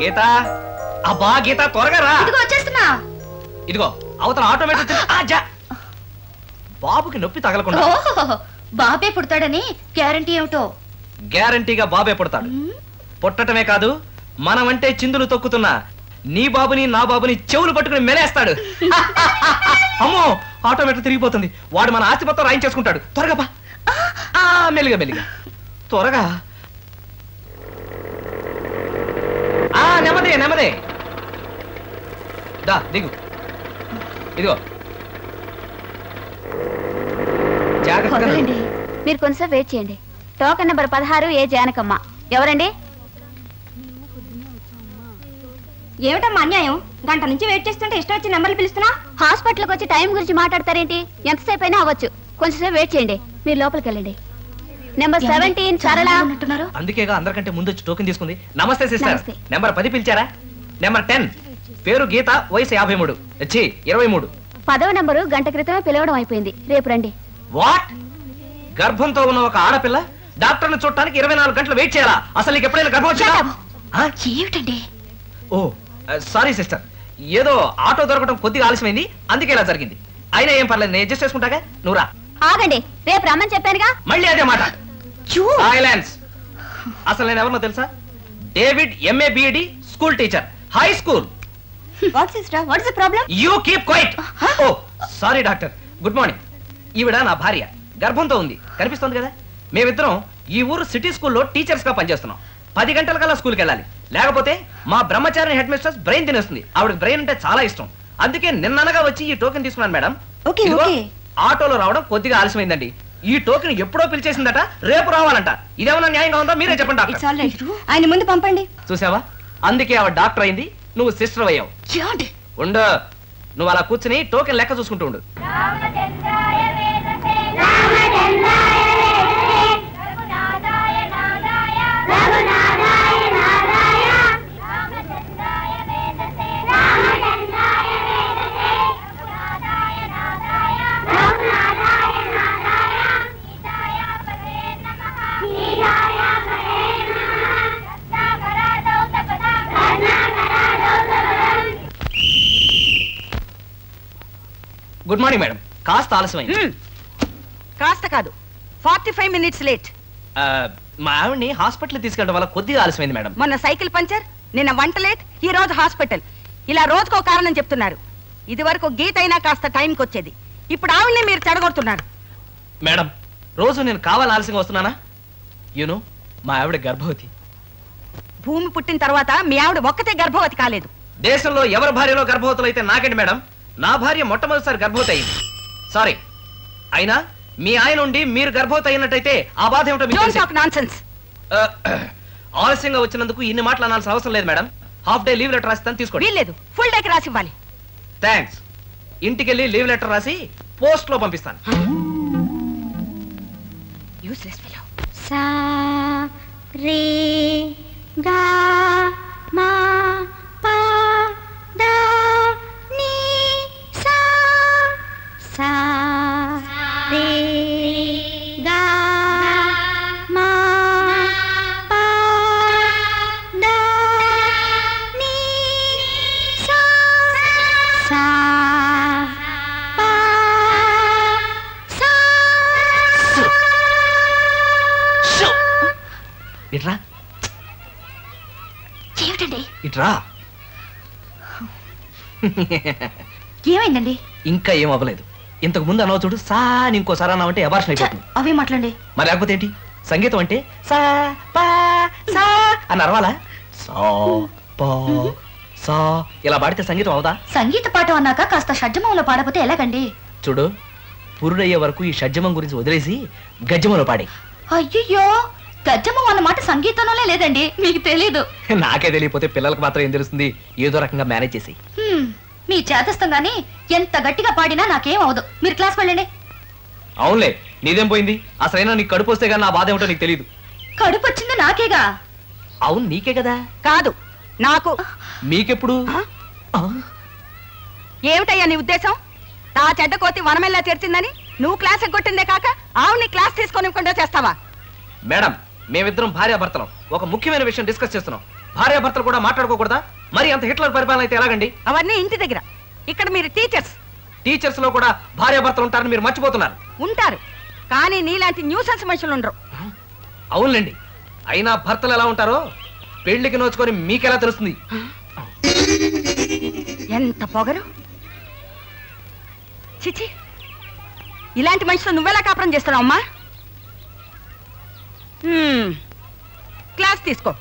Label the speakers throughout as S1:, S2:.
S1: గీత అబ్బా గీత త్వరగా రా
S2: ఇదిగో వచ్చేస్తున్నా
S1: ఇదిగో అవతల ఆటోమేటిక్ వచ్చింది. ఆ, జా. బాబుకి నొప్పి తగలకుండా
S2: ఓహో బాబే పుడతాడని గ్యారంటీ ఏమిటో
S1: గ్యారంటీగా బాబే పుడతాడు
S2: మ్మ్.
S1: పుట్టటమే కాదు మనమంటే చిందులు తొక్కుతున్నా నీ బాబుని నా బాబుని చెవులు పట్టుకుని మెలేస్తాడు అమ్మో ఆటోమేటిక్ తిరిగిపోతుంది వాడు మన ఆస్తి మొత్తం రాయించేసుకుంటాడు త్వరగా బా ఆ, మెల్లిగా మెల్లిగా త్వరగా ఆ నెమ్మదే నెమ్మదే దా దిగు ఇదిగో జాగ్రత్తగా నడు.
S2: వదలండి
S3: మీరు కొంచెం వెయిట్ చేయండి టోకెన్ నెంబర్ పదహారు ఏ జానకమ్మ ఎవరండి
S2: ఏమిటమ్మా అన్యాయం గంట నుంచి వెయిట్ చేస్తుంటే ఇష్టం వచ్చి నెంబర్లు పిలుస్తున్నా
S3: హాస్పిటల్కి వచ్చి టైం గురించి మాట్లాడతారేంటి ఎంతసేపు అయినా అవ్వచ్చు కొంచెంసేపు వెయిట్ చేయండి మీరు లోపలికి వెళ్ళండి నెంబర్ సెవెంటీన్ సరళ
S2: ఉన్నట్టున్నారు
S1: అందుకేగా అందరికంటే ముందు వచ్చి టోకెన్ తీసుకుంది నమస్తే సిస్టర్
S3: నమస్తే.
S1: నెంబర్ పది పిలిచారా నెంబర్ టెన్ పేరు గీత వయసు యాభై మూడు వచ్చి ఇరవై మూడు
S3: పదవ నెంబరు గంట క్రితమే పిలవడం అయిపోయింది రేపు రండి
S1: వాట్ గర్భంతో ఉన్న ఒక ఆడపిల్ల డాక్టర్ని చూడటానికి ఇరవై నాలుగు గంటలు వెయిట్ చేయాలా అసలు నీకు ఎప్పుడైనా గర్భం వచ్చిందా
S2: Shut up.
S1: ఆ?
S2: ఏమిటండి
S1: ఓ సారీ సిస్టర్ ఏదో ఆటో దొరకడం కొద్దిగా ఆలస్యమైంది అందుకే ఇలా జరిగింది అయినా ఏం పర్లేదు నేను అడ్జస్ట్ చేసుకుంటాగా నువ్వు రా
S3: ఆగండి రేపు రమ్మని చెప్పానుగా
S1: మళ్ళీ అదే మాట
S2: యూ
S1: సైలెన్స్ అసలు నేను ఎవరినో తెలుసా David MA BEd school teacher high school
S2: what sister what is the problem
S1: you keep quiet oh sorry doctor good morning ఈవిడ నా భార్య గర్భంతో ఉంది కనిపిస్తుంది కదా మేమిద్దరం ఈ ఊరు సిటీ స్కూల్లో టీచర్స్ గా పనిచేస్తున్నాం పది గంటల కల్లా స్కూల్కి వెళ్ళాలి లేకపోతే మా బ్రహ్మచారి హెడ్ మిస్టర్స్ బ్రెయిన్ తినేస్తుంది ఆవిడ బ్రెయిన్ అంటే చాలా ఇష్టం అందుకే నిన్ననగా వచ్చి ఈ టోకెన్ తీసుకున్నాను మేడం
S2: Okay,
S1: ఇదిగో,
S2: okay.
S1: ఆటోలో రావడం కొద్దిగా ఆలస్యమైందండి ఈ టోకెన్ ఎప్పుడో పిలిచేసిందట రేపు రావాలంట ఇదేమన్నా న్యాయంగా ఉందో మీరే చెప్పండి డాక్టర్
S2: ఇట్స్ ఆల్ రైట్ ఆయన ముందు పంపండి
S1: చూసావా అందుకే ఆవిడ డాక్టర్ అయింది నువ్వు సిస్టర్ అయ్యావు
S2: ఏమండి
S1: ఉండు నువ్వు అలా కూర్చుని టోకెన్ లెక్క చూసుకుంటూ ఉండు గుడ్ మార్నింగ్ మేడం కాస్త ఆలస్యమైంది
S4: కాస్త కాదు ఫార్టీ ఫైవ్ మినిట్స్ లేట్
S1: ఆ, మా ఆవిడ్ని హాస్పిటల్ తీసుకెళ్ళడం వల్ల కొద్దిగా ఆలస్యమైంది మేడం
S4: మొన్న సైకిల్ పంచర్ నిన్న వంట లేట్ ఈ రోజు హాస్పిటల్ ఇలా రోజుకో కారణం చెప్తున్నారు ఇది వరకు గీత అయినా కాస్త టైంకి వచ్చేది ఇప్పుడు ఆవిడ్ని మీరు చెడగొడుతున్నారు
S1: మేడం రోజు నేను కావాలి ఆలస్యంగా వస్తున్నానా యూనో మా ఆవిడ గర్భవతి
S4: భూమి పుట్టిన తర్వాత మీ ఆవిడ ఒక్కతే గర్భవతి కాలేదు
S1: దేశంలో ఎవరి భార్యలో గర్భవతులు అయితే నాకండి మేడం నా భార్య మొట్టమొదటిసారి గర్భవతి అయింది సారీ అయినా మీ ఆయన ఉండి మీరు గర్భవతి అయినట్టయితే ఆ బాధ ఏమిటో మీకు
S4: డోంట్
S1: తెలిసే-
S4: టాక్ నాన్సెన్స్
S1: ఆ, ఆలస్యంగా వచ్చినందుకు ఇన్ని మాటలు అనాల్సిన అవసరం లేదు madam half day leave letter రాస్తాను తీసుకోండి
S4: వీల్లేదు ఫుల్ డేకి రాసి ఇవ్వాలి
S1: థ్యాంక్స్ ఇంటికెళ్ళి లీవ్ లెటర్ రాసి పోస్ట్ లో పంపిస్తాను
S4: యూస్లెస్ ఫెలో
S3: సా రే గా మా పా దా నీ సా సా రే గా మా పా దా నీ సా సా పా సా
S1: ఇట్రా
S2: ఏమిటండి
S1: ఇట్రా
S2: ఏమైందండి
S1: ఇంకా ఏం అవ్వలేదు ఇంతకు ముందు అనవ చూడు సా అని ఇంకోసారి అన్నావంటే అబార్షన్
S2: ఛ,
S1: అయిపోతుంది
S2: అవే మాట్లాడండి
S1: మరి లేకపోతే ఏంటి సంగీతం అంటే సా పా సా అని అరవాలా సా పా సా ఇలా పాడితే సంగీతం అవుదా
S2: సంగీత పాఠం అన్నాక కాస్త షడ్జమంలో పాడపోతే ఎలాగండి
S1: చూడు పురుడయ్యే వరకు ఈ షడ్జమం గురించి వదిలేసి గజ్జమంలో పాడి
S2: అయ్యయ్యో గజ్జమం అన్నమాట సంగీతంలోనే లేదండి మీకు తెలీదు
S1: నాకే తెలియపోతే పిల్లలకు మాత్రం ఏం తెలుస్తుంది ఏదో రకంగా మేనేజ్ చేసి
S2: హ్మ్, మీ చేతస్థం గాని ఎంత గట్టిగా పాడినా నాకేం అవదు మీరు క్లాస్ వెళ్ళండి
S1: అవునులే నీదేం పోయింది అసలైనా నీకు కడుపు వస్తే కానీ నా బాధ ఏమిటో నీకు తెలియదు
S2: కడుపు వచ్చింది నాకేగా
S1: అవును నీకే కదా
S4: కాదు నాకు
S1: మీకెప్పుడు
S4: ఆ?
S1: ఆ?
S4: ఏమిటయ్యా నీ ఉద్దేశం తా చెడ్డ కోతి వనమెల్లా తెరిచిందని నువ్వు క్లాస్ కొట్టిందే కాక ఆవిడ్ని క్లాస్ తీసుకొని చేస్తావా
S1: మేడం మేమిద్దరం భార్యాభర్తలం ఒక ముఖ్యమైన విషయం డిస్కస్ చేస్తున్నాం భార్యాభర్తలు కూడా మాట్లాడుకోకూడదా మరి అంత హిట్లర్ పరిపాలన అయితే ఎలాగండి
S4: అవన్నీ ఇంటి దగ్గర ఇక్కడ మీరు టీచర్స్
S1: టీచర్స్ లో కూడా భార్యాభర్తలు ఉంటారని మీరు మర్చిపోతున్నారు
S4: ఉంటారు కానీ నీలాంటి న్యూసెన్స్ మనుషులు ఉండరు
S1: అవునులేండి అయినా భర్తలు ఎలా ఉంటారో పెళ్లికి నోచుకొని మీకెలా తెలుస్తుంది
S4: ఎంత పొగరు చిచి ఇలాంటి మనిషితో నువ్వెలా కాపురం చేస్తున్నావు అమ్మా హ్మ్. క్లాస్ తీసుకో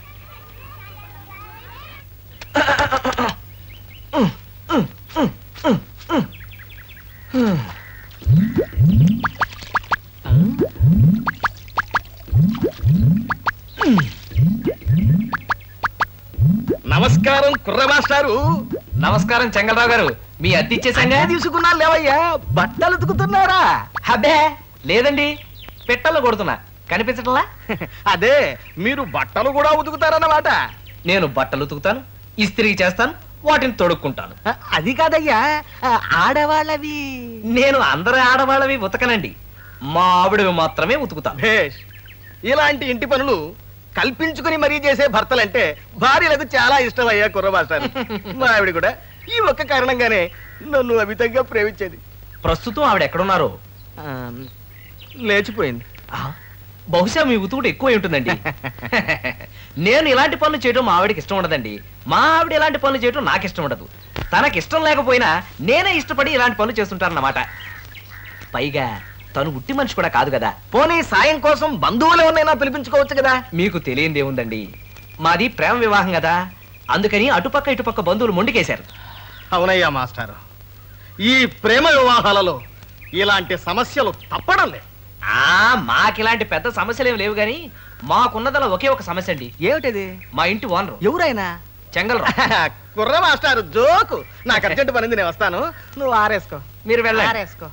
S5: నమస్కారం కుర్ర మాస్టారు
S1: నమస్కారం చెంగలరావు గారు మీ అద్దె ఇచ్చేసాంగా
S5: అన్నీ తీసుకున్నా లేవయ్యా బట్టలు ఉతుకుతున్నారా
S1: అబ్బే లేదండి పెట్టల్లో కొడుతున్నా కనిపించట్లా
S5: అదే మీరు బట్టలు కూడా ఉతుకుతారన్నమాట
S1: నేను బట్టలు ఉతుకుతాను ఇస్త్రీ చేస్తాను వాటిని తొడుక్కుంటాను
S5: అది కాదయ్యా ఆడవాళ్ళవి
S1: నేను అందరి ఆడవాళ్ళవి ఉతకనండి మా ఆవిడవి మాత్రమే ఉతుకుతాను
S5: భేష్ ఇలాంటి ఇంటి పనులు కల్పించుకుని మరీ చేసే భర్తలంటే భార్యలకు చాలా ఇష్టం అయ్యా కుర్ర మాస్టారు మా ఆవిడ కూడా ఈ ఒక్క కారణంగానే నన్ను అమితంగా ప్రేమించేది
S1: ప్రస్తుతం ఆవిడ ఎక్కడున్నారో
S5: ఆ, లేచిపోయింది
S1: ఆ, బహుశా మీ ఉతుకుడు ఎక్కువ ఉంటుందండి నేను ఇలాంటి పనులు చేయడం మా ఆవిడకి ఇష్టం ఉండదండి మా ఆవిడ ఇలాంటి పనులు చేయడం నాకు ఇష్టం ఉండదు తనకి ఇష్టం లేకపోయినా నేనే ఇష్టపడి ఇలాంటి పనులు చేస్తుంటానన్నమాట పైగా తను ఉట్టి మనిషి కూడా కాదు కదా
S5: పోనీ సాయం కోసం బంధువులు ఎవరినైనా పిలిపించుకోవచ్చు కదా
S1: మీకు తెలియంది ఏముందండి మాది ప్రేమ వివాహం కదా అందుకని అటుపక్క ఇటుపక్క బంధువులు మొండికేశారు
S5: అవునయ్యా మాస్టారు ఈ ప్రేమ వివాహాలలో ఇలాంటి సమస్యలు తప్పడం లేదు
S1: ఆ మాకిలాంటి పెద్ద సమస్యలు ఏమి లేవు కానీ మాకున్నదలా ఒకే ఒక సమస్య అండి
S5: ఏమిటిది
S1: మా ఇంటి ఓనరు
S5: ఎవరైనా
S1: చెంగలరావు
S5: కుర్ర మాస్టారు జోకు నాకు అర్జెంట్ పనింది నేను వస్తాను నువ్వు ఆరేసుకో
S1: మీరు వెళ్ళండి
S5: ఆరేసుకో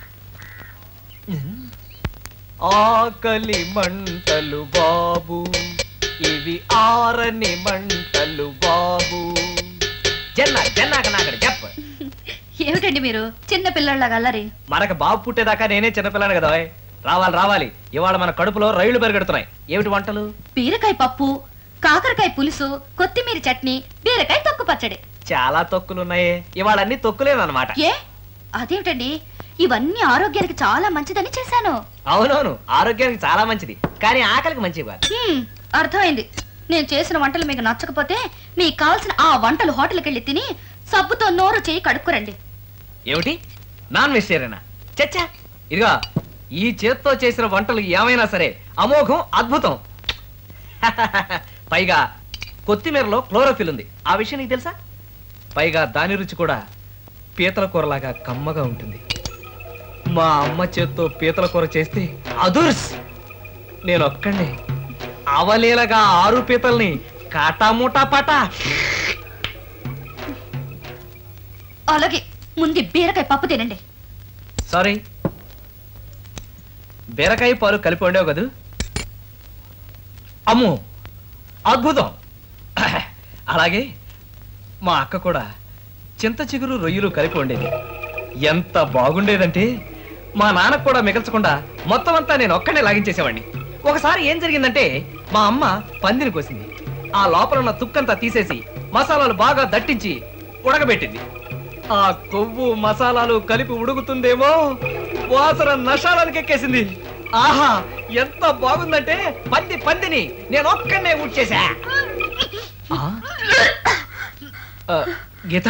S1: ఆకలి మంటలు బాబు ఇవి ఆరని మంటలు బాబు జన్న జన్నాక నాకడ చెప్ప
S2: ఏమిటండి మీరు చిన్న పిల్లల్లాగా అల్లరి
S1: మనకు బాబు పుట్టేదాకా నేనే చిన్నపిల్లాను కదా ఓయ్. రావాలి రావాలి ఇవాళ మన కడుపులో రైళ్లు పెరుగెడుతున్నాయి ఏమిటి వంటలు
S2: బీరకాయ పప్పు కాకరకాయ పులుసు కొత్తిమీర చట్నీ బీరకాయ తొక్కు పచ్చడి
S1: చాలా తొక్కులున్నాయే ఇవాళ అన్ని తొక్కులేదన్నమాట
S2: ఏ అదేమిటండి ఇవన్నీ ఆరోగ్యానికి చాలా మంచిదని చేశాను
S1: అవునవును ఆరోగ్యానికి చాలా మంచిది కానీ ఆకలికి మంచిది కాదు
S2: హ్మ్, అర్థమైంది నేను చేసిన వంటలు మీకు నచ్చకపోతే మీకు కావాల్సిన ఆ వంటలు హోటల్కి వెళ్ళి తిని సబ్బుతో నోరు చేయి కడుక్కురండి
S1: ఏమిటి నాన్ వెజిటేరియనా చచ్చా ఇదిగో ఈ చేత్తో చేసిన వంటలు ఏమైనా సరే అమోఘం అద్భుతం పైగా కొత్తిమీరలో క్లోరోఫిల్ ఉంది ఆ విషయం నీకు తెలుసా పైగా దాని రుచి కూడా పీతల కూరలాగా కమ్మగా ఉంటుంది మా అమ్మ చేత్తో పీతల కూర చేస్తే అదుర్స్ నేను ఒక్కడే అవలీలగా ఆరు పీతల్ని కాటామూటా పాటా
S2: అలాగే ముందు బీరకాయ పప్పు తినండి
S1: సారీ బీరకాయ పాలు కలిపి వండావు కదూ అమ్మో అద్భుతం అలాగే మా అక్క కూడా చింత చిగురు రొయ్యలు కలిపి వండేది ఎంత బాగుండేదంటే మా నాన్నకు కూడా మిగల్చకుండా మొత్తం అంతా నేను ఒక్కనే లాగించేసేవాడిని ఒకసారి ఏం జరిగిందంటే మా అమ్మ పందిని కోసింది ఆ లోపల ఉన్న తుక్కంతా తీసేసి మసాలాలు బాగా దట్టించి ఉడకబెట్టింది ఆ కొవ్వు మసాలాలు కలిపి ఉడుకుతుందేమో వాసన నషాలానికి ఎక్కేసింది ఆహా ఎంత బాగుందంటే పంది పందిని నేను ఒక్కనే ఊడ్చేసా ఆ? ఆ, గీత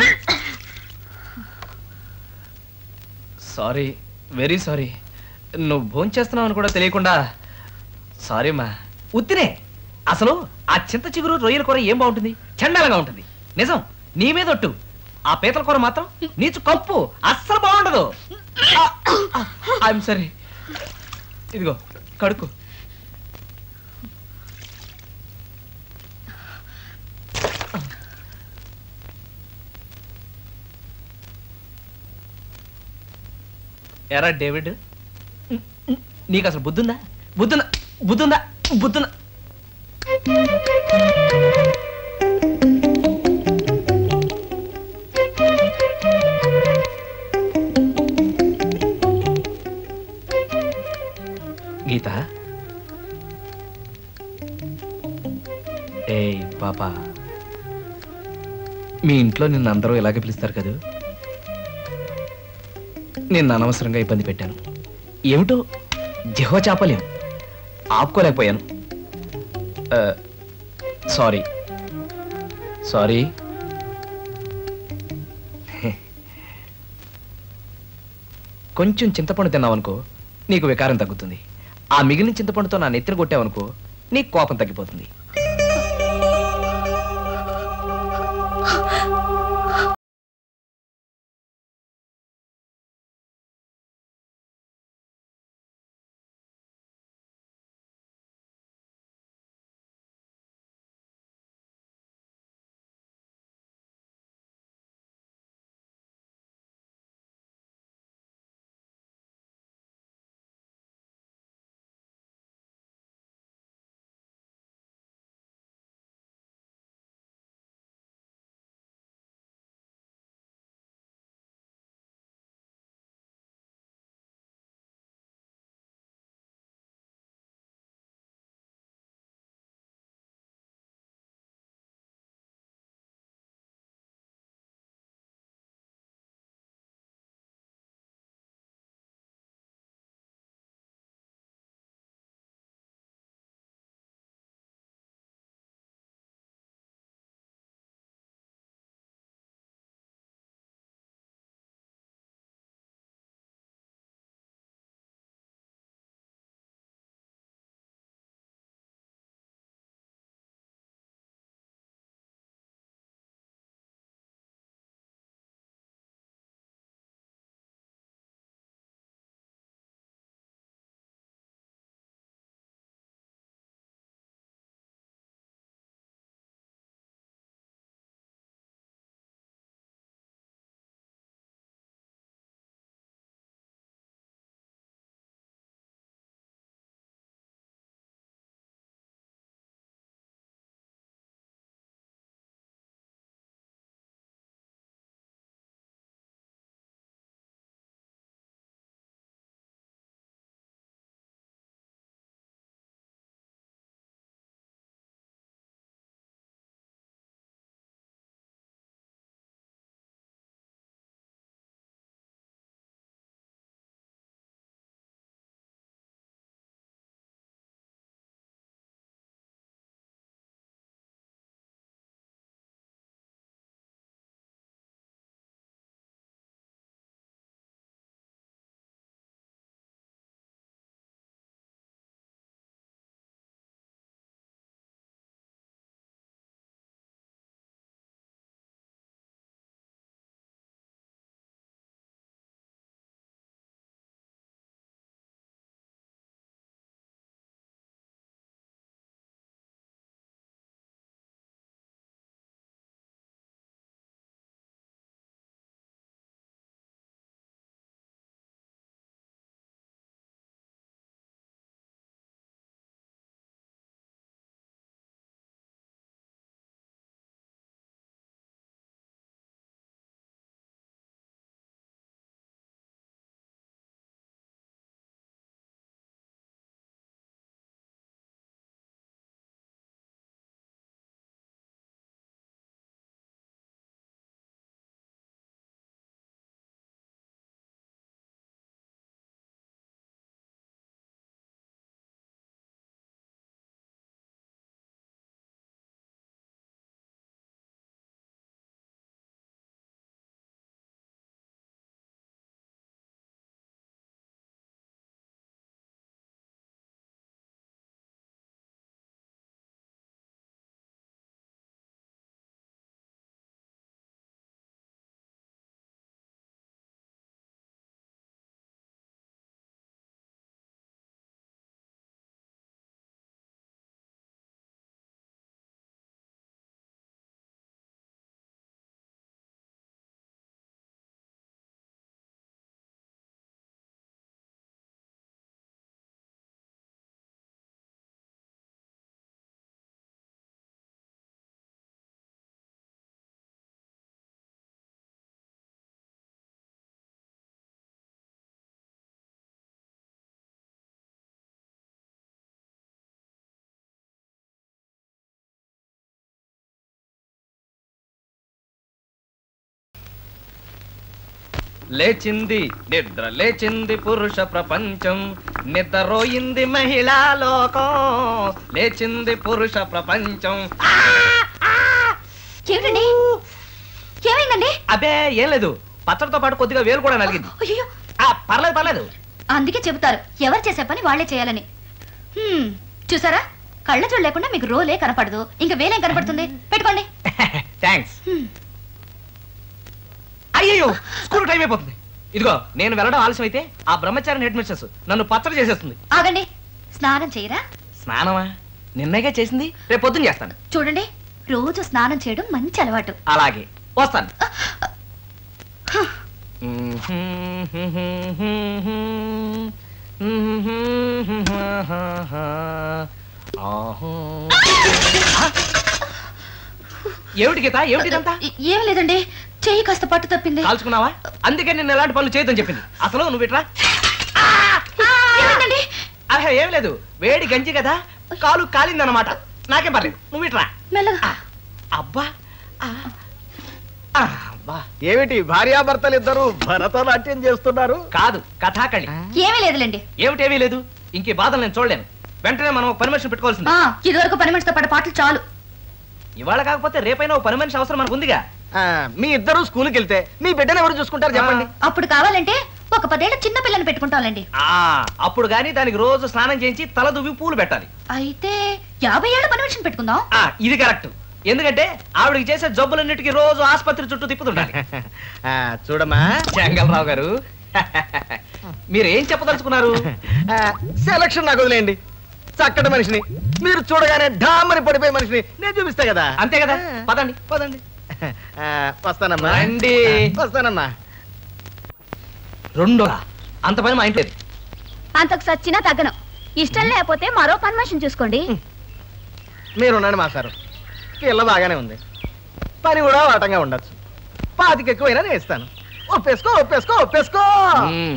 S1: సారీ వెరీ సారీ నువ్వు భోంచేస్తున్నావు అని కూడా తెలియకుండా సారీ మా ఉత్తినే అసలు ఆ చింత చిగురు రొయ్యల కూర ఏం బాగుంటుంది చండాలంగా ఉంటుంది నిజం నీ మీద ఒట్టు ఆ పీతల కూర మాత్రం నీచు కప్పు అస్సలు బాగుండదు ఐఎమ్ సరే ఇదిగో కడుకు ఎరా డేవిడ్ నీకు అసలు బుద్ధుందా బుద్ధుందా బుద్ధుందా బుద్ధుందా గీత ఏయ్ పాపా మీ ఇంట్లో నిన్ను అందరూ ఇలాగే పిలుస్తారు కదూ నిన్ను అనవసరంగా ఇబ్బంది పెట్టాను ఏమిటో జిహో చాపలేం ఆపుకోలేకపోయాను ఆ, సారీ సారీ కొంచెం చింతపండు తిన్నావనుకో నీకు వికారం తగ్గుతుంది ఆ మిగిలిన చింతపండుతో నా నెత్తిన కొట్టావనుకో నీకు కోపం తగ్గిపోతుంది లేచింది నిద్ర లేచింది పురుష ప్రపంచం నిద్రపోయింది మహిళా లోకం లేచింది పురుష ప్రపంచం
S2: ఏమిటండి ఏమైందండి
S1: అబే ఏం లేదు పచ్చడితో పాటు కొద్దిగా వేలు కూడా నలిగింది
S2: అయ్యో
S1: ఆ, పర్లేదు పర్లేదు
S2: అందుకే చెబుతారు ఎవరు చేసే పని వాళ్ళే చేయాలని హ్మ్, చూసారా కళ్ళ చూడ లేకుండా మీకు రోలే కనపడదు ఇంకా వేలేం కనపడుతుంది పెట్టుకోండి
S1: థ్యాంక్స్
S2: హ్మ్.
S1: అయ్యో స్కూల్ టైం అయిపోతుంది ఇదిగో నేను వెళ్ళడం ఆలస్యం అయితే ఆ బ్రహ్మచారి హెడ్ మిస్టర్స్ నన్ను పచ్చడి చేసేస్తుంది
S2: ఆగండి స్నానం చేయరా
S1: స్నానమా నిన్నగా చేసింది రేపు పొద్దున్న చేస్తాను
S2: చూడండి రోజు స్నానం చేయడం మంచి అలవాటు
S1: అలాగే వస్తాను ఏమిటి గీత ఏమిటి ఇదంతా
S2: ఏ- ఏం లేదండి చెయ్యి కాస్త పట్టు తప్పింది
S1: కాల్చుకున్నావా అందుకే నిన్న ఎలాంటి పనులు చేయొద్దని చెప్పింది అసలు నువ్వు ఇట్రా
S2: ఏమైందండి
S1: అహే ఏం లేదు వేడి గంజి కదా కాలు కాలిందన్నమాట నాకేం పర్లేదు నువ్వు ఇట్రా
S2: మెల్లగా
S1: అబ్బా ఆ. ఆ, అబ్బా
S5: ఏమిటి భార్యాభర్తలు ఇద్దరు భరతనాట్యం చేస్తున్నారు
S1: కాదు కథాకళి
S2: ఏమీ లేదులేండి
S1: ఏమిటేమీ లేదు ఇంక ఈ బాధలు నేను చూడలేను వెంటనే మనం ఒక పని మనిషిని పెట్టుకోవాల్సింది
S2: ఆ, ఇదివరకు పని మనిషితో పాటు పాటలు చాలు
S1: ఇవాళ కాకపోతే రేపైనా ఒక పని మనిషి అవసరం మనకు ఉందిగా
S5: ఆ, మీ ఇద్దరు స్కూల్కి వెళ్తే మీ బిడ్డను ఎవరు చూసుకుంటారు చెప్పండి
S2: అప్పుడు కావాలంటే ఒక పదేళ్ల చిన్న పిల్లని పెట్టుకుంటాంలేండి
S1: ఆ అప్పుడు గాని దానికి రోజు స్నానం చేయించి తల దువ్వి పూలు పెట్టాలి
S2: అయితే యాభై ఏళ్ళ పని మనిషిని పెట్టుకుందాం
S1: ఆ ఇది కరెక్ట్ ఎందుకంటే ఆవిడకి చేసే జబ్బులన్నిటికీ రోజు ఆసుపత్రి చుట్టూ తిప్పుతుంటాలి
S5: ఆ, చూడమ్మా
S1: జంగలరావు గారు మీరు ఏం చెప్పదలుచుకున్నారు
S5: ఆ, సెలక్షన్ నాకు వదిలేయండి చక్కటి మనిషిని మీరు చూడగానే ఢామని పడిపోయే మనిషిని నేను చూపిస్తా కదా
S1: అంతే కదా పదండి
S5: పదండి ఆ, వస్తానమ్మా
S1: రండి.
S5: వస్తానమ్మా
S1: రెండోరా అంత పని మా ఇంట్లో లేదు.
S3: అంతకు సచ్చినా తగ్గను ఇష్టం లేకపోతే మరో పని మనిషిని చూసుకోండి
S5: మీరు ఉండండి మా సారు పిల్ల బాగానే ఉంది పని కూడా వాటంగా ఉండొచ్చు పాతికి ఎక్కువైనా నేను ఇస్తాను ఒప్పేసుకో ఒప్పేసుకో ఒప్పేసుకో
S1: మ్మ్.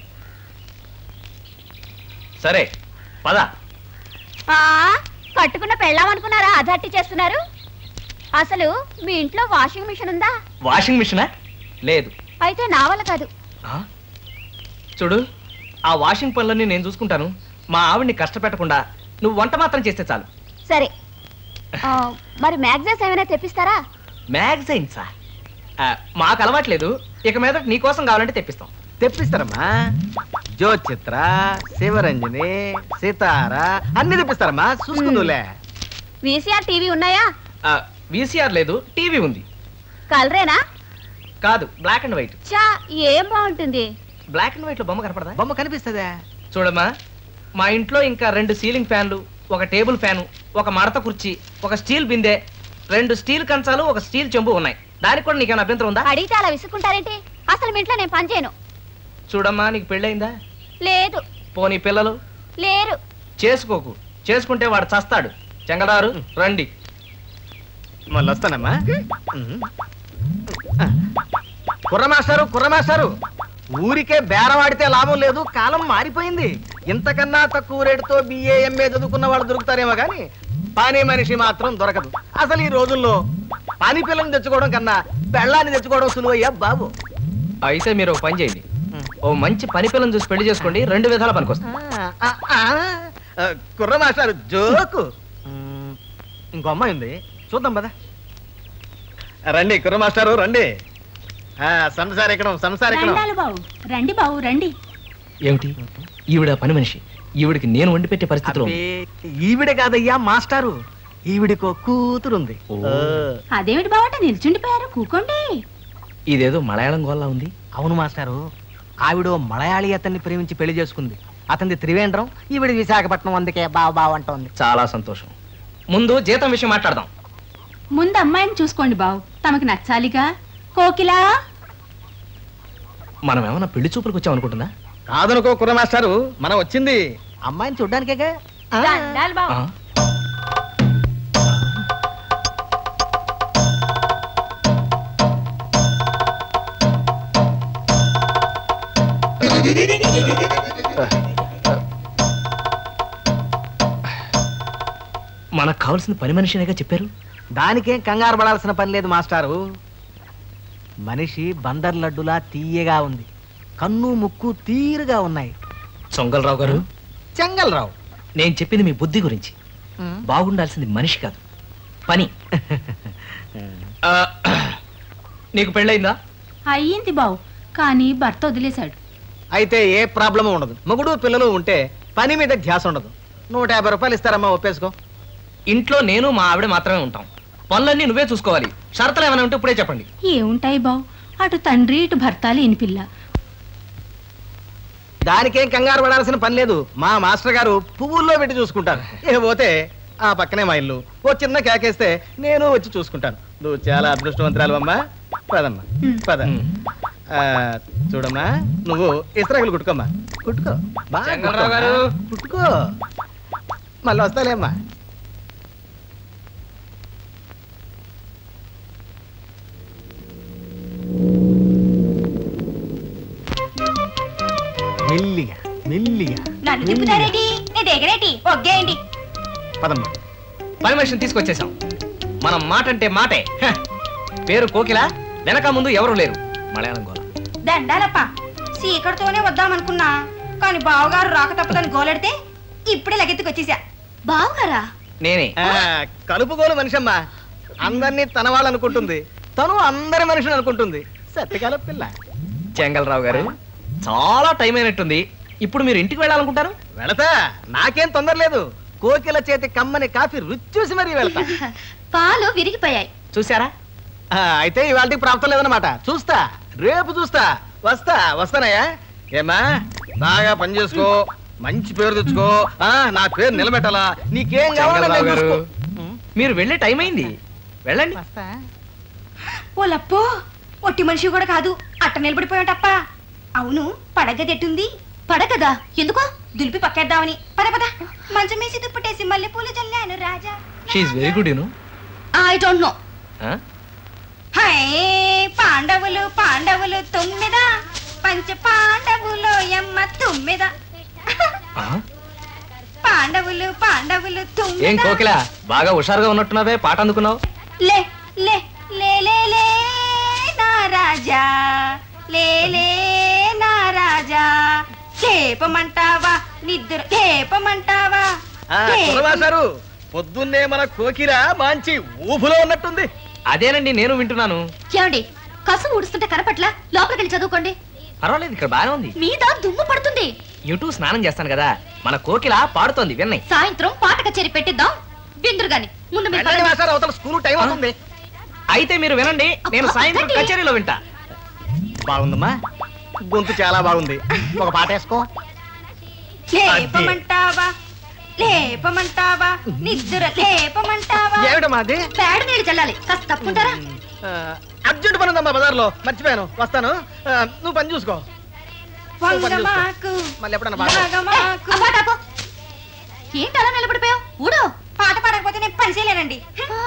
S1: సరే పద
S3: ఆ కట్టుకున్న పెళ్ళాం అనుకున్నారా అదట్టి చేస్తున్నారు అసలు మీ ఇంట్లో వాషింగ్ మిషన్ ఉందా
S1: వాషింగ్ మిషనా లేదు
S3: అయితే నా వల్ల కాదు
S1: ఆ? చూడు ఆ వాషింగ్ పనులన్నీ నేను చూసుకుంటాను మా ఆవిడ్ని కష్టపెట్టకుండా నువ్వు వంట మాత్రం చేస్తే చాలు
S3: సరే ఆ, మరి మ్యాగజైన్స్ ఏమైనా తెప్పిస్తారా
S1: మ్యాగజైన్సా ఆ, మాకు అలవాట్లేదు ఇక మీద నీకోసం కావాలంటే తెప్పిస్తాం
S5: తెప్పిస్తారమ్మా జ్యోచిత్ర శివరంజని సితార అన్ని తెప్పిస్తారమ్మా చూసుకుందులే
S3: వీసీఆర్ టీవీ ఉన్నాయా
S1: వీసీఆర్ లేదు టీవీ ఉంది
S3: కలరేనా
S1: కాదు బ్లాక్ అండ్ వైట్
S3: చా ఏం బాగుంటుంది
S1: బ్లాక్ అండ్ వైట్ లో బొమ్మ కనపడదా
S5: బొమ్మ కనిపిస్తుందా
S1: చూడమ్మా మా ఇంట్లో ఇంకా రెండు సీలింగ్ ఫ్యాన్లు ఒక టేబుల్ ఫ్యాను ఒక మడత కుర్చీ ఒక స్టీల్ బిందె రెండు స్టీల్ కంచాలు ఒక స్టీల్ చెంబు ఉన్నాయి దానికి కూడా నీకేమైనా అభ్యంతరం ఉందా
S3: అడిగితే అలా విసుక్కుంటారేంటి అసలు మీ ఇంట్లో నేను పని చేయను
S1: చూడమ్మా నీకు పెళ్ళయిందా
S3: లేదు
S1: పోనీ పిల్లలు
S3: లేరు
S1: చేసుకోకు చేసుకుంటే వాడు చస్తాడు చెంగదారు రండి
S5: మళ్ళీ వస్తానమ్మా కుర్రమాస్టారు కుర్రమాస్టారు ఊరికే బేరవాడితే లాభం లేదు కాలం మారిపోయింది ఇంతకన్నా తక్కువ రేటుతో బిఏ ఎంఏ చదువుకున్న వాళ్ళు దొరుకుతారేమో కానీ పని మనిషి మాత్రం దొరకదు అసలు ఈ రోజుల్లో పని పిల్లని తెచ్చుకోవడం కన్నా పెళ్ళాన్ని తెచ్చుకోవడం సులువయ్యా బాబు
S1: అయితే మీరు ఒక పని చేయండి ఓ మంచి పని పిల్లని చూసి పెళ్లి చేసుకోండి రెండు విధాల పనికొస్తుంది
S5: ఆ, ఆ, ఆ, కుర్రమాస్టారు జోకు ఉమ్, ఇంకో అమ్మాయి ఉంది చూద్దాం పదా రండి కుర్రమాస్టారు రండి ఆ, సంసార ఎక్కడం సంసార ఎక్కడం
S6: బాబు రండి బాబు రండి
S1: ఏమిటి ఈవిడ పని మనిషి ఈవిడికి నేను వండి పెట్టే పరిస్థితిలో ఉంది.
S5: అబ్బే, ఈవిడ కాదయ్యా మాస్టారు ఈవిడికో కూతురుంది
S1: ఓ.
S5: ఆ,
S6: అదేమిటి బావట నిల్చుండిపోయారు కూకోండి
S1: ఇదేదో మలయాళం గోల్లా ఉంది
S5: అవును మాస్టారు ఆవిడ మలయాళీ అతన్ని ప్రేమించి పెళ్లి చేసుకుంది అతనిది త్రివేంద్రం ఈవిడ విశాఖపట్నం అందుకే బావ బావ అంటోంది
S1: చాలా సంతోషం ముందు జీతం విషయం మాట్లాడదాం
S6: ముందు అమ్మాయిని చూసుకోండి బావు తమకు నచ్చాలిగా కోకిలా
S1: మనం ఏమైనా పెళ్లి చూపులకు వచ్చాం అనుకుంటుందా
S5: కాదనుకో కుర్ర మాస్టారు మనం వచ్చింది అమ్మాయిని చూడ్డానికేగా ఆ.
S6: దండాలు బావు
S1: ఆ? మనకు కావాల్సిన పని మనిషినేగా చెప్పారు
S5: దానికేం కంగారు పడాల్సిన పని లేదు మాస్టారు మనిషి బందర్ లడ్డులా తీయగా ఉంది కన్ను ముక్కు తీరుగా ఉన్నాయి
S1: చొంగలరావు గారు
S5: చెంగల్రావు
S1: నేను చెప్పింది మీ బుద్ధి గురించి బాగుండాల్సింది మనిషి కాదు పని ఆ, నీకు పెళ్ళయిందా
S6: అయ్యింది బావు కానీ భర్త వదిలేశాడు
S5: అయితే ఏ ప్రాబ్లము ఉండదు మొగుడు పిల్లలు ఉంటే పని మీద ధ్యాస ఉండదు నూట యాభై రూపాయలు ఇస్తారమ్మా ఒప్పేసుకో
S1: ఇంట్లో నేను మా ఆవిడ మాత్రమే ఉంటాం పనులన్నీ నువ్వే చూసుకోవాలి షరతులు ఏమైనా ఉంటే ఇప్పుడే చెప్పండి
S6: ఏముంటాయి బావు అటు తండ్రి ఇటు భర్త లేని పిల్ల
S5: దానికేం కంగారు పడాల్సిన పని లేదు మా మాస్టర్ గారు పువ్వుల్లో పెట్టి చూసుకుంటారు ఏ పోతే ఆ పక్కనే మా ఇల్లు ఓ చిన్న కేకేస్తే నేను వచ్చి చూసుకుంటాను నువ్వు చాలా అదృష్టవంతురాలు అమ్మా పదమ్మా పద ఆ, చూడమ్మా నువ్వు ఇస్త్రాకులు కుట్టుకోమ్మా కుట్టుకో బాగా
S1: చెంగల్రావు గారు.
S5: కుట్టుకో మళ్ళీ వస్తాలేమ్మా మెల్లిగా మెల్లిగా
S2: నన్ను తిప్పుతారేటి నేను దగ్గరేటి ఒగ్గేయండి
S5: పదమ్మా
S1: పని మనిషిని తీసుకొచ్చేసాం మనం మాట అంటే మాటే హ. పేరు కోకిల వెనక ముందు ఎవరు లేరు మలయాళం గోల
S2: దండాలప్ప సీకటితోనే వద్దామనుకున్నా కానీ బావగారు రాక తప్పదని గోలెడితే ఇప్పుడే లగెత్తుకొచ్చేసా బావగారా
S1: నేనే
S5: ఆ, కలుపుకోలు మనిషి అమ్మా అందరినీ తన వాళ్ళు అనుకుంటుంది తను అందరి మనిషిని అనుకుంటుంది సత్యకాల పిల్ల
S1: చెంగలరావు గారు చాలా టైం అయినట్టుంది ఇప్పుడు మీరు ఇంటికి వెళ్ళాలనుకుంటారు
S5: వెళతా నాకేం తొందర లేదు కోకిల చేతి కమ్మని కాఫీ రుచి చూసి మరీ వెళ్తా
S2: పాలు విరిగిపోయాయి
S1: చూసారా
S5: ఆ, అయితే ఇవాళకి ప్రాప్తం లేదన్నమాట చూస్తా రేపు చూస్తా వస్తా వస్తానయ్యా ఏమా బాగా పని చేసుకో మంచి పేరు తెచ్చుకో ఆ, నా పేరు నిలబెట్టాలా నీకేం కావాలో
S1: చెంగలరావు
S5: నేను
S1: గారు
S5: చూసుకో.
S1: మీరు వెళ్ళే టైం అయింది వెళ్ళండి
S2: ఓ లప్పో ఒట్టి మనిషి కూడా కాదు అట్ట నిలబడిపోయాటప్ప అవును పడగదెట్టుంది పడగదా ఎందుకో దులిపి పక్కేద్దామని పద పద మంచం వేసి దుప్పటేసి మల్లె పూలు చల్లాను రాజా
S1: షీఈ్ వెరీ గుడ్ యూను
S2: ఐ డోంట్ నో హై పాండవులు పాండవులు తొమ్మిద పంచ పాండవులు ఎమ్మ తొమ్మిద పాండవులు పాండవులు
S1: ఏం
S2: తొమ్మిద
S1: కోకిల బాగా హుషారుగా ఉన్నట్టున్నావే పాట అందుకున్నావు
S2: లే లే లే లే లే నా రాజా లే లే నా రాజా లేపమంటావా నిద్ర లేపమంటావా
S5: ఆ,
S2: లేప-
S5: కుర్రవాసారు పొద్దున్నే మన కోకిల మంచి ఊపులో ఉన్నట్టుంది
S1: అదేనండి నేను వింటున్నాను
S2: ఏమండి కసు ఊడుస్తుంటే కనపట్ల లోపలికి వెళ్ళి చదువుకోండి
S1: పర్వాలేదు ఇక్కడ బాగానే ఉంది
S2: మీద దుమ్ము పడుతుంది
S1: యూట్యూబ్ స్నానం చేస్తాను కదా మన కోకిల పాడుతోంది విన్నయ్
S2: సాయంత్రం పాట కచేరి పెట్టిద్దాం బిందురు గాని ముందు మీరు
S5: వెళ్ళండి
S2: పదండి.
S5: మాస్టర్ అవతల స్కూల్ టైం అవుతుంది
S1: అయితే మీరు వినండి నేను సాయంత్రం
S2: అబ్బా,
S1: కచేరీలో వింటా
S5: బాగుందమ్మా గొంతు చాలా బాగుంది ఒక పాట వేసుకో
S2: లేపమంటావా లేపమంటావా నిద్ర లేపమంటావా
S5: ఏమిటమ్మా అది
S2: పేడ నీళ్ళు చల్లాలి కాస్త తప్పుంటారా
S5: ఆ, అర్జెంట్ పని ఉందమ్మా బజార్లో మర్చిపోయాను వస్తాను ఆ, నువ్వు పని చూసుకో నువ్వు పని చూసుకో.
S2: వంగమాకు
S5: మళ్ళీ ఎప్పుడన్నా పాట
S2: నాగమాకు. ఆ పాట ఆపు. ఏంటి అలా నిలబడిపోయావు ఊడు పాట పాడకపోతే నేను పని చేయలేనండి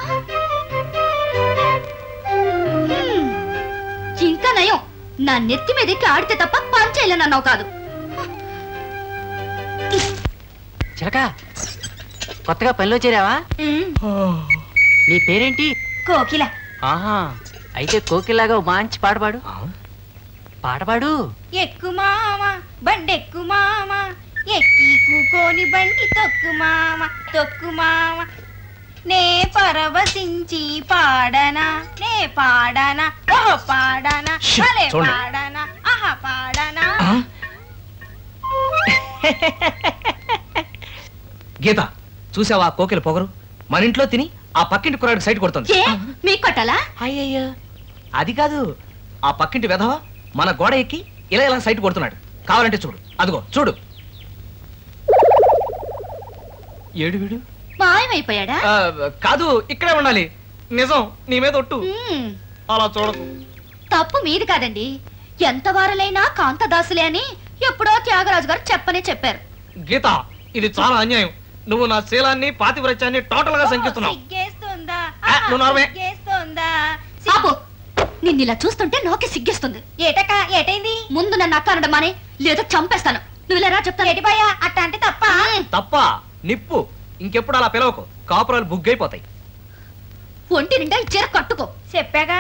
S2: హ్మ్. ఇంకా నయం నా నెత్తి మీదకి ఆడితే తప్ప పని చేయలేనన్నావు కాదు
S7: చిలక కొత్తగా పనిలో చేరావా
S2: హ్మ్.
S7: నీ పేరేంటి
S2: కోకిల
S7: ఆహా అయితే కోకిల్లాగా ఓ మంచి పాట పాడు పాట పాడు
S2: ఎక్కు మామ బండెక్కు మామ ఎక్కి కూకోని బండి తొక్కు మామ తొక్కు మామ నే పరవశించి పాడనా నే పాడనా ఓహ పాడనా
S1: ష్,
S2: భలే
S1: చూడండి.
S2: పాడనా ఆహ పాడనా
S1: ఆ? గీత చూసావా కోకిల పొగరు మన ఇంట్లో తిని ఆ పక్కింటి కుర్రాడికి సైట్ కొడుతుంది
S2: ఏ మీకు కొట్టాలా
S1: అయ్యయ్యో అది కాదు ఆ పక్కింటి వెధవ మన గోడ ఎక్కి ఇలా ఇలా సైట్ కొడుతున్నాడు కావాలంటే చూడు అదిగో చూడు ఏడు వీడు
S2: మాయమైపోయాడా
S1: ఆ, కాదు ఇక్కడే ఉండాలి నిజం నీ మీద ఒట్టు
S2: హ్మ్.
S1: అలా చూడకు
S2: తప్పు మీది కాదండి ఎంత వారలైనా కాంతదాసులే అని ఎప్పుడో త్యాగరాజు గారు చెప్పనే చెప్పారు
S1: గీత ఇది చాలా అన్యాయం నువ్వు నా శీలాన్ని పాతివ్రత్యాన్ని టోటల్ గా శంకిస్తున్నావు
S2: సిగ్గేస్తుందా
S1: ఆ, నువ్వు నోర్మే.
S2: సిగ్గేస్తుందా ఆపు నిన్ను ఇలా చూస్తుంటే నాకే సిగ్గేస్తుంది ఏటక ఏటైంది ముందు నన్ను అక్క అనడం మానే లేదా చంపేస్తాను నువ్వు ఇలా రా చెప్తాను ఏటిపోయా అట్ట అంటే తప్ప
S1: తప్ప నిప్పు ఇంకెప్పుడు అలా పిలవకు కాపురాలు బుగ్గైపోతాయి
S2: ఒంటి నిండా ఈ చీర కట్టుకో చెప్పాగా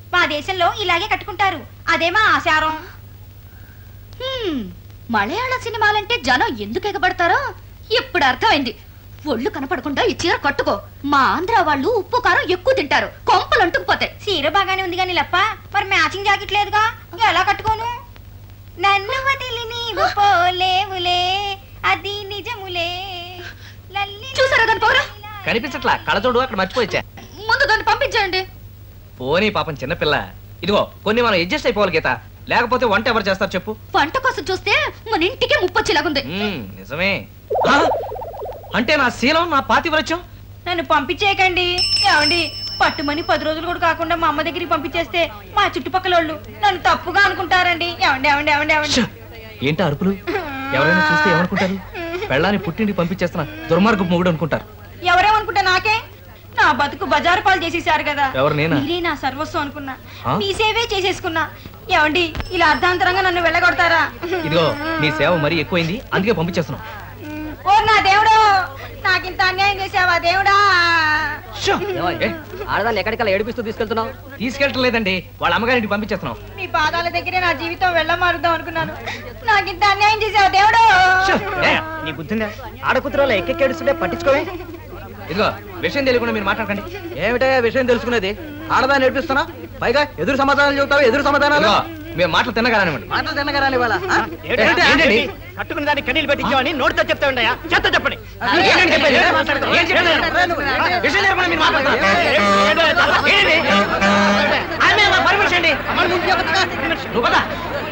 S2: మా దేశంలో ఇలాగే కట్టుకుంటారు అదేమా ఆచారం
S3: హ్మ్, మలయాళ సినిమాలంటే జనం ఎందుకు ఎగబడతారో ఇప్పుడు అర్థమైంది ఒళ్ళు కనపడకుండా ఈ చీర కట్టుకో మా ఆంధ్ర వాళ్ళు ఉప్పు కారం ఎక్కువ తింటారు కొంపలు అంటుకుపోతాయి
S2: చీర బాగానే ఉంది కానీ లప్ప మరి మ్యాచింగ్ జాకెట్ లేదుగా ఎలా కట్టుకోను నన్ను వదిలి నీవు పోలేవులే అది నిజములే లల్లి
S3: చూసారా దాని పౌరా
S1: కనిపించట్లా కళ్ళజోడు అక్కడ మర్చిపోయచ్చా
S3: ముందు దాన్ని పంపించండి
S1: పోనీ పాపం చిన్నపిల్ల ఇదిగో కొన్ని మనం అడ్జస్ట్ అయిపోవాలి గీత లేకపోతే వంట ఎవరు చేస్తారు చెప్పు
S3: వంట కోసం చూస్తే మన ఇంటికే ముప్పొచ్చేలాగుంది
S1: మ్మ్, నిజమే ఆ? అంటే నా శీలం నా పాతివ్రత్యం
S2: నన్ను పంపించేయకండి ఏమండి పట్టుమని పది రోజులు కూడా కాకుండా మా అమ్మ దగ్గరికి పంపించేస్తే మా చుట్టుపక్కల వాళ్ళు నన్ను తప్పుగా అనుకుంటారండి ఏమండి ఏమండి ఏమండి ఏమండి
S1: ఛ! ఏంటా అరుపులు ఎవరైనా చూస్తే ఏమనుకుంటారు పెళ్ళాన్ని పుట్టింటికి పంపించేస్తున్నా దుర్మార్గం మొగుడు అనుకుంటారు
S2: ఎవరేమనుకుంటా నాకే నా బతుకు బజారు పాలు చేసేసారు కదా
S1: ఎవరు నేనా?
S2: మీరే నా సర్వస్వం అనుకున్నా
S1: ఆ?
S2: మీ సేవే చేసేసుకున్నా ఏమండి ఇలా అర్ధాంతరంగా నన్ను వెళ్ళగొడతారా
S1: ఇదిగో నీ సేవ మరీ ఎక్కువైంది అందుకే పంపించేస్తున్నాం
S2: ఓ నా దేవుడు నాకింత అన్యాయం చేసావా దేవుడా
S1: షో! ఏ,
S7: ఆడదాన్ని ఎక్కడికల్లా ఏడిపిస్తూ తీసుకెళ్తున్నావు
S1: తీసుకెళ్ళటం లేదండి వాళ్ళ అమ్మగారింటికి పంపించేస్తున్నాం
S2: నీ పాదాల దగ్గరే నా జీవితం వెళ్ళమారుద్దాం అనుకున్నాను నాకింత అన్యాయం చేసావా దేవుడు
S1: షో! ఏ,
S5: నీ బుద్ధిందా ఆడకూతురు ఎక్కెక్కేడుస్తుంటే పట్టించుకోవే
S1: ఇదిగో విషయం తెలియకుండా మీరు మాట్లాడకండి
S5: ఏమిటే విషయం తెలుసుకునేది ఆడదాన్ని నేర్పిస్తున్నా పైగా ఎదురు సమాధానాలు చెబుతావు ఎదురు సమాధానాలు
S1: ఇదిగో, మేము మాటలు తిన్నగానివ్వండి
S5: మాటలు తిన్నగారాలి ఇవాళ ఆ?
S1: ఏంటండి? ఏంటండి?
S5: కట్టుకున్న దాన్ని కన్నీళ్ళు పెట్టించావని నోటితో చెప్తా ఉండయా చెత్త చెప్పండి
S1: ఏంటండి చెప్పేది? ఏం చెప్పేది? విషయం తెలియకుండా మీరు మాట్లాడతారు ఏంటండి? ఆమె మా పర్మిషన్ అండి నువ్వు పద.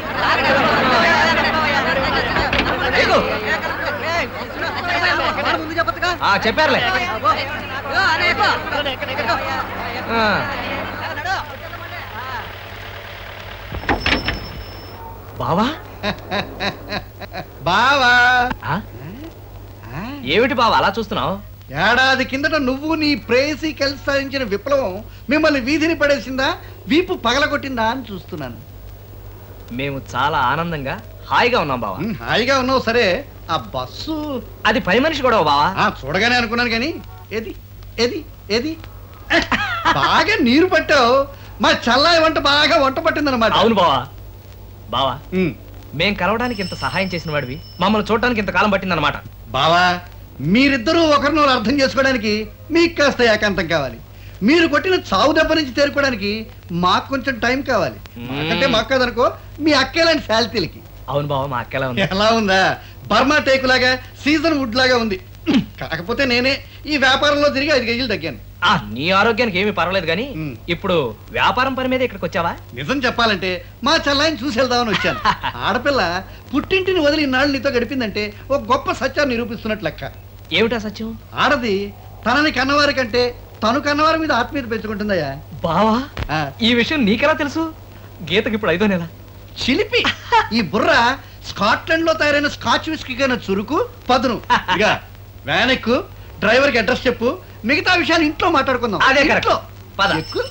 S1: ఎక్కు. ఆ, చెప్పారులే ఆ. బావా
S8: బావా
S1: ఆ? ఏమిటి బావా అలా చూస్తున్నావు
S8: ఏడాది కిందట నువ్వు నీ ప్రేయసి కలిసి సాధించిన విప్లవం మిమ్మల్ని వీధిని పడేసిందా వీపు పగలగొట్టిందా అని చూస్తున్నాను
S1: మేము చాలా ఆనందంగా హాయిగా ఉన్నాం బావా
S8: ఉమ్, హాయిగా ఉన్నావు సరే ఆ బస్సు
S1: అది పని మనిషి కూడా బావా
S8: ఆ చూడగానే అనుకున్నాను కానీ ఏది ఏది ఏది ఏ, బాగా నీరు పట్టావు మా చల్లాయి వంట బాగా వంట పట్టిందనమాట
S1: అవును బావా బావా
S8: ఉమ్,
S1: మేం కలవడానికి ఇంత సహాయం చేసిన వాడివి మమ్మల్ని చూడడానికి ఇంత కాలం పట్టిందన్నమాట
S8: బావా మీరిద్దరూ ఒకరినొకరు అర్థం చేసుకోవడానికి మీకు కాస్త ఏకాంతం కావాలి మీరు కొట్టిన చావు దెబ్బ నుంచి తేరుకోవడానికి మాకు కొంచెం టైం కావాలి మాకంటే మాకు కాదనుకో మీ అక్కేలాంటి శాలితీలకి
S1: అవును బావా మా అక్కలా ఉంది
S8: ఎలా ఉందా బర్మా టేకు లాగా సీజన్ వుడ్ లాగా ఉంది కాకపోతే నేనే ఈ వ్యాపారంలో తిరిగి ఐదు కేజీలు తగ్గాను
S1: ఆ నీ ఆరోగ్యానికి ఏమీ పర్వాలేదు కానీ
S8: మ్.
S1: ఇప్పుడు వ్యాపారం పని మీద ఇక్కడికి వచ్చావా
S8: నిజం చెప్పాలంటే మా చెల్లాయిని చూసి వెళ్దామని వచ్చాను ఆడపిల్ల పుట్టింటిని వదిలి ఇన్నాళ్ళు నీతో గడిపిందంటే ఒక గొప్ప సత్యాన్ని నిరూపిస్తున్నట్లు లెక్క
S1: ఏమిటా సత్యం
S8: ఆడది తనని కన్నవారి కంటే తను కన్నవారి మీద ఆత్మీయత పెంచుకుంటుందయ్యా
S1: బావా
S8: ఆ,
S1: ఈ విషయం నీకెలా తెలుసు గీతకి ఇప్పుడు ఐదో నెల
S8: చిలిపి ఈ బుర్ర స్కాట్లాండ్ లో తయారైన స్కాచ్ విస్కీ కన్నా చురుకు పదును ఇక వ్యాన్ ఎక్కు డ్రైవర్ కి అడ్రస్ చెప్పు మిగతా విషయాలు ఇంట్లో మాట్లాడుకుందాం
S1: అదే కరెక్ట్
S8: ఇంట్లో.
S1: పద
S8: ఎక్కు.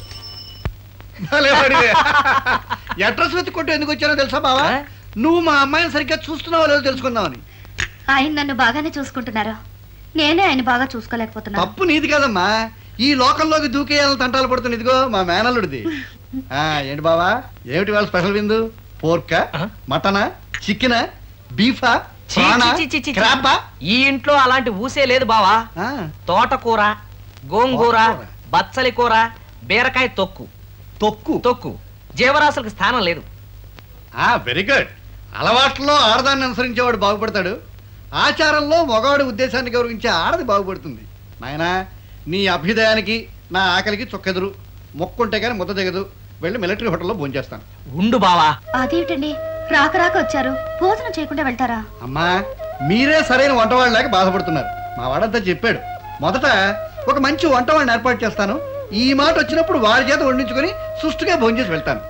S8: భలే వాడివే. అడ్రస్ వెతుక్కుంటూ ఎందుకు వచ్చానో తెలుసా బావా
S1: ఆ?
S8: నువ్వు మా అమ్మాయిని సరిగ్గా చూస్తున్నావో లేదో తెలుసుకుందామని
S3: ఆయన నన్ను బాగానే చూసుకుంటున్నారు నేనే ఆయన బాగా చూసుకోలేకపోతున్నాను
S8: తప్పు నీది కదమ్మా ఈ లోకంలోకి దూకేయాలని తంటాలు పడుతుంది ఇదిగో మా మేనల్లుడిది ఆ, ఏంటి బావా ఏమిటి వాళ్ళ స్పెషల్ విందు పోర్కా
S1: ఆ?
S8: మటనా చికెనా బీఫా
S1: చీ,
S8: ప్రానా
S1: చీ, చీ, చీ, చీ.
S8: క్రాపా
S1: ఈ ఇంట్లో అలాంటి ఊసే లేదు బావా
S8: ఆ,
S1: తోటకూర గోంగూర
S8: తోటకూర.
S1: బచ్చలి కూర బీరకాయ తొక్కు
S8: తొక్కు
S1: తొక్కు జీవరాశులకు స్థానం లేదు
S8: ఆ వెరీ గుడ్ అలవాట్లో ఆడదాన్ని అనుసరించేవాడు బాగుపడతాడు ఆచారంలో మగవాడి ఉద్దేశాన్ని గౌరవించే ఆడది బాగుపడుతుంది నాయనా నీ అభ్యుదయానికి నా ఆకలికి చొక్కెదురు మొక్కుంటే కానీ ముద్ద దిగదు వెళ్ళి మిలిటరీ హోటల్లో భోంచేస్తాను
S1: ఉండు బావా
S3: అదేమిటండి రాక రాక వచ్చారు భోజనం చేయకుండా వెళ్తారా
S8: అమ్మా మీరే సరైన వంటవాళ్ళలాగా బాధపడుతున్నారు మా వాడంతా చెప్పాడు మొదట ఒక మంచి వంటవాడిని ఏర్పాటు చేస్తాను ఈ మాట వచ్చినప్పుడు వారి చేత వండించుకొని సుష్టుగా భోంచేసి వెళ్తాను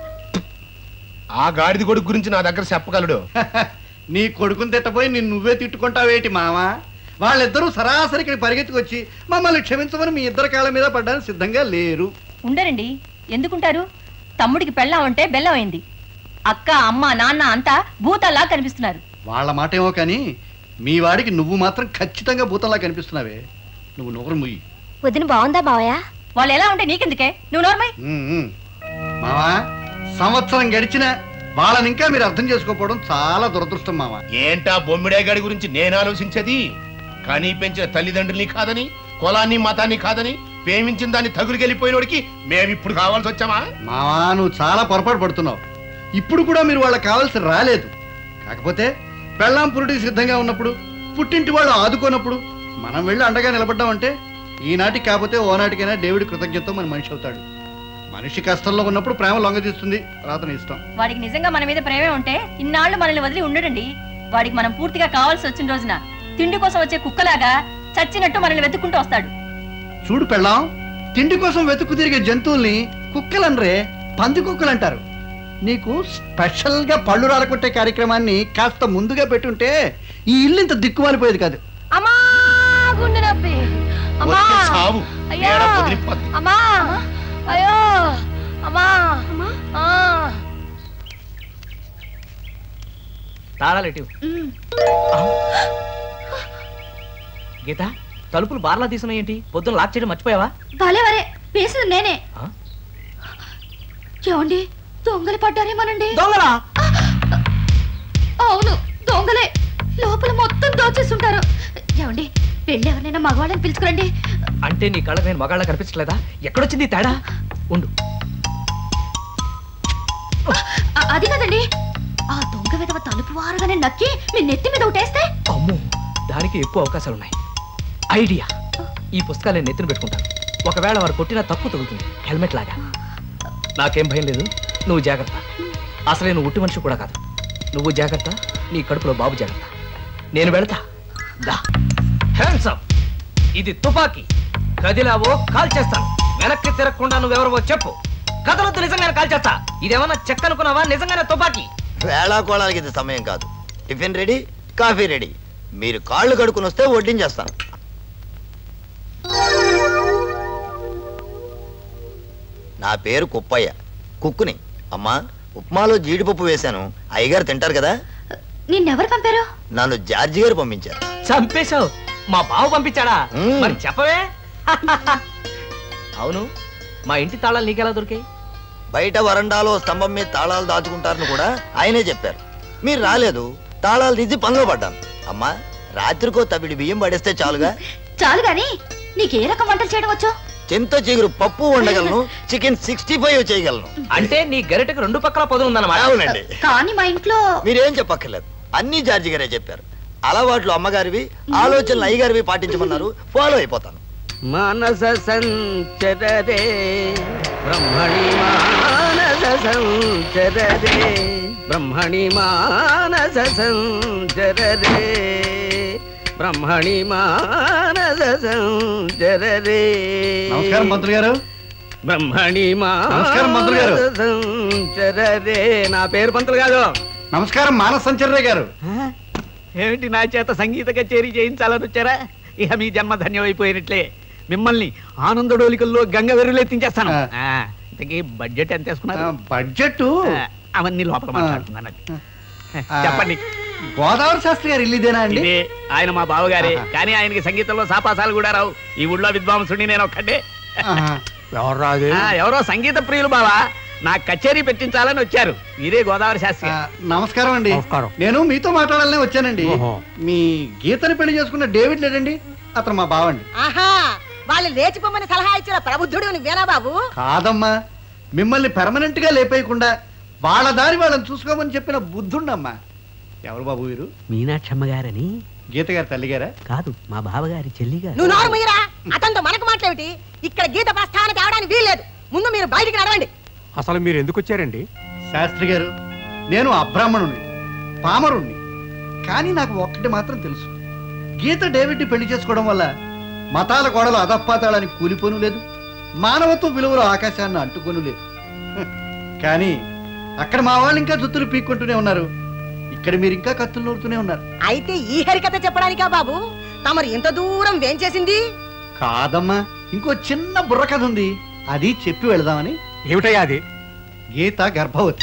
S9: ఆ గాడిద కొడుకు గురించి నా దగ్గర చెప్పగలడు
S8: నీ కొడుకుని తిట్టపోయి నిన్ను నువ్వే తిట్టుకుంటావేటి మావా వాళ్ళిద్దరూ సరాసరి ఇక్కడ పరిగెత్తుకొచ్చి మమ్మల్ని క్షమించమని మీ ఇద్దరి కాళ్ళ మీద పడ్డానికి సిద్ధంగా లేరు
S6: ఉండరండి ఎందుకుంటారు తమ్ముడికి పెళ్ళాం అంటే బెల్లం అయింది అక్క అమ్మ నాన్న అంతా భూతల్లా కనిపిస్తున్నారు
S8: వాళ్ళ మాట ఏమో కానీ మీ వాడికి నువ్వు మాత్రం ఖచ్చితంగా భూతంలా కనిపిస్తున్నావే నువ్వు నోరు ముయ్యి
S3: వదిన బాగుందా బావయ్య
S6: వాళ్ళు ఎలా ఉంటే నీకెందుకే నువ్వు నోర్మై
S8: ఉమ్, ఉమ్. మావా సంవత్సరం గడిచినా వాళ్ళని ఇంకా మీరు అర్థం చేసుకోకపోవడం చాలా దురదృష్టం మావా
S9: ఏంటా బొమ్మిడే గడి గురించి నేను ఆలోచించేది కానీ పెంచిన తల్లిదండ్రుల్ని కాదని కులాన్ని మతాన్ని కాదని ప్రేమించిన దాన్ని తగులుకెళ్ళిపోయినోడికి మేమిప్పుడు కావాల్సి వచ్చామా
S8: మావా నువ్వు చాలా పొరపాటు పడుతున్నావు ఇప్పుడు కూడా మీరు వాళ్ళకి కావాల్సి రాలేదు కాకపోతే పెళ్ళాం పురుటికి సిద్ధంగా ఉన్నప్పుడు పుట్టింటి వాళ్ళు ఆదుకోనప్పుడు మనం వెళ్ళి అండగా నిలబడ్డామంటే ఈనాటికి కాకపోతే ఓనాటికైనా దేవుడి కృతజ్ఞతతో మన మనిషి అవుతాడు మనిషి కష్టంలో ఉన్నప్పుడు ప్రేమ లొంగదీస్తుంది రాతని ఇష్టం
S6: వాడికి నిజంగా మన మీద ప్రేమే ఉంటే ఇన్నాళ్ళు మనల్ని వదిలి ఉండడండి వాడికి మనం పూర్తిగా కావాల్సి వచ్చిన రోజున తిండి కోసం వచ్చే కుక్కలాగా చచ్చినట్టు మనల్ని వెతుక్కుంటూ వస్తాడు
S8: చూడు పెళ్ళాం తిండి కోసం వెతుకు తిరిగే జంతువుల్ని కుక్కలనరే పంది కుక్కలు అంటారు నీకు స్పెషల్ గా పళ్ళు రాలకొట్టే కార్యక్రమాన్ని కాస్త ముందుగా పెట్టుంటే ఈ ఇల్లు ఇంత దిక్కుమాలిపోయేది కాదు
S6: అమ్మా గుండె నొప్పి అమ్మా
S9: వచ్చే సావు
S6: అయ్యో
S9: ఏడ కుదిరిపోద్ది.
S6: అమ్మా అయ్యో అమ్మా ఆ.
S1: తాళాలు ఎటు గీత తలుపులు బార్లా తీసున్నాయేంటి పొద్దున్న లాక్ చేయడం మర్చిపోయావా
S3: భలే వరే వేసింది నేనే
S1: ఆ?
S3: ఏమండి దొంగలు పడ్డారేమోనండి
S1: దొంగలా
S3: అవును దొంగలే లోపల మొత్తం దోచేస్తుంటారు ఏమండి వెళ్ళి ఎవరినైనా మగవాళ్ళని పిలుచుకురండి
S1: అంటే నీ కళ్ళ నేను మగాళ్ళ కనిపించలేదా ఎక్కడొచ్చింది ఈ తేడా ఉండు
S3: అ- అది కదండి ఆ దొంగ విధవ తలుపు వారుగానే నక్కి మీ నెత్తి మీద ఒకటేస్తే
S1: అమ్మో దానికి ఎక్కువ అవకాశాలు ఉన్నాయి ఐడియా ఈ పుస్తకాలు నేను నెత్తిన పెట్టుకుంటాను ఒకవేళ వారు కొట్టినా తప్పు తగులుతుంది హెల్మెట్ లాగా నాకేం భయం లేదు నువ్వు జాగ్రత్త అసలే నువ్వు ఉట్టి మనిషి కూడా కాదు నువ్వు జాగ్రత్త నీ కడుపులో బాబు జాగ్రత్త నేను వెళతా దా హ్యాండ్స్ అప్ ఇది తుపాకీ కదిలావో కాల్ చేస్తాను వెనక్కి తిరగకుండా నువ్వెవరవో చెప్పు కథలొద్దు నిజంగానే కాల్ చేస్తా ఇదేమన్నా చెక్క అనుకున్నావా నిజంగానే తుపాకీ
S10: వేళాకోళాలకి ఇది సమయం కాదు టిఫిన్ రెడీ కాఫీ రెడీ మీరు కాళ్ళు కడుక్కుని వస్తే వడ్డించేస్తాను నా పేరు కుప్పయ్య కుక్కుని అమ్మా ఉప్మాలో జీడిపప్పు వేశాను అయ్యగారు తింటారు కదా
S3: నిన్నెవరు పంపారు
S10: నన్ను జార్జి గారు పంపించారు
S1: చంపేశావు మా బావ పంపించాడా
S10: మ్మ్.
S1: మరి చెప్పవే అవును మా ఇంటి తాళాలు నీకెలా దొరికాయి
S10: బయట వరండాలో స్తంభం మీద తాళాలు దాచుకుంటారని కూడా ఆయనే చెప్పారు మీరు రాలేదు తాళాలు తీసి పనిలో పడ్డాను అమ్మా రాత్రికో తవిడి బియ్యం పడేస్తే చాలుగా
S3: చాలు గాని నీకే రకం వంటలు చేయడం వచ్చో
S10: చింత చిగురు పప్పు వండగలను చికెన్ సిక్స్టీ ఫైవ్ చేయగలను
S1: అంటే నీ గరిటకు రెండు పక్కల పొదులు ఉందన్నమాట
S10: అవునండి
S3: కానీ మా ఇంట్లో
S10: మీరేం చెప్పక్కర్లేదు అన్ని జార్జి గారే చెప్పారు అలవాట్లు అమ్మగారివి ఆలోచనలు అయ్యగారివి పాటించమన్నారు ఫాలో అయిపోతాను
S5: మానస సంచరరే బ్రహ్మణి మానస సంచరరే బ్రహ్మణి మానస సంచరరే బ్రహ్మణి మానస సంచరరే
S8: నమస్కారం మంత్రులు గారు
S5: బ్రహ్మణి
S8: నమస్కారం, మంత్రులు గారు.
S5: మానస సంచరరే నా పేరు పంతులు కాదు
S8: నమస్కారం మానస సంచర్య గారు
S5: ఏమిటి నా చేత సంగీత కచేరీ చేయించాలని వచ్చారా ఇక మీ జన్మ ధన్యమైపోయినట్లే మిమ్మల్ని ఆనందడోలికల్లో గంగ వెర్రులెత్తించేస్తాను
S8: ఆ.
S5: ఆ, ఇంతకీ బడ్జెట్ ఎంత వేసుకున్నారు
S8: బడ్జెట్
S5: ఆ, అవన్నీ లోపల మాట్లాడుతున్నాను
S8: ఆ.
S5: చెప్పండి
S8: గోదావరి శాస్త్రి గారు ఇల్లుదేనా అండి
S5: ఇదే ఆయన మా బావగారే
S8: ఆహా.
S5: కానీ ఆయనకి సంగీతంలో సాపాసాలు కూడా రావు ఈ ఊళ్ళో విద్వాంసుని నేను ఒక్కటే
S8: ఆహా.
S5: ఆ, ఎవరో సంగీత ప్రియులు బావా నా కచేరీ పెట్టించాలని వచ్చారు ఇదే గోదావరి శాస్త్రి
S8: ఆ, నమస్కారం అండి
S5: నమస్కారం.
S8: నేను మీతో మాట్లాడాలనే వచ్చానండి
S5: ఓహో.
S8: మీ గీతని పెళ్లి చేసుకున్న డేవిడ్ లేడండి అతను మా బావండి
S4: ఆహా వాళ్ళు లేచిపోమని సలహా ఇచ్చిన ప్రబుద్ధుడు నువ్వేనా బాబు
S8: కాదమ్మా మిమ్మల్ని పెర్మనెంట్ గా లేపేయకుండా వాళ్ళ దారి వాళ్ళని చూసుకోమని చెప్పిన బుద్ధుండమ్మా ఎవరు బాబు వీరు
S5: మీనాక్షమ్మ గారని
S8: గీత గారి తల్లి గారా
S5: కాదు మా బావగారి చెల్లిగా
S4: నువ్వు నోరు మీరా అతనితో మనకు మాట్లాడేమిటి ఇక్కడ గీత ప్రస్థానం తేవడానికి వీల్లేదు ముందు మీరు బయటికి నడవండి
S11: అసలు మీరు ఎందుకు వచ్చారండి
S8: శాస్త్రి గారు నేను అబ్రాహ్మణుణ్ణి పామరుణ్ణి కానీ నాకు ఒక్కటి మాత్రం తెలుసు గీత డేవిడ్ని పెళ్లి చేసుకోవడం వల్ల మతాల గోడలు అధపాతాళానికి కూలిపోను లేదు మానవత్వ విలువలు ఆకాశాన్ని అంటుకోను లేదు హ, కానీ అక్కడ మా వాళ్ళు ఇంకా జుత్తులు పీక్కుంటూనే ఉన్నారు ఇక్కడ మీరు ఇంకా కత్తులు నూరుతూనే ఉన్నారు
S4: అయితే ఈ హరికథ చెప్పడానికా బాబు తమరు ఇంత దూరం వేంచేసింది
S8: కాదమ్మా ఇంకో చిన్న బుర్ర కథ ఉంది అది చెప్పి వెళదామని
S11: ఏమిటయ్యా అది
S8: గీత గర్భవతి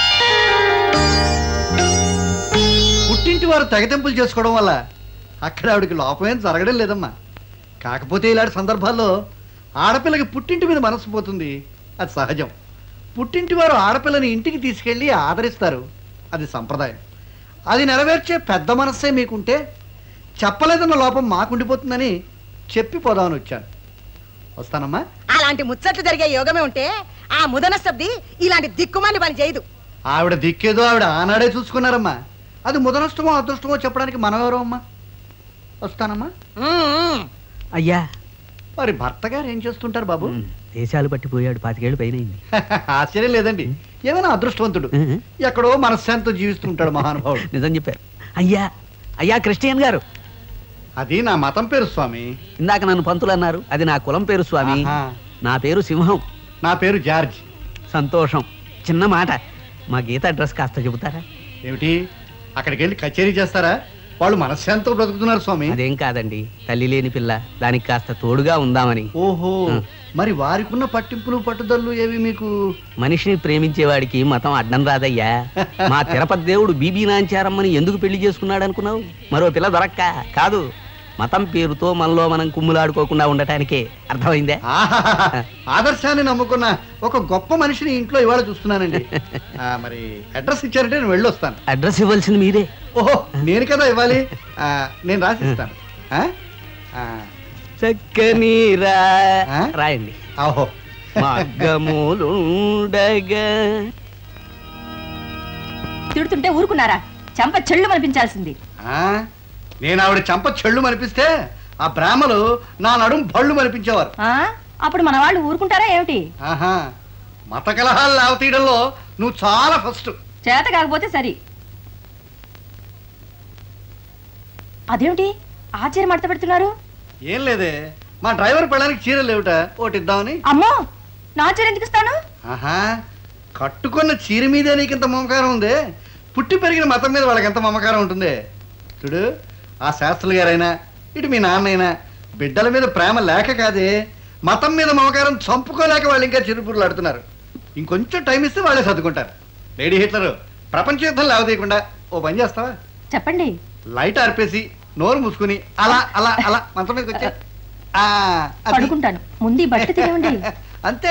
S8: పుట్టింటి వారు తెగతెంపులు చేసుకోవడం వల్ల అక్కడ ఆవిడకి లోపమేం జరగడం లేదమ్మా కాకపోతే ఇలాంటి సందర్భాల్లో ఆడపిల్లకి పుట్టింటి మీద మనసు పోతుంది అది సహజం పుట్టింటి వారు ఆడపిల్లని ఇంటికి తీసుకెళ్ళి ఆదరిస్తారు అది సంప్రదాయం అది నెరవేర్చే పెద్ద మనస్సే మీకుంటే చెప్పలేదన్న లోపం మాకుండిపోతుందని చెప్పి పోదామని వచ్చాను వస్తానమ్మా
S4: అలాంటి ముచ్చట్లు జరిగే యోగమే ఉంటే ఆ ముదన సబ్ది ఇలాంటి దిక్కుమాలి పని చేయదు
S8: ఆవిడ దిక్కేదో ఆవిడ ఆనాడే చూసుకున్నారమ్మా అది ముదనష్టమో అదృష్టమో చెప్పడానికి మనం ఎవరో అమ్మా వస్తానమ్మా
S7: అయ్యా
S8: మరి భర్త గారు ఏం చేస్తుంటారు బాబు
S7: దేశాలు పట్టిపోయాడు పాతికేళ్ళు పైనయింది
S8: ఆశ్చర్యం లేదండి ఏమైనా అదృష్టవంతుడు ఎక్కడో మనశ్శాంతితో జీవిస్తుంటాడు మహానుభావుడు
S7: నిజం చెప్పారు అయ్యా అయ్యా క్రిస్టియన్ గారు
S8: అది నా మతం పేరు స్వామి
S7: ఇందాక నన్ను పంతులు అన్నారు అది నా కులం పేరు స్వామి
S8: ఆహా.
S7: నా పేరు సింహం
S8: నా పేరు జార్జ్
S7: సంతోషం చిన్న మాట మా గీత అడ్రస్ కాస్త చెబుతారా
S8: ఏమిటి అక్కడికి వెళ్ళి కచేరీ చేస్తారా వాళ్ళు మనశ్శాంతితో బ్రతుకుతున్నారు స్వామి
S7: అదేం కాదండి తల్లి లేని పిల్ల దానికి కాస్త తోడుగా ఉందామని
S8: ఓహో
S7: ఉం.
S8: మరి వారికున్న పట్టింపులు పట్టుదళ్ళు ఏవి మీకు
S7: మనిషిని ప్రేమించేవాడికి మతం అడ్డం రాదయ్యా మా తిరుపతి దేవుడు బీబీ నాంచారమ్మని ఎందుకు పెళ్లి చేసుకున్నాడు అనుకున్నావు మరో పిల్ల దొరక్క కాదు మతం పేరుతో మనలో మనం కుమ్ములాడుకోకుండా ఉండటానికే అర్థమైందే
S8: ఆహాహాహా. ఆదర్శాన్ని నమ్ముకున్న ఒక గొప్ప మనిషిని ఇంట్లో ఇవాళ చూస్తున్నానండి ఆ, మరి అడ్రస్ ఇచ్చారంటే నేను వెళ్ళొస్తాను
S7: అడ్రస్ ఇవ్వాల్సింది మీరే
S8: ఓహో నేను కదా ఇవ్వాలి ఆ, నేను రాసిస్తాను ఆ? ఆ,
S7: చక్కని రా
S8: ఆ?
S7: రాయండి
S8: ఓహో
S7: మగ్గములుండగా
S6: తిడుతుంటే ఊరుకున్నారా చంప చెళ్ళు అనిపించాల్సింది
S8: ఆ, నేను ఆవిడ చంప చెళ్ళు మనిపిస్తే ఆ బ్రాహ్మలు నా నడుం బళ్ళు మనిపించేవారు
S6: ఆ అప్పుడు మన వాళ్ళు ఊరుకుంటారా ఏమిటి
S8: ఆహా మత కలహాలు లేవతీయడంలో నువ్వు చాలా ఫస్ట్
S6: చేత కాకపోతే సరి అదేమిటి ఆశ్చర్య మడత పెడుతున్నారు
S8: ఏం లేదే మా డ్రైవర్ పెళ్ళడానికి చీరలు లేవుట ఒకటి ఇద్దామని
S6: అమ్మో నా చీర ఎందుకు ఇస్తాను
S8: ఆహా కట్టుకున్న చీర మీదే నీకు ఇంత మమకారం ఉందే పుట్టి పెరిగిన మతం మీద వాళ్ళకి ఎంత మమకారం ఉంటుంది చూడు ఆ శాస్త్రులు గారైనా ఇటు మీ నాన్నైనా బిడ్డల మీద ప్రేమ లేక కాదే మతం మీద మమకారం చంపుకోలేక వాళ్ళు ఇంకా చిరుపురులు ఆడుతున్నారు ఇంకొంచెం టైం ఇస్తే వాళ్ళే సర్దుకుంటారు లేడీ హిట్లరు ప్రపంచ యుద్ధం లేవదీయకుండా ఓ పని చేస్తావా
S6: చెప్పండి
S8: లైట్ ఆర్పేసి నోరు మూసుకుని అలా అలా అలా మంచం మీదకి వచ్చా
S6: పడుకుంటాను ముందు ఈ బట్ట తినేవండి
S8: అంతే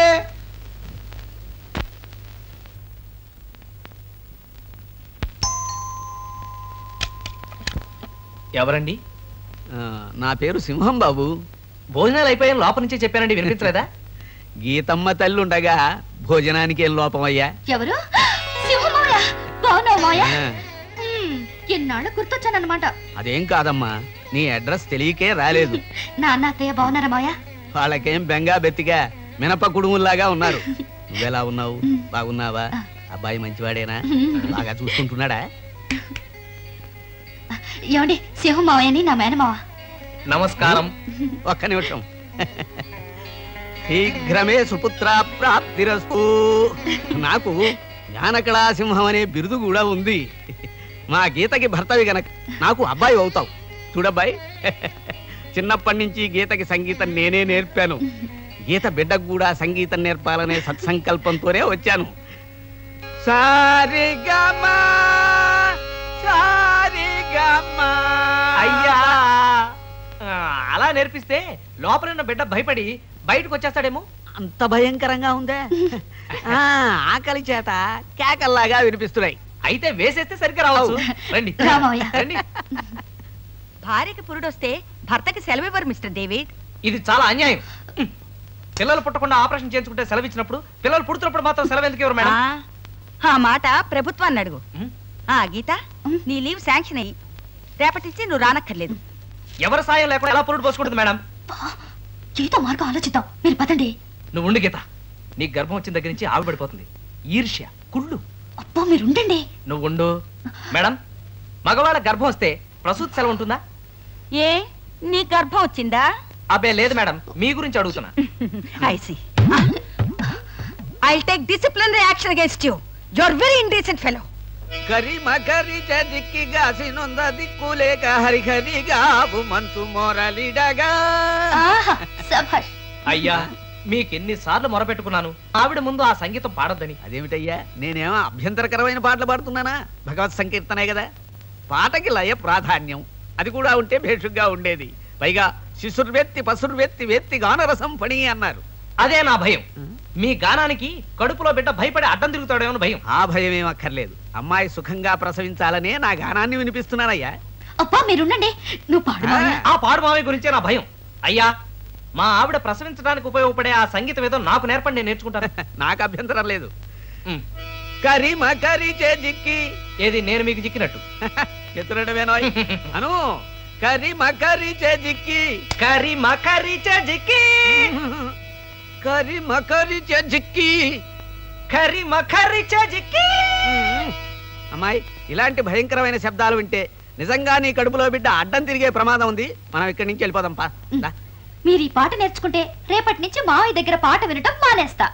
S1: ఎవరండి
S7: ఆ, నా పేరు సింహం బాబు
S1: భోజనాలు అయిపోయాయి లోపల నుంచి చెప్పానండి వినిపించలేదా
S7: గీతమ్మ తల్లి ఉండగా భోజనానికి ఏం లోపం అయ్యా
S3: ఎవరు సింహమాయ బాగున్నావు మాయ
S7: ఆ,
S3: ఎన్నాళ్ళు గుర్తొచ్చానన్నమాట
S7: అదేం కాదమ్మా నీ అడ్రస్ తెలియకే రాలేదు
S3: నాన్న అత్తయ్య బాగున్నారా మాయ
S7: వాళ్ళకేం బెంగా బెత్తిగా మినప కుడుముల్లాగా ఉన్నారు నువ్వెలా ఉన్నావు బాగున్నావా అబ్బాయి మంచివాడేనా బాగా చూసుకుంటున్నాడా
S3: ఏమండి సింహం మావయ్యని నా మేనమావ
S1: నమస్కారం
S7: ఒక్క నిమిషం శీఘ్రమే సుపుత్ర ప్రాప్తిరస్తు నాకు జ్ఞానకళా సింహం అనే బిరుదు కూడా ఉంది మా గీతకి భర్తవి గనక నాకు అబ్బాయి అవుతావు చూడబ్బాయి చిన్నప్పటి నుంచి గీతకి సంగీతం నేనే నేర్పాను గీత బిడ్డకు కూడా సంగీతం నేర్పాలనే సత్సంకల్పంతోనే వచ్చాను సారిగమా సారిగమా
S1: అయ్యా ఆ, అలా నేర్పిస్తే లోపల ఉన్న బిడ్డ భయపడి బయటకు వచ్చేస్తాడేమో
S7: అంత భయంకరంగా ఉందే ఆ, ఆకలి చేత కేకల్లాగా వినిపిస్తున్నాయి
S1: అయితే వేసేస్తే సరిగ్గా రావచ్చు రండి
S3: రామయ్య.
S1: రండి
S4: భార్యకి పురుడొస్తే భర్తకి సెలవు ఇవ్వరు మిస్టర్ డేవిడ్
S1: ఇది చాలా అన్యాయం హ్మ్. పిల్లలు పుట్టకుండా ఆపరేషన్ చేయించుకుంటే సెలవు ఇచ్చినప్పుడు పిల్లలు పుడుతున్నప్పుడు మాత్రం సెలవు ఎందుకు ఇవ్వరు మేడం
S4: ఆ, ఆ మాట ప్రభుత్వాన్ని అడుగు
S1: ఉం?
S4: ఆ గీత నీ లీవ్ శాంక్షన్ అయ్యి రేపటి నుంచి నువ్వు రానక్కర్లేదు
S1: ఎవరి సాయం లేకుండా ఎలా పురుడు పోసుకుంటుంది మేడం
S3: ఏదో మార్గం ఆలోచిద్దాం మీరు పదండి
S1: నువ్వు ఉండు గీత నీకు గర్భం వచ్చిన దగ్గర నుంచి ఆవి పడిపోతుంది ఈర్ష్య కుళ్ళు
S3: అబ్బా మీరు ఉండండి
S1: నువ్వు ఉండు మేడం మగవాళ్ళ గర్భం వస్తే ప్రసూతి సెలవు ఉంటుందా
S4: ఏ నీ గర్భం వచ్చిందా
S1: అబ్బే లేదు మేడం మీ గురించి అడుగుతున్నా
S4: I see I take disciplinary action against you you are very indecent fellow
S7: కరిమ కరి దిక్కిగాసి నొంద దిక్కులేక హరిహరిగావు మంచు మొరలిడగా
S3: ఆహా సభాష్
S1: అయ్యా మీకెన్ని సార్లు మొరపెట్టుకున్నాను ఆవిడ ముందు ఆ సంగీతం పాడొద్దని
S7: అదేమిటయ్యా నేనేమో అభ్యంతరకరమైన పాటలు పాడుతున్నానా భగవత్ సంకీర్తనే కదా పాటకి లయ ప్రాధాన్యం అది కూడా ఉంటే భేషుగ్గా ఉండేది పైగా శిశుర్వెత్తి పసుర్వెత్తి వెత్తి గానరసం పణి అన్నారు
S1: అదే నా భయం మీ గానానికి కడుపులో బిడ్డ భయపడి అడ్డం తిరుగుతాడేమో అని భయం
S7: ఆ భయం ఏం అక్కర్లేదు అమ్మాయి సుఖంగా ప్రసవించాలనే నా గానాన్ని వినిపిస్తున్నానయ్యా
S3: అబ్బా మీరుండండి నువ్వు పాడు మావయ్య.
S1: ఆ పాడు మావయ్య గురించే నా భయం అయ్యా మా ఆవిడ ప్రసవించడానికి ఉపయోగపడే ఆ సంగీతం ఏదో నాకు నేర్పండి నేను నేర్చుకుంటాను
S7: నాకు అభ్యంతరం లేదు
S1: ఉమ్.
S7: కరిమ కరి జిక్కి
S1: ఏది నేను మీకు చిక్కినట్టు
S7: ఎత్తుడమేనోయ్ అను కరిమ కరి జిక్కి
S1: కరి మకరి జిక్కి
S7: కరి మకరి జిక్కి
S1: కరి మకరి జిక్కి
S7: అమ్మాయి ఇలాంటి భయంకరమైన శబ్దాలు వింటే నిజంగా నీ కడుపులో బిడ్డ అడ్డం తిరిగే ప్రమాదం ఉంది మనం ఇక్కడి నుంచి వెళ్ళిపోదాం పా దా.
S3: మీరు ఈ పాట నేర్చుకుంటే రేపటి నుంచి మావయ్య దగ్గర పాట వినటం మానేస్తా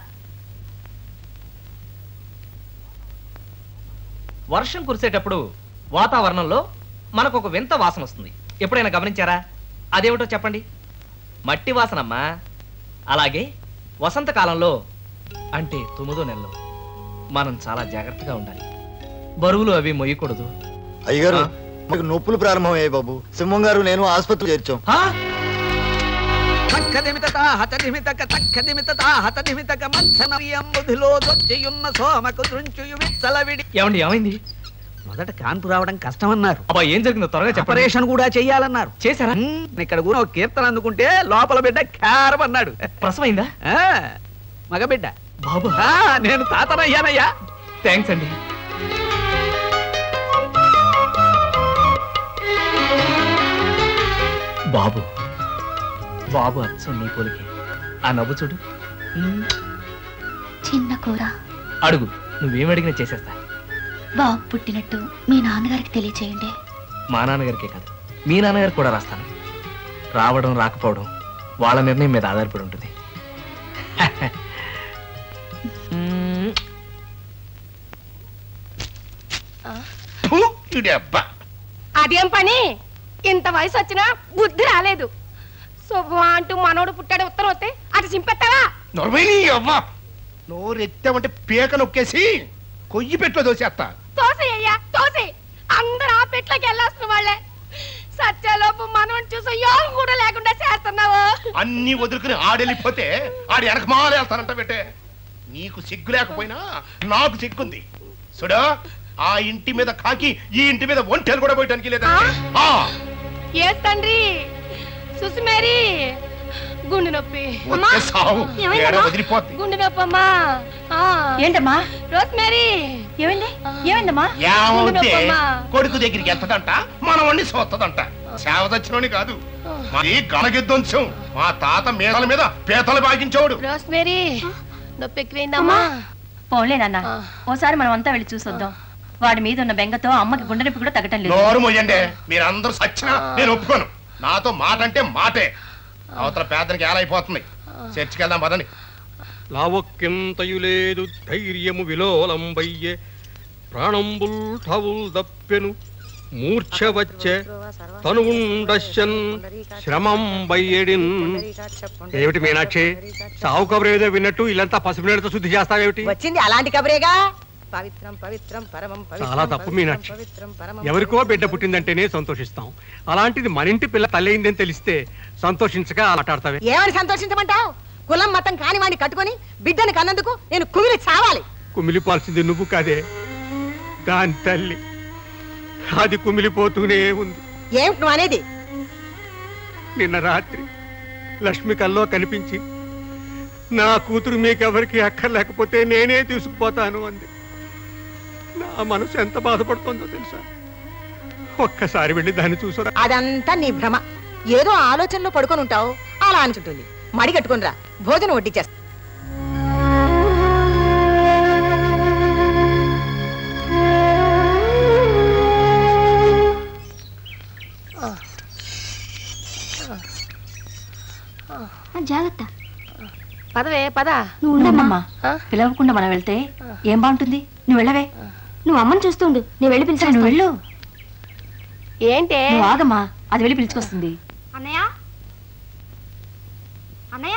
S1: వర్షం కురిసేటప్పుడు వాతావరణంలో మనకు ఒక వింత వాసన వస్తుంది ఎప్పుడైనా గమనించారా అదేమిటో చెప్పండి మట్టి వాసనమ్మా అలాగే వసంతకాలంలో అంటే తొమ్మిదో నెలలో మనం చాలా జాగ్రత్తగా ఉండాలి బరువులు అవి మొయ్యకూడదు
S10: అయ్యగారు
S1: ఆ?
S10: మాకు నొప్పులు ప్రారంభమయ్యాయి బాబు సింహం గారు నేను ఆసుపత్రి చేర్చాం
S1: ఆ?
S7: తక్కదిమితత హతదిమితక తక్కదిమితత హతదిమితక మత్సనరియం బుధిలో దొచ్చియున్న సోమకు దృంచుయు విచ్చలవిడి
S1: ఏమండి ఏమైంది
S7: మొదట కాన్పు రావడం కష్టమన్నారు
S1: అబ్బా ఏం జరిగిందో త్వరగా చెప్పండి
S7: ఆపరేషన్ కూడా చెయ్యాలన్నారు
S1: చేశారా
S7: ఉమ్, ఇక్కడ కూడా ఒక కీర్తన అందుకుంటే లోపల బిడ్డ క్యారమన్నాడు
S1: ప్రసవైందా
S7: ఆ, మగబిడ్డ
S1: బాబు
S7: ఆ, నేను తాతనయ్యానయ్యా
S1: థ్యాంక్స్ అండి బాబు బాబు అచ్చం నీ పోలికే ఆ నవ్వు చూడు మ్మ్.
S3: చిన్న కూర
S1: అడుగు నువ్వేం అడిగినా చేసేస్తా
S3: బాబు పుట్టినట్టు మీ నాన్నగారికి తెలియచేయండి
S1: మా నాన్నగారికే కాదు మీ నాన్నగారికి కూడా రాస్తాను రావడం రాకపోవడం వాళ్ళ నిర్ణయం మీద ఆధారపడి ఉంటుంది మ్మ్.
S9: ఫు, ఈడి అబ్బా
S12: అదేం పని ఇంత వయసు వచ్చినా బుద్ధి రాలేదు శుభం అంటూ మనోడు పుట్టాడు ఉత్తరం వస్తే అది చింపెత్తావా
S9: నొరమైని అవ్వా నోరెత్తామంటే పీక నొక్కేసి కొయ్యి పెట్లో దోసేస్తా
S12: తోసి అయ్యా తోసి అందరూ ఆ పెట్లోకి వెళ్ళేస్తున్న వాళ్ళే సత్యలోపు మనోడు చూసి యోగం కూడా లేకుండా చేస్తున్నావు
S9: అన్ని వదులుకుని ఆడెళ్ళిపోతే ఆడి వెనక మాలేస్తానంట పెట్టే నీకు సిగ్గు లేకపోయినా నాకు సిగ్గుంది చూడు ఆ ఇంటి మీద కాకి ఈ ఇంటి మీద ఒంటెలు కూడా పోయటానికి లేదా ఆ,
S12: ఏ తండ్రి సుసుమేరి గుండె నొప్పి
S9: వచ్చే సావు ఏడ వదిలిపోద్ది
S12: గుండె నొప్పి అమ్మా ఆ.
S6: ఏంటమ్మా
S12: రోస్మేరీ
S6: ఏమైంది ఏమైందమ్మా
S9: ఏమవుతే
S12: ఉండనమ్మా.
S9: కొడుకు దగ్గరికి వెళ్తదంట మనవణ్ణి సోత్తదంట సేవ తెచ్చినోని కాదు మరి గణగిద్దంశం మా తాత మేడల మీద పీతలు బాగించేవాడు
S12: రోస్మేరీ నొప్పి ఎక్కువైందమ్మా
S6: పోన్లే నాన్న
S12: ఆ.
S6: ఓసారి మనం అంతా వెళ్ళి చూసొద్దాం వాడి మీద ఉన్న బెంగతో అమ్మకి గుండె నొప్పి కూడా తగ్గటం లేదు
S9: నోరు మొయ్యండి మీరందరూ సచ్చినా నేను ఒప్పుకోను నాతో మాట అంటే మాటే అవతల పేదనికి ఏలైపోతుంది చర్చికి వెళ్దాం పదండి
S11: లావొక్కింతయు లేదు ధైర్యము విలోలంబయ్యే ప్రాణంబుల్ ఠవుల్ దప్పెను మూర్ఛ వచ్చే తనువుండశ్చన్ శ్రమం బయ్యడిన్ ఏమిటి మీనాక్షి సావు కబురు ఏదో విన్నట్టు ఇల్లంతా పసుపు నీళ్ళతో శుద్ధి చేస్తావేమిటి
S4: వచ్చింది అలాంటి కబరేగా పవిత్రం పవిత్రం పరమం
S11: చాలా తప్పు మీనాక్షి ఎవరికో బిడ్డ పుట్టిందంటేనే సంతోషిస్తాం అలాంటిది మన ఇంటి పిల్ల తల్లయిందని తెలిస్తే సంతోషించక మాట్లాడతావే
S4: ఏమని సంతోషించమంటావు కులం మతం కాని వాడిని కట్టుకొని బిడ్డని కన్నందుకు నేను కుమిలి చావాలి
S11: కుమిలిపోవాల్సింది నువ్వు కాదే దాని తల్లి అది కుమిలిపోతూనే ఉంది
S4: ఏమిటి నువ్వు అనేది
S11: నిన్న రాత్రి లక్ష్మి కల్లో కనిపించి నా కూతురు మీకెవరికి అక్కర్లేకపోతే నేనే తీసుకుపోతాను అంది నా మనసు ఎంత బాధపడుతుందో తెలుసా ఒక్కసారి వెళ్ళి దాన్ని చూసరా
S4: అదంతా నీ భ్రమ ఏదో ఆలోచనలో పడుకొని ఉంటావు అలా అనుకుంటుంది మడి కట్టుకునిరా భోజనం వడ్డించేస్తా
S3: జాగ్రత్త
S12: పదవే పద
S6: నువ్వు ఉండమ్మా పిలవకుండా మనం వెళ్తే ఏం బాగుంటుంది నువ్వు వెళ్ళవే
S3: నువ్వు అమ్మని చూస్తుండు నేను వెళ్ళి
S6: సరే నువ్వు వెళ్ళు
S12: ఏంటే
S6: నువ్వు ఆగమ్మా అది వెళ్ళి పిలుచుకొస్తుంది
S3: అన్నయ్య అన్నయ్య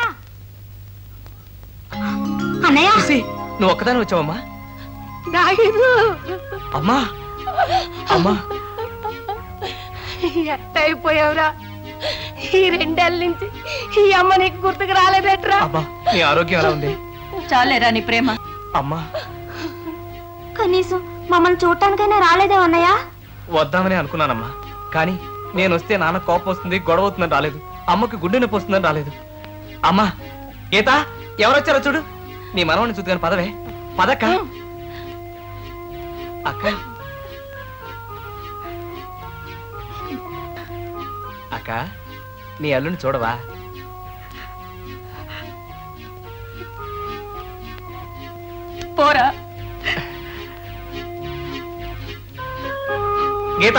S3: అన్నయ్య
S1: చూసి నువ్వు ఒక్కదాని వచ్చావమ్మా
S12: నాయుడు
S1: అమ్మా అమ్మా
S12: ఎట్ట అయిపోయావురా ఈ రెండేళ్ళ నుంచి ఈ అమ్మ నీకు గుర్తుకు రాలేదట్రా
S1: అబ్బా నీ ఆరోగ్యం ఎలా ఉంది
S6: చాలేరా నీ ప్రేమ
S1: అమ్మా
S2: కనీసం మమ్మల్ని చూడటానికైనా రాలేదే అన్నయ్య
S1: వద్దామని అనుకున్నానమ్మా కానీ నేను వస్తే నాన్న కోపం వస్తుంది గొడవ అవుతుందని రాలేదు అమ్మకి గుండె నొప్పి వస్తుందని రాలేదు అమ్మా గీత ఎవరొచ్చారో చూడు నీ మనవని చూద్దాను పదవే పదక్క అక్క అక్క నీ అల్లుని చూడవా
S6: పోరా
S1: గీత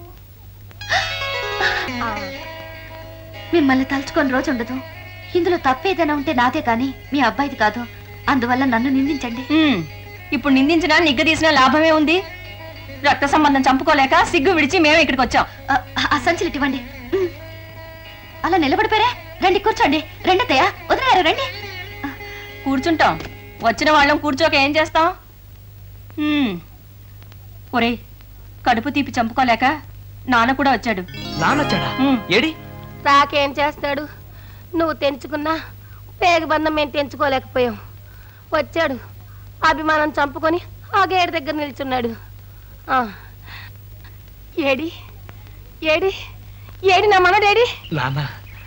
S3: మిమ్మల్ని తలుచుకొని రోజు ఉండదు ఇందులో తప్పేదైనా ఉంటే నాదే కానీ మీ అబ్బాయిది కాదు అందువల్ల నన్ను నిందించండి
S6: ఉమ్, ఇప్పుడు నిందించినా నిగ్గదీసినా లాభమే ఉంది రక్త సంబంధం చంపుకోలేక సిగ్గు విడిచి మేము ఇక్కడికి వచ్చాం
S3: ఆ, ఆ సంచులు ఇవ్వండి ఉమ్. అలా నిలబడిపోయారే రండి కూర్చోండి రెండతయ్యా వదిలేరు రండి
S6: కూర్చుంటాం వచ్చిన వాళ్ళం కూర్చోక ఏం చేస్తాం ఉమ్. ఒరేయ్ కడుపు తీపి చంపుకోలేక నాన్న కూడా వచ్చాడు
S1: నాన్నొచ్చాడా
S6: ఉమ్.
S1: ఏడి
S12: రాకేం చేస్తాడు నువ్వు తెంచుకున్నా పేగబంధం మేము తెంచుకోలేకపోయాం వచ్చాడు అభిమానం చంపుకొని ఆ గేటు దగ్గర నిల్చున్నాడు ఆ. ఏడి ఏడి ఏడి నా మనడేడి
S1: నాన్న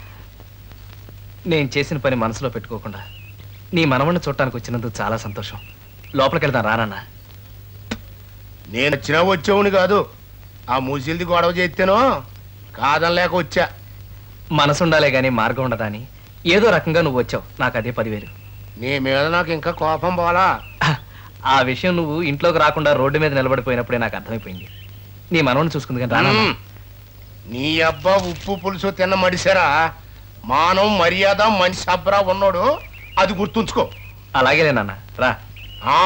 S1: నేను చేసిన పని మనసులో పెట్టుకోకుండా నీ మనవణ్ణి చూడటానికి వచ్చినందుకు చాలా సంతోషం లోపలికి వెళ్దాం రానన్నా
S9: నేను వచ్చినా వచ్చేవుని కాదు ఆ ముసిల్ది గొడవ చేస్తేనో కాదనలేక వచ్చా
S1: మనసు ఉండాలే గానీ మార్గం ఉండదా అని ఏదో రకంగా నువ్వు వచ్చావు నాకు అదే పదివేలు
S9: నీ మీద నాకు ఇంకా కోపం పోలా
S1: ఆ విషయం నువ్వు ఇంట్లోకి రాకుండా రోడ్డు మీద నిలబడిపోయినప్పుడే నాకు అర్థమైపోయింది నీ మనవణ్ణి చూసుకుంది కానీ రానా
S9: మ్మ్. నీ అబ్బా ఉప్పు పులుసు తిన్న మడిసారా మానం మర్యాద మనిషి అబ్బరా ఉన్నాడు అది గుర్తుంచుకో
S1: అలాగేలే నాన్న రా
S9: ఆ.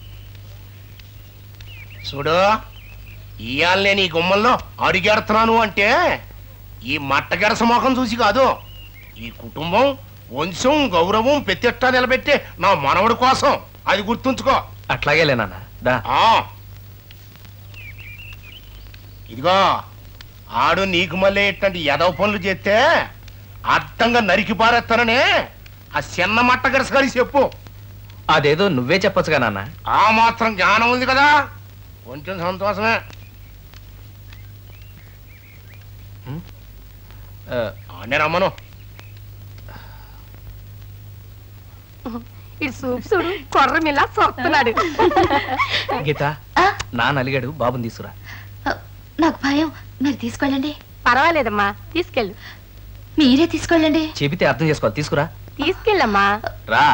S9: చూడు ఇయాలనే నీ గుమ్మల్లో అడిగెడుతున్నాను అంటే ఈ మట్టగెరస మొఖం చూసి కాదు ఈ కుటుంబం వంశం గౌరవం పెత్తెట్టా నిలబెట్టే నా మనవడి కోసం అది గుర్తుంచుకో
S1: అట్లాగేలే నాన్న దా
S9: ఆ. ఇదిగో ఆడు నీకు మళ్ళీ ఇట్లాంటి ఎదవ పనులు చేస్తే అర్థంగా నరికి పారేస్తాననే ఆ చిన్న మట్ట గరసగారి చెప్పు
S1: అదేదో నువ్వే చెప్పొచ్చుగా నాన్న
S9: ఆ మాత్రం జ్ఞానం ఉంది కదా కొంచెం సంతోషమే
S1: ఆ,
S9: నేను రమ్మను
S12: ఇది సూప్ చూడు కొర్ర మిల్ల సొస్తున్నాడు
S1: గీత నాన్న అలిగాడు బాబుని తీసుకురా
S3: నాకు భయం మీరు తీసుకెళ్ళండి
S12: పర్వాలేదమ్మా తీసుకెళ్ళు
S3: మీరే తీసుకెళ్ళండి
S1: చెబితే అర్థం చేసుకోవాలి తీసుకురా
S12: తీసుకెళ్ళమ్మా
S1: రా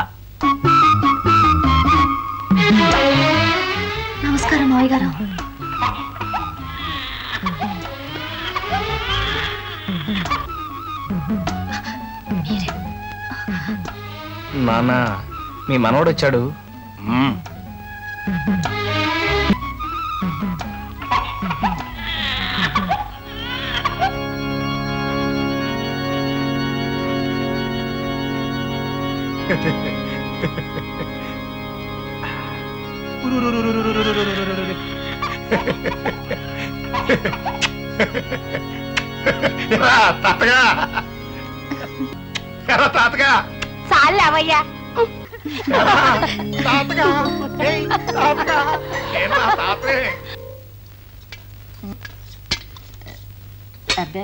S3: నమస్కారం మావయ్య గారు మీరే
S1: నాన్న మీ మనవడు వచ్చాడు
S9: మ్మ్. రా, తాతగా రా, తాతగా
S12: చాలే అవయ్యా
S9: తాతగా ఏయ్, తాతగా ఏనా తాతే
S6: అబ్బే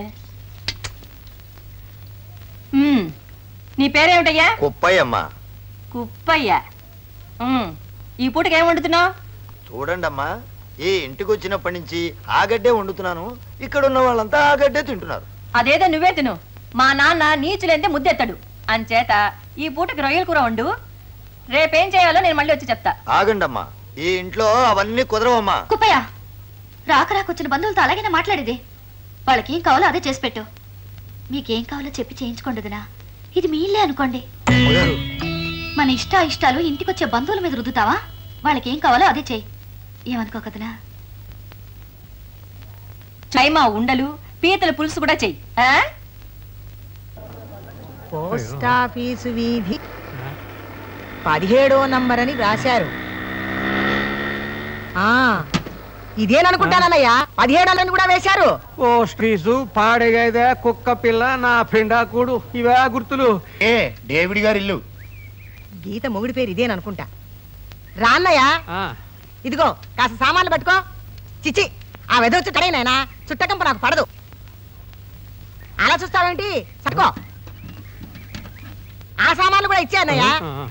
S6: ఉమ్, నీ పేరేమిటయ్యా
S10: కుప్పయ్యమ్మా
S6: కుప్పయ్య ఉమ్, ఈ పూటకి ఏం వండుతున్నావు
S10: చూడండమ్మా ఈ ఇంటికి వచ్చినప్పటి నుంచి ఆగడ్డే వండుతున్నాను ఇక్కడ ఉన్న వాళ్ళంతా ఆగడ్డే తింటున్నారు
S6: అదేదో నువ్వే తిను మా నాన్న నీచులేందే ముద్దెత్తాడు అంచేత ఈ పూటకి రొయ్యల కూర వండు రేపేం చేయాలో నేను మళ్ళీ వచ్చి చెప్తా
S10: ఆగండమ్మా ఈ ఇంట్లో అవన్నీ కుదరవమ్మా
S3: కుప్పయ్య రాక రాకొచ్చిన బంధువులతో అలాగైనా మాట్లాడేది వాళ్ళకి ఏం కావాలో అదే చేసి పెట్టు మీకేం కావాలో చెప్పి చేయించుకోండిదినా ఇది మీ ఇల్లే అనుకోండి
S10: అమ్మగారు
S3: మన ఇష్ట ఇష్టాలు ఇంటికొచ్చే బంధువుల మీద రుద్దుతావా వాళ్ళకి ఏం కావాలో అదే చెయ్యి ఏమనుకోకదనా
S6: చైమా ఉండలు పీతల పులుసు కూడా చెయ్యి ఆ?
S4: పోస్ట్ ఆఫీసు వీధి పదిహేడో నంబర్ అని రాశారు ఆ ఇదేననుకుంటానన్నయ్యా పదిహేడాలని కూడా వేశారు
S11: పోస్ట్ ఫీజు పాడేగైదా కుక్క పిల్ల నా ఫ్రెండా కూడు ఇవే గుర్తులు
S9: ఏ డేవిడ్ గారి ఇల్లు
S4: గీత మొగుడి పేరు ఇదేననుకుంటా రాన్నయ్య
S11: ఆ,
S4: ఇదిగో కాస్త సామాన్లు పట్టుకో చిచి ఆ వెదవచ్చు కడేనాయనా చుట్టకంప నాకు పడదు అలా చూస్తావేంటి సట్టుకో ఆ సామాన్లు కూడా ఇచ్చానయ్యా
S11: ఆ, ఆ.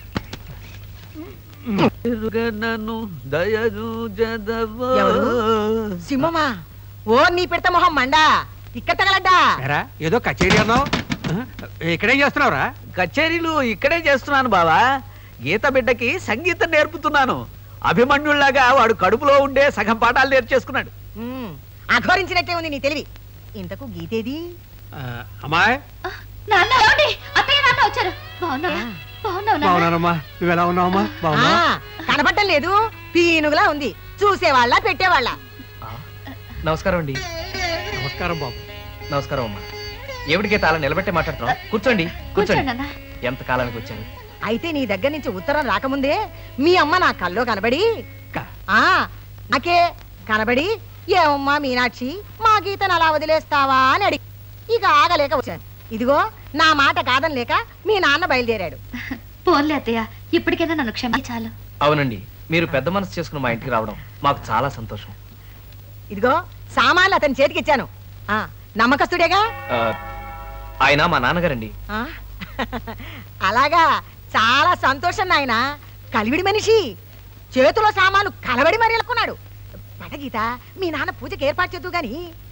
S4: ఎవరు? సింహమా ఓ నీ పెడత మొహం మండా ఇక్కడ తగలడ్డా
S11: ఏరా, ఏదో కచేరీ అన్నావు ఆ, ఇక్కడేం చేస్తున్నావురా
S7: కచేరీలు ఇక్కడే చేస్తున్నాను బావా గీత బిడ్డకి సంగీతం నేర్పుతున్నాను అభిమన్యుల్లాగా వాడు కడుపులో ఉండే సగం పాఠాలు నేర్చేసుకున్నాడు
S4: ఉమ్, అఘోరించినట్టే ఉంది నీ తెలివి ఇంతకు గీతేది
S11: ఆ, అమ్మాయి
S3: నాన్న ఏమండి? అత్తయ్య నాన్న వచ్చారు బాగున్నావా బాగున్నావు నాన్న?
S11: బాగున్నానమ్మా నువ్వు ఎలా ఉన్నావమ్మా
S4: ఆ,
S11: బాగున్నా
S4: కనపడటం లేదు పీనుగులా ఉంది చూసేవాళ్ళ పెట్టేవాళ్ళ
S1: నమస్కారం అండి
S11: నమస్కారం బాబు
S1: నమస్కారం అమ్మా ఏమిటి గీత అలా నిలబెట్టే మాట్లాడుతున్నాం కూర్చోండి
S3: కూర్చోండి
S1: కూర్చోండి
S3: నాన్న
S1: ఎంత కాలానికి వచ్చారు
S4: అయితే నీ దగ్గర నుంచి ఉత్తరం రాకముందే మీ అమ్మ నా కల్లో కనబడి ఆ నాకే కనబడి ఏమమ్మా మీనాక్షి మా గీతను అలా వదిలేస్తావా అని అడిగి ఇక ఆగలేక వచ్చాను ఇదిగో నా మాట కాదని లేక మీ నాన్న బయలుదేరాడు
S3: పోన్లే అత్తయ్య ఇప్పటికైనా నన్ను క్షమి చాలు
S1: అవునండి మీరు పెద్ద మనసు చేసుకుని మా ఇంటికి రావడం మాకు చాలా సంతోషం
S4: ఇదిగో సామాన్లు అతని చేతికి ఇచ్చాను ఆ నమ్మకస్తుడేగా
S1: ఆ, ఆయన మా నాన్నగారండి
S4: ఆ? అలాగా చాలా సంతోషం నాయన కలివిడి మనిషి చేతిలో సామాను కలబడి మరి వెళ్ళుకున్నాడు పద గీత మీ నాన్న పూజకి ఏర్పాటు చేద్దు గాని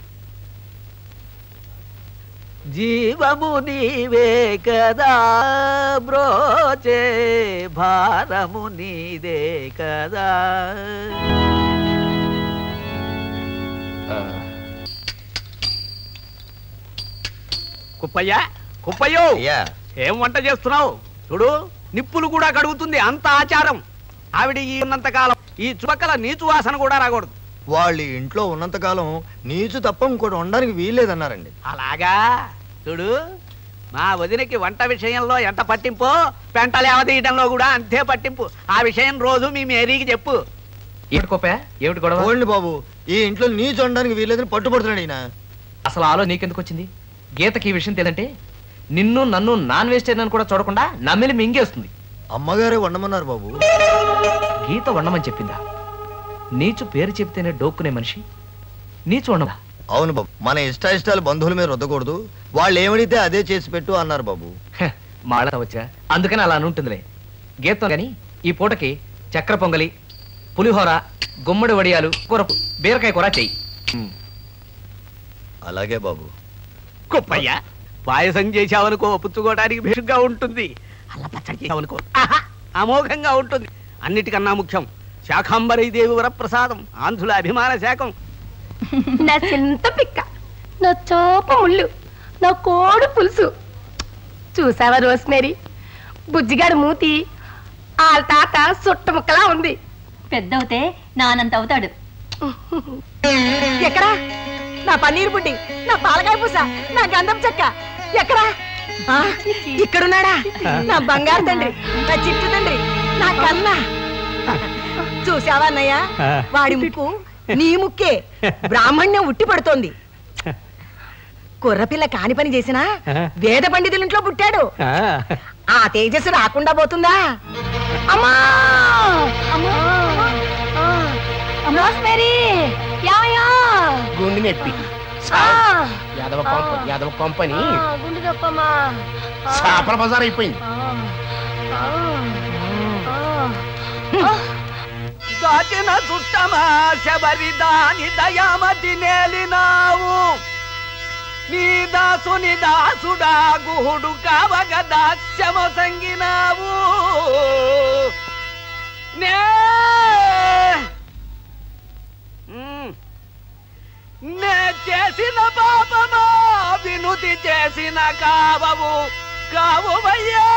S7: జీవము నీవే కదా బ్రోచే భారము నీదే కదా
S1: ఆ,
S7: కుప్పయ్య కుప్పయ్యో
S10: అయ్యా
S7: ఏం వంట చేస్తున్నావు చూడు నిప్పులు కూడా కడుగుతుంది అంత ఆచారం ఆవిడ ఈ ఉన్నంత కాలం ఈ చుక్కల నీచు వాసన కూడా రాకూడదు
S10: వాళ్ళు ఇంట్లో ఉన్నంతకాలం నీచు తప్ప ఇంకోటి ఉండడానికి వీల్లేదన్నారండి
S7: అలాగా చూడు మా వదినకి వంట విషయంలో ఎంత పట్టింపో పెంటలేవ తీయడంలో కూడా అంతే పట్టింపు ఆ విషయం రోజు మీ మేరీకి చెప్పు
S1: ఏమిటి కోపా ఏమిటి గొడవ
S10: పోండి బాబు ఈ ఇంట్లో నీచు ఉండడానికి వీల్లేదని పట్టుబడుతున్నాడు ఈయన
S1: అసలు ఆలో నీకెందుకు వచ్చింది గీతకి ఈ విషయం తెలియంటే నిన్ను నన్ను నాన్ వెజిటేరియన్ కూడా చూడకుండా నమ్మిలి మింగేస్తుంది
S10: అమ్మగారే వండమన్నారు బాబు
S1: గీత వండమని చెప్పిందా నీచు పేరు చెప్తేనే డోక్కునే మనిషి నీచు వండమా
S10: అవును బాబు మన ఇష్ట ఇష్టాలు బంధువుల మీద రుద్దకూడదు వాళ్ళు ఏమడితే అదే చేసి పెట్టు అన్నారు బాబు
S1: హ, మాళ్ళ వచ్చా అందుకని అలా అని ఉంటుందిలే గీతం కానీ ఈ పూటకి చక్ర పొంగలి పులిహోర గుమ్మడి వడియాలు కూర బీరకాయ కూర చెయ్యి ఉమ్.
S10: అలాగే బాబు
S7: కుప్పయ్య పాయసం చేసావనుకో పుచ్చుకోవడానికి భేషుగ్గా ఉంటుంది అలా పచ్చడి చేసావనుకో ఆహా, అమోఘంగా ఉంటుంది అన్నిటికన్నా ముఖ్యం శాఖాంబరీ దేవి వరప్రసాదం ఆంధ్రుల అభిమాన శాఖం
S12: నా చింత పిక్క నా చోప ముళ్ళు నా కోడి పులుసు చూసావా రోస్మేరీ బుజ్జిగాడు మూతి ఆ తాత సుట్ట ముక్కలా ఉంది
S6: పెద్దవుతే నానంత అవుతాడు
S4: ఎక్కడా నా పన్నీర్ బుడ్డి నా పాలకాయ పూస నా గంధం చెక్క ఎక్కడా ఆ, ఇక్కడున్నాడా నా బంగారు తండ్రి నా చిట్టు తండ్రి నా కన్నా చూసావా అన్నయ్య
S11: ఆ.
S4: వాడి ముక్కు నీ ముక్కే బ్రాహ్మణ్యం ఉట్టి పడుతోంది కుర్రపిల్ల కాని పని చేసినా
S11: ఆ.
S4: వేద పండితుల ఇంట్లో పుట్టాడు
S11: ఆ,
S4: ఆ తేజస్సు రాకుండా పోతుందా
S12: అమ్మా అమ్మా రోస్మేరీ యాయా
S9: గుండె నొప్పి
S12: ఆ,
S9: యాదవ కొంప యాదవ కొంపని
S12: ఆ, గుండు నొప్పమ్మా ఆ,
S9: చేపల బజార్ అయిపోయింది
S12: ఆ, ఆ, ఆ.
S7: దాచిన చుట్టమా శబరి దాని దయామతి నేలినావు నీ దాసుని దాసుడా గుహుడు కావగ దాస్యమ సంగినావు నే మ్మ్. నే చేసిన పాపమా వినుతి చేసిన కావవు కావువయ్యా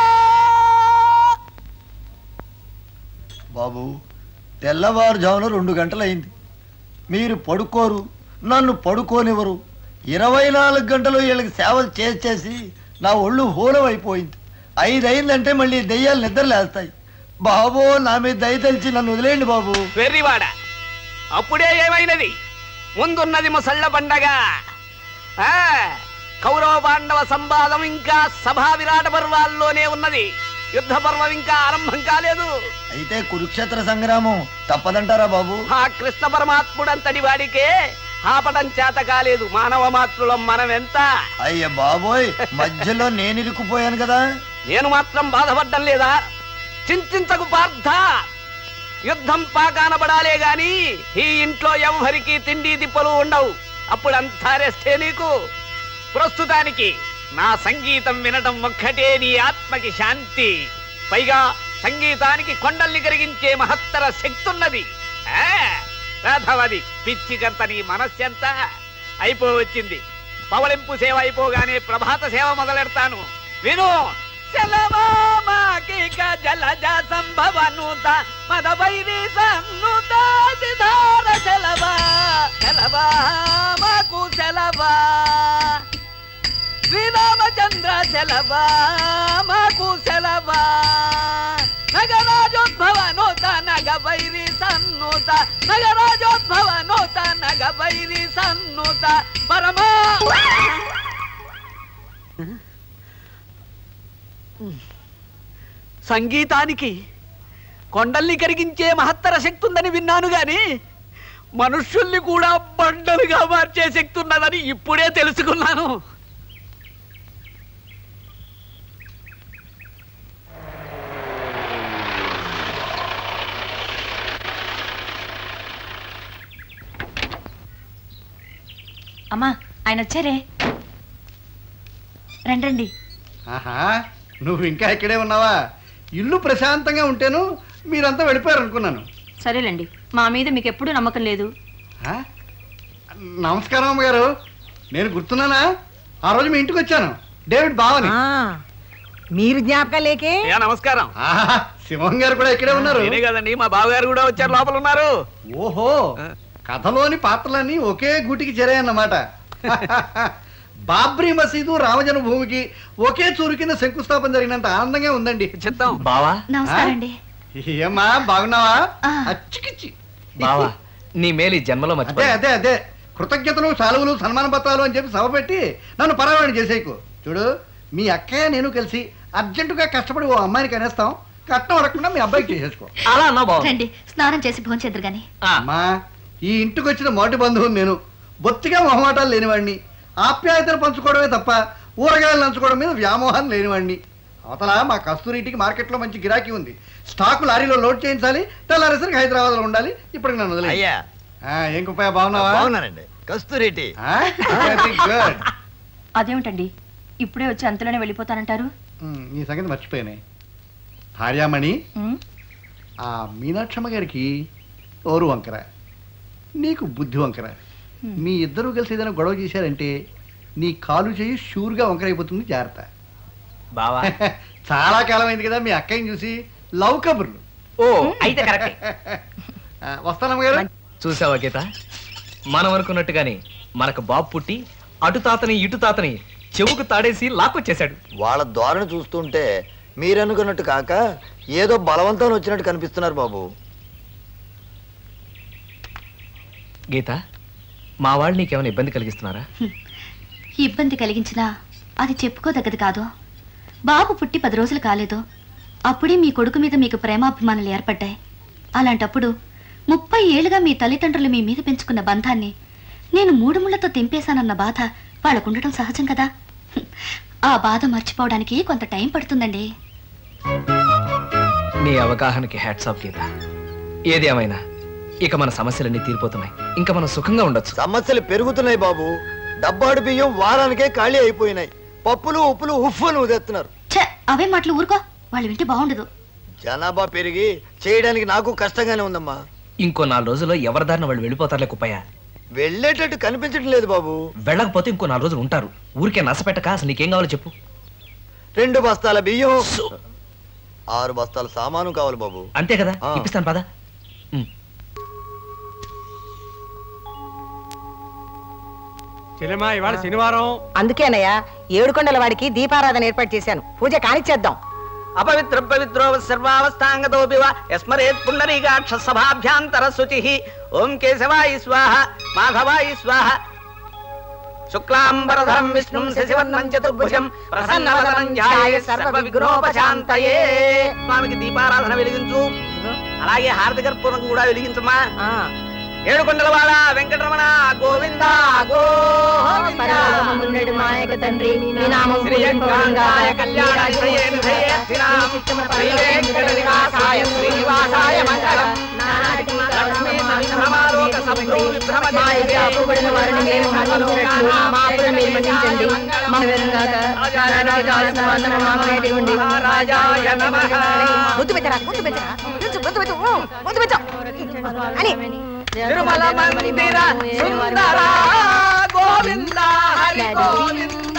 S13: బాబు తెల్లవారుజామున రెండు గంటలైంది మీరు పడుకోరు నన్ను పడుకోనివ్వరు ఇరవై నాలుగు గంటలు వీళ్ళకి సేవలు చేసి చేసి నా ఒళ్ళు హూలం అయిపోయింది ఐదు అయిందంటే మళ్ళీ దెయ్యాలు నిద్రలేస్తాయి బాబు నా మీద దయ తెలిసి నన్ను వదిలేయండి బాబు
S7: వెర్రివాడ అప్పుడే ఏమైనది ముందున్నది ముసళ్ళ పండగ ఆ, కౌరవ పాండవ సంవాదం ఇంకా సభా విరాట పర్వాల్లోనే ఉన్నది యుద్ధ పర్వం ఇంకా ఆరంభం కాలేదు
S13: అయితే కురుక్షేత్ర సంగ్రామం తప్పదంటారా బాబు
S7: ఆ కృష్ణ పరమాత్ముడంతటి వాడికే ఆపడం చేత కాలేదు మానవ మాతృలం మనం ఎంత
S13: అయ్య బాబోయ్ మధ్యలో నేను ఇరుక్కుపోయాను కదా
S7: నేను మాత్రం బాధపడ్డం లేదా చింతించకు పార్థ యుద్ధం పాకానబడాలే గాని ఈ ఇంట్లో ఎవ్వరికి తిండి దిప్పలు ఉండవు అప్పుడంతా రెస్టే నీకు ప్రస్తుతానికి నా సంగీతం వినటం ఒక్కటే నీ ఆత్మకి శాంతి పైగా సంగీతానికి కొండల్ని కరిగించే మహత్తర శక్తి ఉన్నది ఆ, రాధవది పిచ్చికంత నీ మనస్సెంత అయిపోవచ్చింది పవళింపు సేవ అయిపోగానే ప్రభాత సేవ మొదలెడతాను విను సెలవామాకిక జలజ సంభవనుత మద వైరి సన్నుత సిధార సెలవా సెలవా మాకు సెలవా శ్రీరామచంద్ర సెలవా మాకు సెలవా నగరాజోద్భవ నూత నగ వైరి సన్నుత నగరాజోద్భవ నూత నగ వైరి సన్నుత పరమా సంగీతానికి కొండల్ని కరిగించే మహత్తర శక్తి ఉందని విన్నాను గాని మనుష్యుల్ని కూడా బండలుగా మార్చే శక్తి ఉన్నదని ఇప్పుడే తెలుసుకున్నాను
S6: అమ్మా ఆయన వచ్చారే రండి రండి
S8: ఆహా నువ్వు ఇంకా ఇక్కడే ఉన్నావా ఇల్లు ప్రశాంతంగా ఉంటేను మీరంతా వెళ్ళిపోయారు అనుకున్నాను
S6: సరేలేండి మా మీద మీకు ఎప్పుడూ నమ్మకం లేదు
S8: ఆ? నమస్కారం అమ్మగారు నేను గుర్తున్నానా ఆ రోజు మీ ఇంటికి వచ్చాను డేవిడ్ బావని
S4: మీరు జ్ఞాపకం లేకే
S7: అయ్యా నమస్కారం
S8: ఆహా, సింహం గారు కూడా ఇక్కడే ఉన్నారు
S7: నేనే కదండి మా బావగారు కూడా వచ్చారు లోపల ఉన్నారు
S8: ఓహో కథలోని పాత్రలన్నీ ఒకే గూటికి చేరాయన్నమాట బాబ్రీ మసీదు రామజన భూమికి ఒకే చూరు కింద శంకుస్థాపన జరిగినంత ఆనందంగా ఉందండి
S7: చెప్తాం
S1: బావా
S3: నమస్కారం అండి
S8: ఏమ్మా బాగున్నావా అచ్చికిచ్చి
S1: బావా నీ మేలు ఈ జన్మలో
S8: అదే
S1: మర్చిపోయా
S8: అదే అదే కృతజ్ఞతలు సెలవులు సన్మాన పత్రాలు అని చెప్పి సభ పెట్టి నన్ను పరాయణ చేసేకు చూడు మీ అక్కయ్య నేను కలిసి అర్జెంటుగా కష్టపడి ఓ అమ్మాయిని కనేస్తాం కట్నం అడగకుండా మీ అబ్బాయికి చేసేసుకో
S1: అలా అన్నావు బావా
S3: రండి స్నానం చేసి భోంచేద్దరు గాని
S8: అమ్మా ఈ ఇంటికి వచ్చిన మొదటి బంధువుని నేను బొత్తిగా మొహమాటాలు లేనివాడిని ఆప్యాయతను పంచుకోవడమే తప్ప ఊరగాయలు నంచుకోవడం మీద వ్యామోహం లేనివాడిని అవతల మా కస్తూరిటికి మార్కెట్లో మంచి గిరాకీ ఉంది స్టాకు లారీలో లోడ్ చేయించాలి తెల్లారేసరికి హైదరాబాద్లో ఉండాలి ఇప్పటికి నన్ను వదిలే
S10: అయ్యా
S8: ఏం కుప్పయ్య బాగున్నావా
S10: బాగున్నానండి కస్తూరిటి
S8: వెరీ గుడ్
S6: అదేమిటండి ఇప్పుడే వచ్చి అంతలోనే వెళ్ళిపోతానంటారు
S8: నీ సంగతి మర్చిపోయానే భార్యామణి
S6: ఉమ్,
S8: ఆ మీనాక్షమ్మ గారికి ఓరు వంకర నీకు బుద్ధి వంకర మీ ఇద్దరు కలిసి ఏదైనా గొడవ చేశారంటే నీ కాలు చేయి షూర్గా వంకరైపోతుంది జాగ్రత్త
S1: బావా
S8: చాలా కాలం అయింది కదా మీ అక్కయ్యని చూసి లవ్ కబుర్లు
S1: ఓ అయితే కరెక్టే
S8: ఆ, వస్తానమ్మ గారు
S1: చూసావా గీత మనం అనుకున్నట్టుగానే మనకు బాబు పుట్టి అటు తాతని ఇటు తాతని చెవుకు తాడేసి లాక్కొచ్చేశాడు
S10: వాళ్ళ ధోరణి చూస్తుంటే మీరనుకున్నట్టు కాక ఏదో బలవంతం వచ్చినట్టు కనిపిస్తున్నారు బాబు
S1: గీత మా వాళ్ళు నీకేమైనా ఇబ్బంది కలిగిస్తున్నారా
S3: ఇబ్బంది కలిగించినా అది చెప్పుకోదగ్గది కాదు బాబు పుట్టి పది రోజులు కాలేదు అప్పుడే మీ కొడుకు మీద మీకు ప్రేమాభిమానాలు ఏర్పడ్డాయి అలాంటప్పుడు ముప్పై ఏళ్ళుగా మీ తల్లిదండ్రులు మీ మీద పెంచుకున్న బంధాన్ని నేను మూడు ముళ్ళతో తెంపేశానన్న బాధ వాళ్ళకుండటం సహజం కదా హ్మ్. ఆ బాధ మర్చిపోవడానికి కొంత టైం పడుతుందండి
S1: నీ అవగాహనకి హ్యాట్స్ ఆఫ్ గీత ఏది ఏమైనా ఇక మన సమస్యలన్నీ తీరిపోతున్నాయి ఇంకా మనం సుఖంగా ఉండొచ్చు
S10: సమస్యలు పెరుగుతున్నాయి బాబు డబ్బాడు బియ్యం వారానికే ఖాళీ అయిపోయినాయి పప్పులు ఉప్పులు ఉప్పులు ఉదెత్తున్నారు
S3: ఛ అవే మాటలు ఊరుకో వాళ్ళు వింటే బాగుండదు
S10: జనాభా పెరిగి చేయడానికి నాకు కష్టంగానే ఉందమ్మా
S1: ఇంకో నాలుగు రోజుల్లో ఎవరి దారిన వాళ్ళు వెళ్ళిపోతారులే కుప్పయ్య
S10: వెళ్ళేటట్టు కనిపించడం లేదు బాబు
S1: వెళ్ళకపోతే ఇంకో నాలుగు రోజులు ఉంటారు ఊరికే నసపెట్టక అసలు నీకేం కావాలో చెప్పు
S10: రెండు బస్తాల బియ్యం ఆరు బస్తాల సామాను కావాలి బాబు
S1: అంతే కదా
S10: ఆ.
S1: ఇప్పిస్తాను పదా
S11: చెల్లెమా ఇవాళ శనివారం
S4: అందుకేనయ్యా ఏడుకొండల వాడికి దీపారాధన ఏర్పాటు చేశాను పూజ కానిచ్చేద్దాం
S7: అపవిత్ర పవిత్రో సర్వావస్థాంగతోపి వా యస్మరేత్ పుండరీకాక్ష సభాభ్యాంతర శుచి ఓం కేశవాయి స్వాహ మాధవాయి స్వాహ శుక్లాంబరధరం విష్ణుం శశివర్ణం చతుర్భుజం ప్రసన్నవదనం ధ్యాయ సర్వ విఘ్నోపశాంతయే స్వామికి దీపారాధన వెలిగించు అలాగే హారతి కర్పూరం కూడా వెలిగించమ్మా ఏడుకొండలవాడ వెంకటరమణ గోవింద
S12: పరలోకమున్నడు మాయక తండ్రి నీ నామం
S7: శ్రీయంకాయ కళ్యాణ శ్రేయర్థినాం శ్రీ వెంకట నివాసాయ శ్రీనివాసాయ మంగళం లక్ష్మీ సంభ్రమాలోక సంభ్రమ విభ్రమ
S12: పూబడిన వారిని మేము మన్నించినట్లు మా అప్పులు మీరు మన్నించండి మా వివరంగాక రాజానికి కావలసిన వందనం మాకు ఇవ్వండి
S7: రాజాయ నమః
S4: ముద్దు పెట్టరా ముద్దు పెట్టరా ముద్దు ముద్దు పెట్టు ఊ, ముద్దు పెట్టు అని
S7: తిరుమల మందిర సుందర గోవింద హరి గోవింద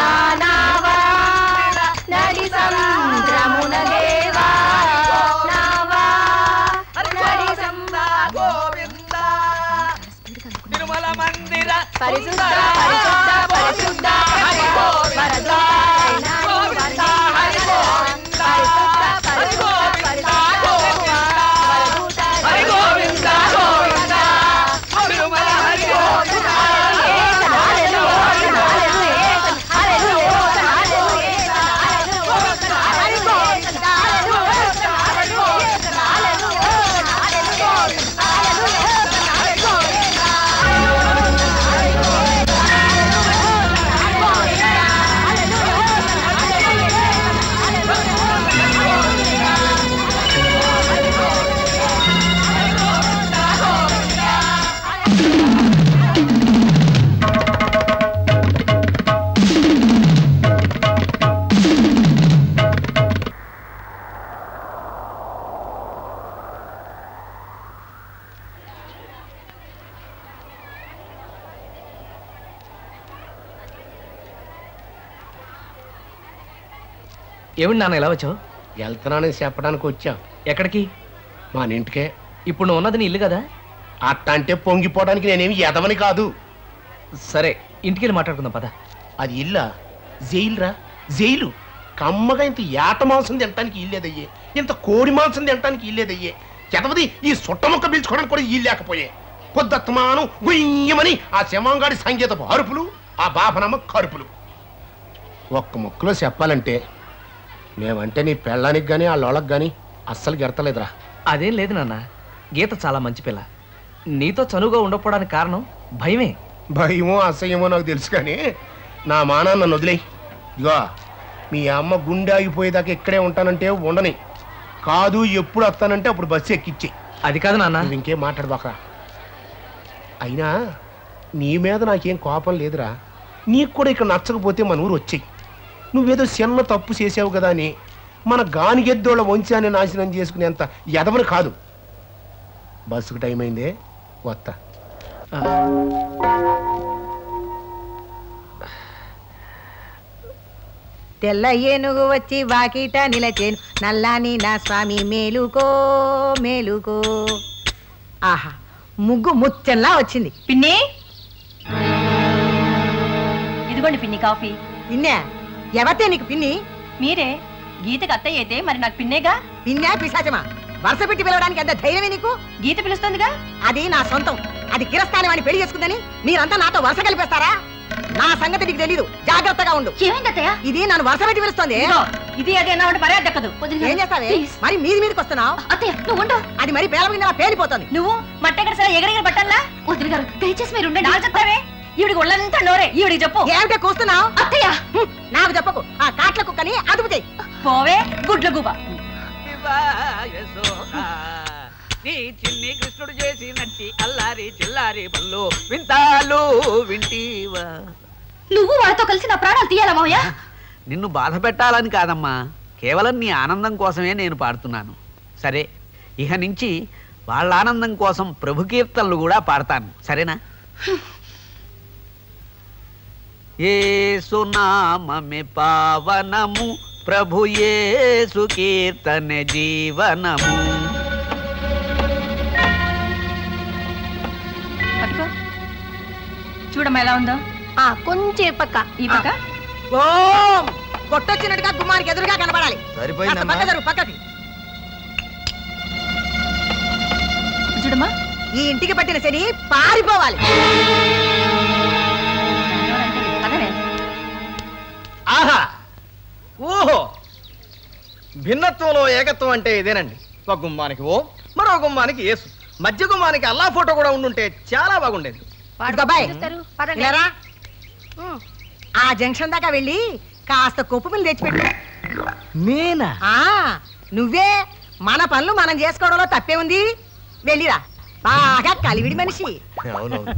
S12: నడి సంద్రమున దేవా నావా నడి
S7: గోవింద తిరుమల మందిర
S12: పరిశుద్ధ పరిశుద్ధ పరిశుద్ధ హరి గోవింద గోవింద హరి గోవింద పరిశుద్ధ పరిశుద్ధ గోవింద
S7: హరి గోవింద గోవింద తిరుమల హరి గోవింద
S1: ఏమిటి నాన్న ఎలా వచ్చావు
S9: వెళ్తున్నానని చెప్పడానికి వచ్చాం
S1: ఎక్కడికి
S9: మా ఇంటికే
S1: ఇప్పుడు నువ్వు ఉన్నది నీ ఇల్లు కదా
S9: అట్ట అంటే పొంగిపోవడానికి నేనేమి ఎదవని కాదు
S1: సరే ఇంటికి వెళ్ళి మాట్లాడుకుందాం పద
S9: అది ఇల్లా జైలురా జైలు కమ్మగా ఇంత ఏట మాంసం తినడానికి ఇల్లేదయ్యే ఇంత కోడి మాంసం తినడానికి ఇల్లేదయ్యే ఎదవది ఈ సుట్ట ముక్క పీల్చుకోవడానికి కూడా ఇల్లు లేకపోయే పొద్దత్తమానం గుయ్యమని ఆ శివంగాడి సంగీతపు అరుపులు ఆ బాపనమ్మ కరుపులు ఒక్క ముక్కలో చెప్పాలంటే మేమంటే నీ పెళ్ళానికి కానీ ఆ లోళ్ళకి కానీ అస్సలు గెడతలేదురా
S1: అదేం లేదు నాన్న గీత చాలా మంచి పిల్ల నీతో చనువుగా ఉండకపోవడానికి కారణం భయమే
S9: భయమో అసహ్యమో నాకు తెలుసు కానీ నా మానాన్న నన్ను వదిలేయి ఇగో మీ అమ్మ గుండె ఆగిపోయేదాకా ఇక్కడే ఉంటానంటే ఉండని కాదు ఎప్పుడు వస్తానంటే అప్పుడు బస్సు ఎక్కిచ్చే
S1: అది కాదు నాన్న
S9: నువ్వు ఇంకేం మాట్లాడబాక అయినా నీ మీద నాకేం కోపం లేదురా నీకు కూడా ఇక్కడ నచ్చకపోతే మన ఊరు వచ్చేయి నువ్వేదో చిన్న తప్పు చేసావు కదా అని మన గానిగెద్దోళ్ళ వంశాన్ని నాశనం చేసుకునేంత ఎదవని కాదు బస్సుకు టైం అయిందే వస్తా
S4: తెల్ల ఏనుగు వచ్చి వాకిట నిలచేను నల్లాని నా స్వామి మేలుకో మేలుకో ఆహా ముగ్గు ముచ్చంలా వచ్చింది
S6: పిన్ని ఇదిగోండి పిన్ని కాఫీ
S4: పిన్నే ఎవతే నీకు పిన్ని
S6: మీరే గీతకి అత్తయ్య అయితే మరి నాకు పిన్నేగా
S4: పిన్నే పిశాచమా వరుస పెట్టి పిలవడానికి ఎంత ధైర్యమే నీకు
S6: గీత పిలుస్తుందిగా
S4: అది నా సొంతం అది కిరస్థాని వాడిని పెళ్లి చేసుకుందని మీరంతా నాతో వరుస కలిపేస్తారా నా సంగతి నీకు తెలీదు జాగ్రత్తగా ఉండు
S3: ఏమైందత్తయ్య
S4: ఇది నన్ను వరుస పెట్టి పిలుస్తోంది
S6: ఇదిగో, ఇది అది అన్నామంటే మర్యాద దక్కదు
S4: ఏం చేస్తావే మరి మీది మీదకి వస్తున్నావు
S3: అత్తయ్య నువ్వు ఉండు
S4: అది మరి పేల మీద పేలిపోతుంది
S6: నువ్వు మట్టెక్కడ సరే ఎగరెగర పట్టాలా
S3: వదిన గారు దయచేసి మీరు ఉండండి
S6: నా చెప్తావే ఈవిడికి ఒళ్ళంతా నోరే ఈవిడికి చెప్పు
S4: ఏమిటే కూస్తున్నావు
S3: అత్తయ్య
S4: హ్మ్, నాకు చెప్పకు ఆ కాట్ల కుక్కని అదుపు చేయి
S6: పోవే గుడ్ల గుబ
S7: నీ చిన్ని కృష్ణుడు చేసినట్టి అల్లారి చిల్లారి పళ్ళు వింతాలు వింటీవా
S3: నువ్వు వాళ్ళతో కలిసి నా ప్రాణాలు తీయాలా మావయ్య
S7: నిన్ను బాధ పెట్టాలని కాదమ్మా కేవలం నీ ఆనందం కోసమే నేను పాడుతున్నాను సరే ఇక నుంచి వాళ్ళ ఆనందం కోసం ప్రభు కీర్తనలు కూడా పాడతాను సరేనా ఏ సునామమే పావనము ప్రభు యేసు కీర్తన జీవనము
S6: పట్టుకో చూడమ్మా ఎలా ఉందో
S12: ఆ కొంచెం ఈ పక్క
S6: ఈ పక్క
S4: ఓం కొట్టొచ్చినట్టుగా గుమ్మానికి ఎదురుగా కనబడాలి కాస్త
S10: సరిపోయిందమ్మా
S4: పక్క జరుగు పక్కకి
S6: చూడమ్మా
S4: ఈ ఇంటికి పట్టిన శని పారిపోవాలి
S6: ఎవరన్నా
S5: భిన్నత్వంలో ఏకత్వం అంటే ఇదేనండి ఒక గుమ్మానికి ఓ మరో గుమ్మానికి యేసు మధ్య గుమ్మానికి అల్లా ఫోటో కూడా ఉండుంటే చాలా బాగుండేది
S4: ఇదిగో అబ్బాయి, ఇలారా. ఆ జంక్షన్ దాకా వెళ్ళి కాస్త కొప్పు పిల్లి తెచ్చిపెట్టు
S5: నేనా
S4: ఆ నువ్వే మన పనులు మనం చేసుకోవడంలో తప్పే ఉంది వెళ్ళిరా బాగా కలివిడి మనిషి
S10: అవునవును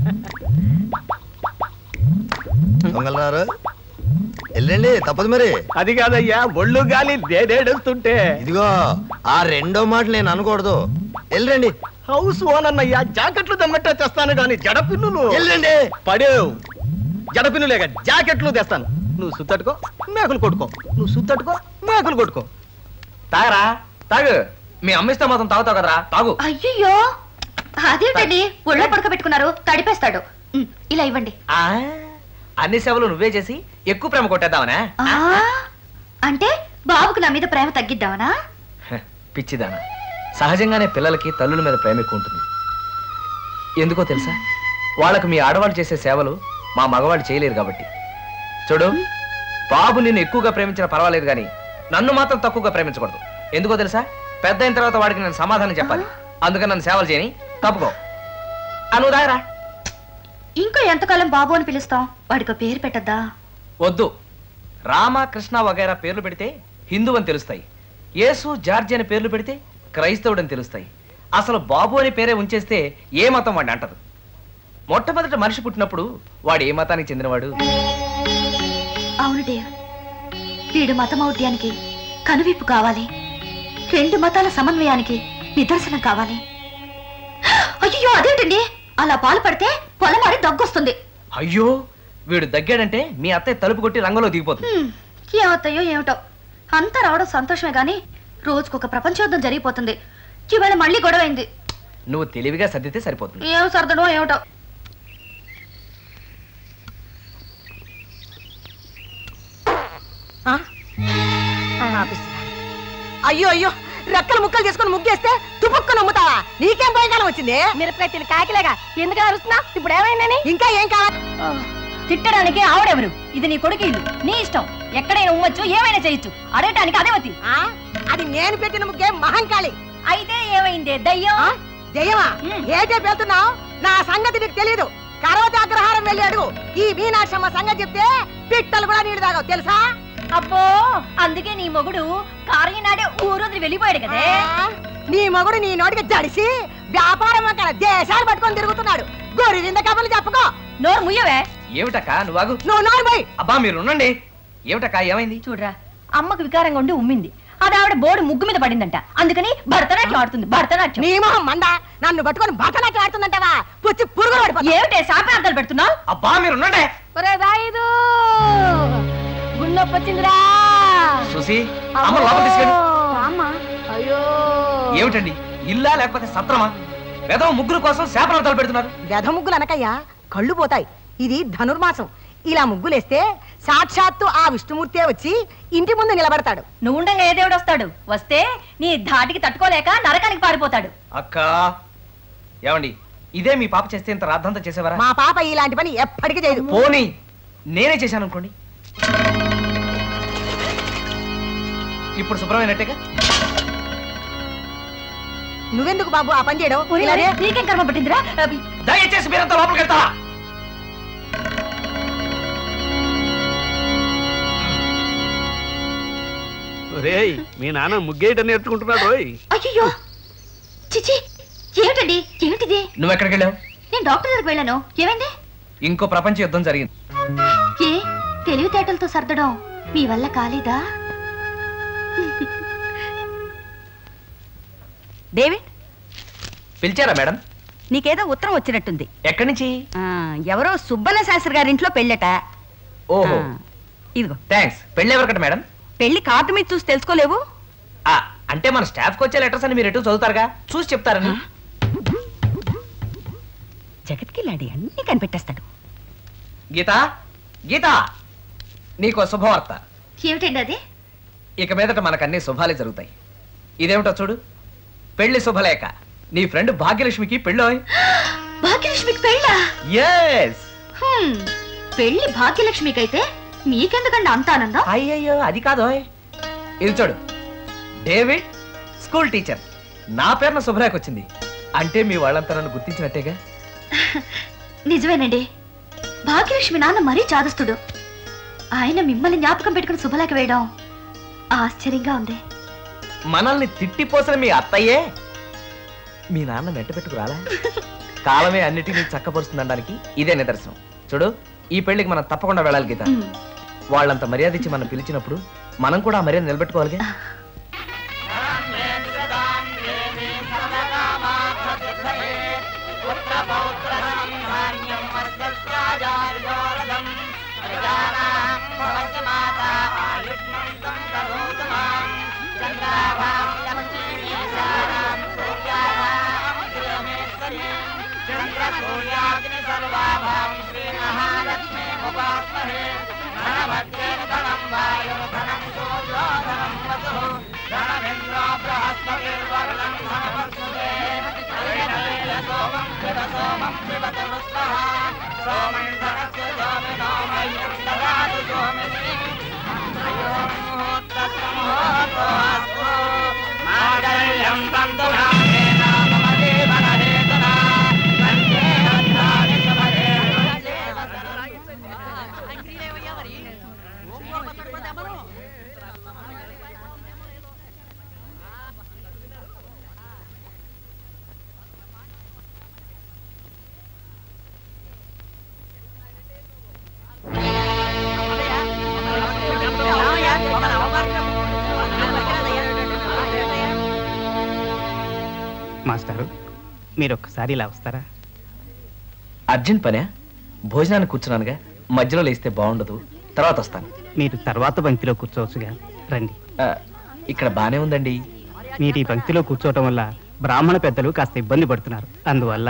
S10: దొంగలరారు వెళ్ళండి తప్పదు మరి
S5: అది కాదయ్యా ఒళ్ళు గాలి దేడేడుస్తుంటే
S10: ఇదిగో ఆ రెండో మాట నేను అనకూడదు వెళ్ళండి
S5: హౌస్ ఓనర్ అయ్యా జాకెట్లు తెమ్మంటే తెస్తాను కానీ జడపిన్నులు
S10: వెళ్ళండి
S5: పడేవు జడపిన్ను లేక జాకెట్లు తెస్తాను నువ్వు సుత్తట్టుకో మేకులు కొట్టుకో నువ్వు సుత్తట్టుకో మేకులు కొట్టుకో
S1: తాగరా తాగు మీ అమ్మిస్తే మాత్రం తాగుతావు కదరా తాగు
S3: అయ్యయ్యో అదేంటండి ఒళ్ళో పడుకోబెట్టుకున్నారు తడిపేస్తాడు ఉమ్, ఇలా ఇవ్వండి
S1: ఆ, అన్ని సేవలు నువ్వే చేసి ఎక్కువ ప్రేమ కొట్టేద్దామనా
S3: ఆ, అంటే బాబుకు నా మీద ప్రేమ తగ్గిద్దామనా
S1: హ, పిచ్చిదానా సహజంగానే పిల్లలకి తల్లుల మీద ప్రేమ ఎక్కువ ఉంటుంది ఎందుకో తెలుసా వాళ్ళకు మీ ఆడవాళ్ళు చేసే సేవలు మా మగవాళ్ళు చేయలేరు కాబట్టి చూడు బాబు నిన్ను ఎక్కువగా ప్రేమించినా పర్వాలేదు కానీ నన్ను మాత్రం తక్కువగా ప్రేమించకూడదు ఎందుకో తెలుసా పెద్ద అయిన తర్వాత వాడికి నేను సమాధానం చెప్పాలి అందుకని నన్ను సేవలు చేయని తప్పుకో అను దాయరా
S3: ఇంకా ఎంతకాలం బాబు అని పిలుస్తాం వాడికి ఒక పేరు పెట్టద్దా
S1: వద్దు రామ కృష్ణ వగైరా పేర్లు పెడితే హిందూ అని తెలుస్తాయి యేసు జార్జి అని పేర్లు పెడితే క్రైస్తవుడని తెలుస్తాయి అసలు బాబు అనే పేరే ఉంచేస్తే ఏ మతం వాడిని అంటదు మొట్టమొదట మనిషి పుట్టినప్పుడు వాడు ఏ మతానికి చెందినవాడు
S3: అవును దేవ్ వీడు మతమౌఢ్యానికి కనువిప్పు కావాలి రెండు మతాల సమన్వయానికి నిదర్శనం కావాలి అయ్యో అదేంటండి అలా పాలు పడితే పొలమారి దగ్గొస్తుంది
S1: అయ్యో వీడు దగ్గాడంటే మీ అత్తయ్య తలుపు కొట్టి రంగంలో దిగిపోతుంది
S3: హ్మ్, ఏమవుతాయో ఏమిటో అంతా రావడం సంతోషమే గాని రోజుకొక ప్రపంచ యుద్ధం జరిగిపోతుంది ఇవాళ మళ్ళీ గొడవైంది
S1: నువ్వు తెలివిగా సర్దితే సరిపోతుంది
S3: ఏం సర్దడో ఏమిటో
S4: ఆ? ఆపిస్తున్నా. అయ్యో అయ్యో రెక్కలు ముక్కలు చేసుకుని ముగ్గేస్తే తుపుక్కు నమ్ముతావా నీకేం భయంకాలం వచ్చింది
S12: మిరపకాయ తిని కాకిలేగా ఎందుకు అరుస్తున్నా ఇప్పుడు ఏమైందని
S4: ఇంకా ఏం కావాలి
S6: తిట్టడానికి ఆవిడెవరు ఇది నీ కొడుకు ఇల్లు నీ ఇష్టం ఎక్కడైనా ఉమ్మొచ్చు ఏమైనా చేయొచ్చు అడగటానికి అదేవతి
S4: ఆ? అది నేను పెట్టిన ముగ్గే మహంకాళి
S6: అయితే ఏమైంది దయ్యం
S4: ఆ? దెయ్యమా ఏటే పెళ్తున్నావు నా సంగతి నీకు తెలీదు కరవతి అగ్రహారం వెళ్ళి అడుగు ఈ మీనాక్షమ్మ సంగతి చెప్తే పిట్టలు కూడా నీళ్ళు తాగవు తెలుసా
S6: అబ్బో అందుకే నీ మొగుడు కార్యనాడే ఊరొదిలి వెళ్ళిపోయాడు కదే
S4: ఆ? నీ మగుడు నీ నోటికి జడిసి వ్యాపారం అక్కడ దేశాలు పట్టుకొని తిరుగుతున్నాడు గొర్రె వింద కబుర్లు చెప్పుకో
S6: నోరు ముయ్యవే
S1: ఏమిటక్క నువ్వు ఆగు
S4: నువ్వు నోరు పోయి
S1: అబ్బా మీరు ఉండండి ఏమిటక్క ఏమైంది
S6: చూడరా అమ్మకు వికారంగా ఉండి ఉమ్మింది అది ఆవిడ బోర్డు ముగ్గు మీద పడిందంట అందుకని భరతనాట్యం ఆడుతుంది భరతనాట్యం
S4: నీ మొహం మండ నన్ను పట్టుకొని బట్టనట్టు ఆడుతుందంటావా పుచ్చి పురుగులు పడిపోతా
S6: ఏమిటే శాపార్థాలు పెడుతున్నావు
S1: అబ్బా మీరు ఉండండి
S12: ఒరే రాయుదు గుండొప్పి వచ్చిందిరా
S1: చూసి అమ్మ లోపల తీసుకెళ్ళి
S12: అమ్మ అయ్యో
S1: ఏమిటండి ఇల్లా లేకపోతే సత్రమా వెదవ ముగ్గురు కోసం శాపనార్థాలు పెడుతున్నారు
S4: వెధ ముగ్గులు అనకయ్యా కళ్ళు పోతాయి ఇది ధనుర్మాసం ఇలా ముగ్గులేస్తే సాక్షాత్తు ఆ విష్ణుమూర్తే వచ్చి ఇంటి ముందు నిలబడతాడు
S6: నువ్వు ఉండగా ఏ దేవుడు వస్తాడు వస్తే నీ ధాటికి తట్టుకోలేక నరకానికి పారిపోతాడు
S1: అక్క ఏమండి ఇదే మీ పాప చేస్తే ఇంత రాద్దంతా చేసేవారా
S4: మా పాప ఇలాంటి పని ఎప్పటికీ చేయదు
S1: పోనీ నేనే చేశాను అనుకోండి ఇప్పుడు శుభ్రమైనట్టేగా
S4: నువ్వెందుకు బాబు ఆ పని చేయడం
S6: ఒరేయ్,
S4: ఇలానే
S6: ఒరేయ్, నీకేం కర్మ పట్టిందిరా అవి
S1: దయచేసి మీరంతా లోపలికి వెళ్తారా
S7: రేయ్ మీ నాన్న ముగ్గేయటం నేర్చుకుంటున్నాడు రోయ్
S3: అయ్యో చిచి ఏమిటండి ఏమిటిది
S1: నువ్వు ఎక్కడికి వెళ్ళావు
S3: నేను డాక్టర్ దగ్గరికి వెళ్ళాను ఏమైంది
S1: ఇంకో ప్రపంచ యుద్ధం జరిగింది
S3: ఏ తెలివితేటలతో సర్దడం మీ వల్ల కాలేదా
S2: డేవిడ్
S1: పిలిచారా మేడం
S2: నీకేదో ఉత్తరం వచ్చినట్టుంది
S1: ఎక్కడి నుంచి
S2: ఆ, ఎవరో సుబ్బన్న శాస్త్రి గారింట్లో పెళ్ళట
S1: ఓహో
S2: ఆ, ఇదిగో
S1: థ్యాంక్స్ పెళ్ళి ఎవరికట మేడం
S2: పెళ్లి కార్డు మీద చూసి తెలుసుకోలేవు
S1: ఆ, అంటే మన స్టాఫ్ కి వచ్చే లెటర్స్ అని మీరు ఎటు చదువుతారుగా చూసి చెప్తారని
S2: జగత్కి లాడి అన్ని కనిపెట్టేస్తాడు
S1: గీత గీత నీకు శుభవార్త
S3: ఏమిటండి అది
S1: ఇక మీదట మనకు అన్ని శుభాలే జరుగుతాయి ఇదేమిటో చూడు పెళ్లి శుభలేఖ నీ ఫ్రెండ్ భాగ్యలక్ష్మికి పెళ్ళోయ్
S3: భాగ్యలక్ష్మికి పెళ్ళా
S1: ఎస్
S3: హ్మ్, పెళ్లి భాగ్యలక్ష్మికి అయితే మీకెందుకండి అంత ఆనందం
S1: అయ్యయ్యో అది కాదోయ్ ఇది చూడు డేవిడ్ స్కూల్ టీచర్ నా పేరున శుభ్రాకి వచ్చింది అంటే మీ వాళ్ళంతా నన్ను గుర్తించినట్టేగా
S3: నిజమేనండి భాగ్యలక్ష్మి నాన్న మరీ చాదస్తుడు ఆయన మిమ్మల్ని జ్ఞాపకం పెట్టుకుని శుభలేఖ వేయడం ఆశ్చర్యంగా ఉంది
S1: మనల్ని తిట్టిపోసిన మీ అత్తయ్యే మీ నాన్న వెంట పెట్టుకురాలా కాలమే అన్నిటినీ చక్కపరుస్తుందనడానికి ఇదే నిదర్శనం చూడు ఈ పెళ్లికి మనం తప్పకుండా వెళ్ళాలి గీత వాళ్ళంత మర్యాద ఇచ్చి మనం పిలిచినప్పుడు మనం కూడా ఆ మర్యాద నిలబెట్టుకోవాలి
S14: మాస్టారు మీరు ఒక్కసారి ఇలా వస్తారా
S1: అర్జెంట్ పనే భోజనానికి కూర్చున్నానుగా మధ్యలో లేస్తే బాగుండదు తర్వాత వస్తాను
S14: మీరు తర్వాత పంక్తిలో కూర్చోవచ్చుగా రండి
S1: ఆ, ఇక్కడ బానే ఉందండి
S14: మీరు ఈ పంక్తిలో కూర్చోవటం వల్ల బ్రాహ్మణ పెద్దలు కాస్త ఇబ్బంది పడుతున్నారు అందువల్ల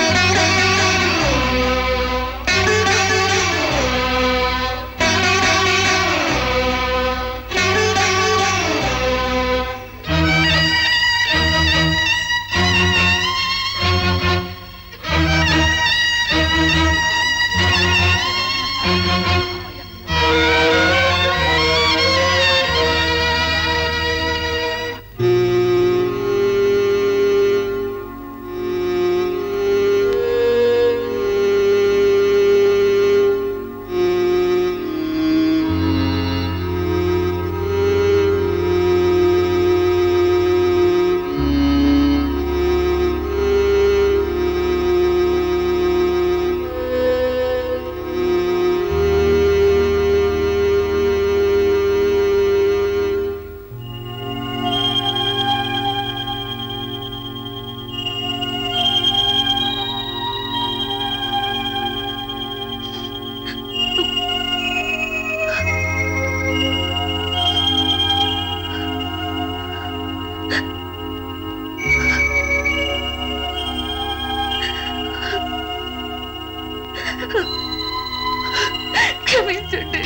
S3: క్షమించండి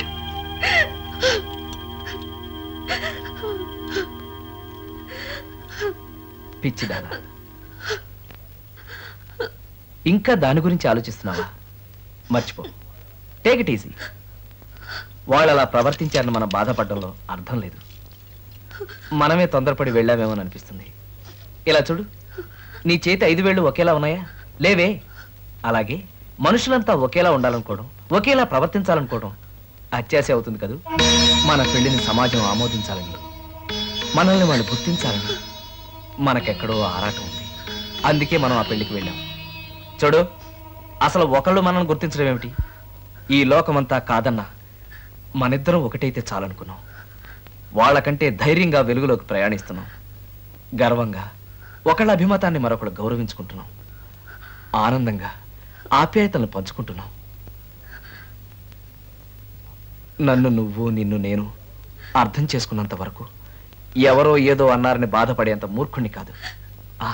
S1: పిచ్చిదానా ఇంకా దాని గురించి ఆలోచిస్తున్నావా మర్చిపో టేక్ ఇట్ ఈజీ వాళ్ళు అలా ప్రవర్తించారని మనం బాధపడడంలో అర్థం లేదు మనమే తొందరపడి వెళ్ళామేమో అనిపిస్తుంది ఇలా చూడు నీ చేతి ఐదు వేళ్ళు ఒకేలా ఉన్నాయా లేవే అలాగే మనుషులంతా ఒకేలా ఉండాలనుకోవడం ఒకేలా ప్రవర్తించాలనుకోవడం అత్యాశ అవుతుంది కదూ మన పెళ్లిని సమాజం ఆమోదించాలని మనల్ని వాళ్ళు గుర్తించాలని మనకెక్కడో ఆరాటం ఉంది అందుకే మనం ఆ పెళ్లికి వెళ్ళాం చూడు అసలు ఒకళ్ళు మనల్ని గుర్తించడం ఏమిటి ఈ లోకమంతా కాదన్నా మనిద్దరం ఒకటైతే చాలనుకున్నాం వాళ్ళకంటే ధైర్యంగా వెలుగులోకి ప్రయాణిస్తున్నాం గర్వంగా ఒకళ్ళ అభిమతాన్ని మరొకడు గౌరవించుకుంటున్నాం ఆనందంగా ఆప్యాయతలను పంచుకుంటున్నాం నన్ను నువ్వు నిన్ను నేను అర్థం చేసుకున్నంత వరకు ఎవరో ఏదో అన్నారని బాధపడేంత మూర్ఖుణ్ణి కాదు ఆ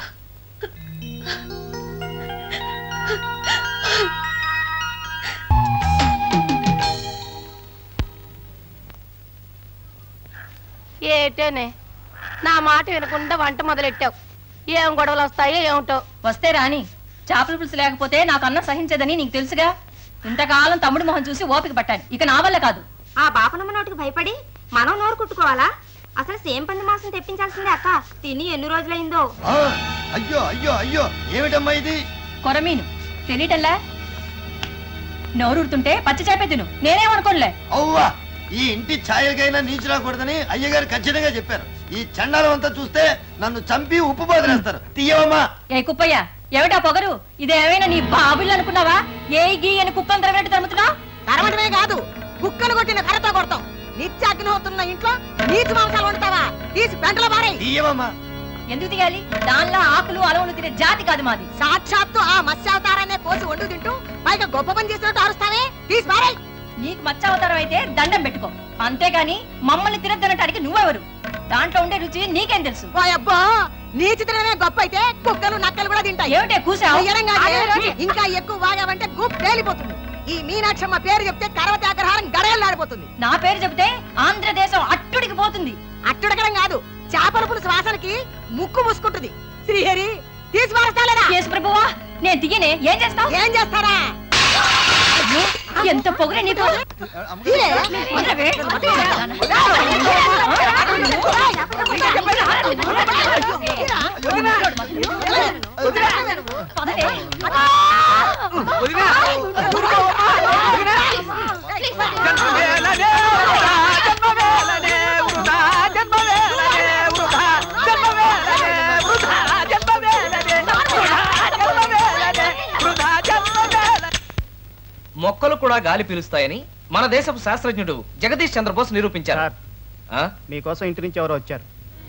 S12: ఏటోనే నా మాట వినకుండా వంట మొదలెట్టావు ఏం గొడవలు వస్తాయో ఏమిటో
S6: వస్తే రాని చేపల పులుసు లేకపోతే నాకు అన్నం సహించదని నీకు తెలుసుగా ఇంతకాలం తమ్ముడు మొహం చూసి ఓపిక పట్టాను ఇక నా వల్ల కాదు
S2: ఆ బాపనమ్మ నోటికి భయపడి మనం నోరు కుట్టుకోవాలా అసలు సేమ్ పంది మాంసం తెప్పించాల్సిందే అక్క తిని ఎన్ని రోజులైందో
S13: ఆ, అయ్యో అయ్యో అయ్యో ఏమిటమ్మా ఇది
S6: కొరమీను తెలియటల్లా నోరూరుతుంటే పచ్చి చేపే తిను నేనేమనుకోనులే
S13: అవ్వా ఈ ఇంటి ఛాయలకైనా నీచు రాకూడదని అయ్యగారు ఖచ్చితంగా చెప్పారు ఈ చండాలం అంతా చూస్తే నన్ను చంపి ఉప్పు బదిలేస్తారు తీయవమ్మా
S6: ఏ కుప్పయ్య ఏమిటా పొగరు ఇదేమైనా నీ బాబులు అనుకున్నావా ఏ గీ అని కుక్కలు తరగట్టు తరుముతున్నావు
S4: తరమటమే కాదు కుక్కను కొట్టిన కర్రతో కొడతాం నిత్య అగ్నిహోత్రున్న ఇంట్లో నీచు మాంసాలు వండుతావా తీసి పెంటలో పారేయ్
S13: తీయవమ్మా
S6: ఎందుకు తీయాలి దానిలో ఆకులు అలవలు తినే జాతి కాదు మాది
S4: సాక్షాత్తు ఆ మత్స్యావతారాన్నే కోసి వండు తింటూ పైగా గొప్ప పని చేసినట్టు అరుస్తావే తీసి పారేయ్
S6: నీకు మత్స్యావతారం అయితే దండం పెట్టుకో అంతేగాని మమ్మల్ని తినద్దనటానికి నువ్వెవరు దాంట్లో ఉండే రుచి నీకేం తెలుసు
S4: అబ్బా నీచి తినడమే గొప్ప అయితే కుక్కలు నక్కలు కూడా తింటాయి
S6: ఏమిటే కూసావు?
S4: చెయ్యడం కాదే.
S6: ఆగే రోజు.
S4: ఇంకా ఎక్కువ వాగావంటే గుప్ పేలిపోతుంది ఈ మీనాక్షమ్మ పేరు చెప్తే కరవతి అగ్రహారం గడగలాడిపోతుంది
S6: నా పేరు చెబితే ఆంధ్రదేశం అట్టుడికి పోతుంది
S4: అట్టుడకడం కాదు చేపల పులుసు వాసనకి ముక్కు మూసుకుంటుంది శ్రీహరి తీసి పారేస్తాలేదా
S6: యేసు ప్రభువా నేను దిగినే ఏం చేస్తావు
S4: ఏం చేస్తారా
S6: ఎంత పొగరే నీకు
S4: తీరే.
S6: వదలవే.
S1: మొక్కలు కూడా గాలి పీలుస్తాయని మన దేశపు శాస్త్రజ్ఞుడు జగదీష్ చంద్రబోస్ నిరూపించారు ఆ?
S14: మీకోసం ఇంటి నుంచి ఎవరో వచ్చారు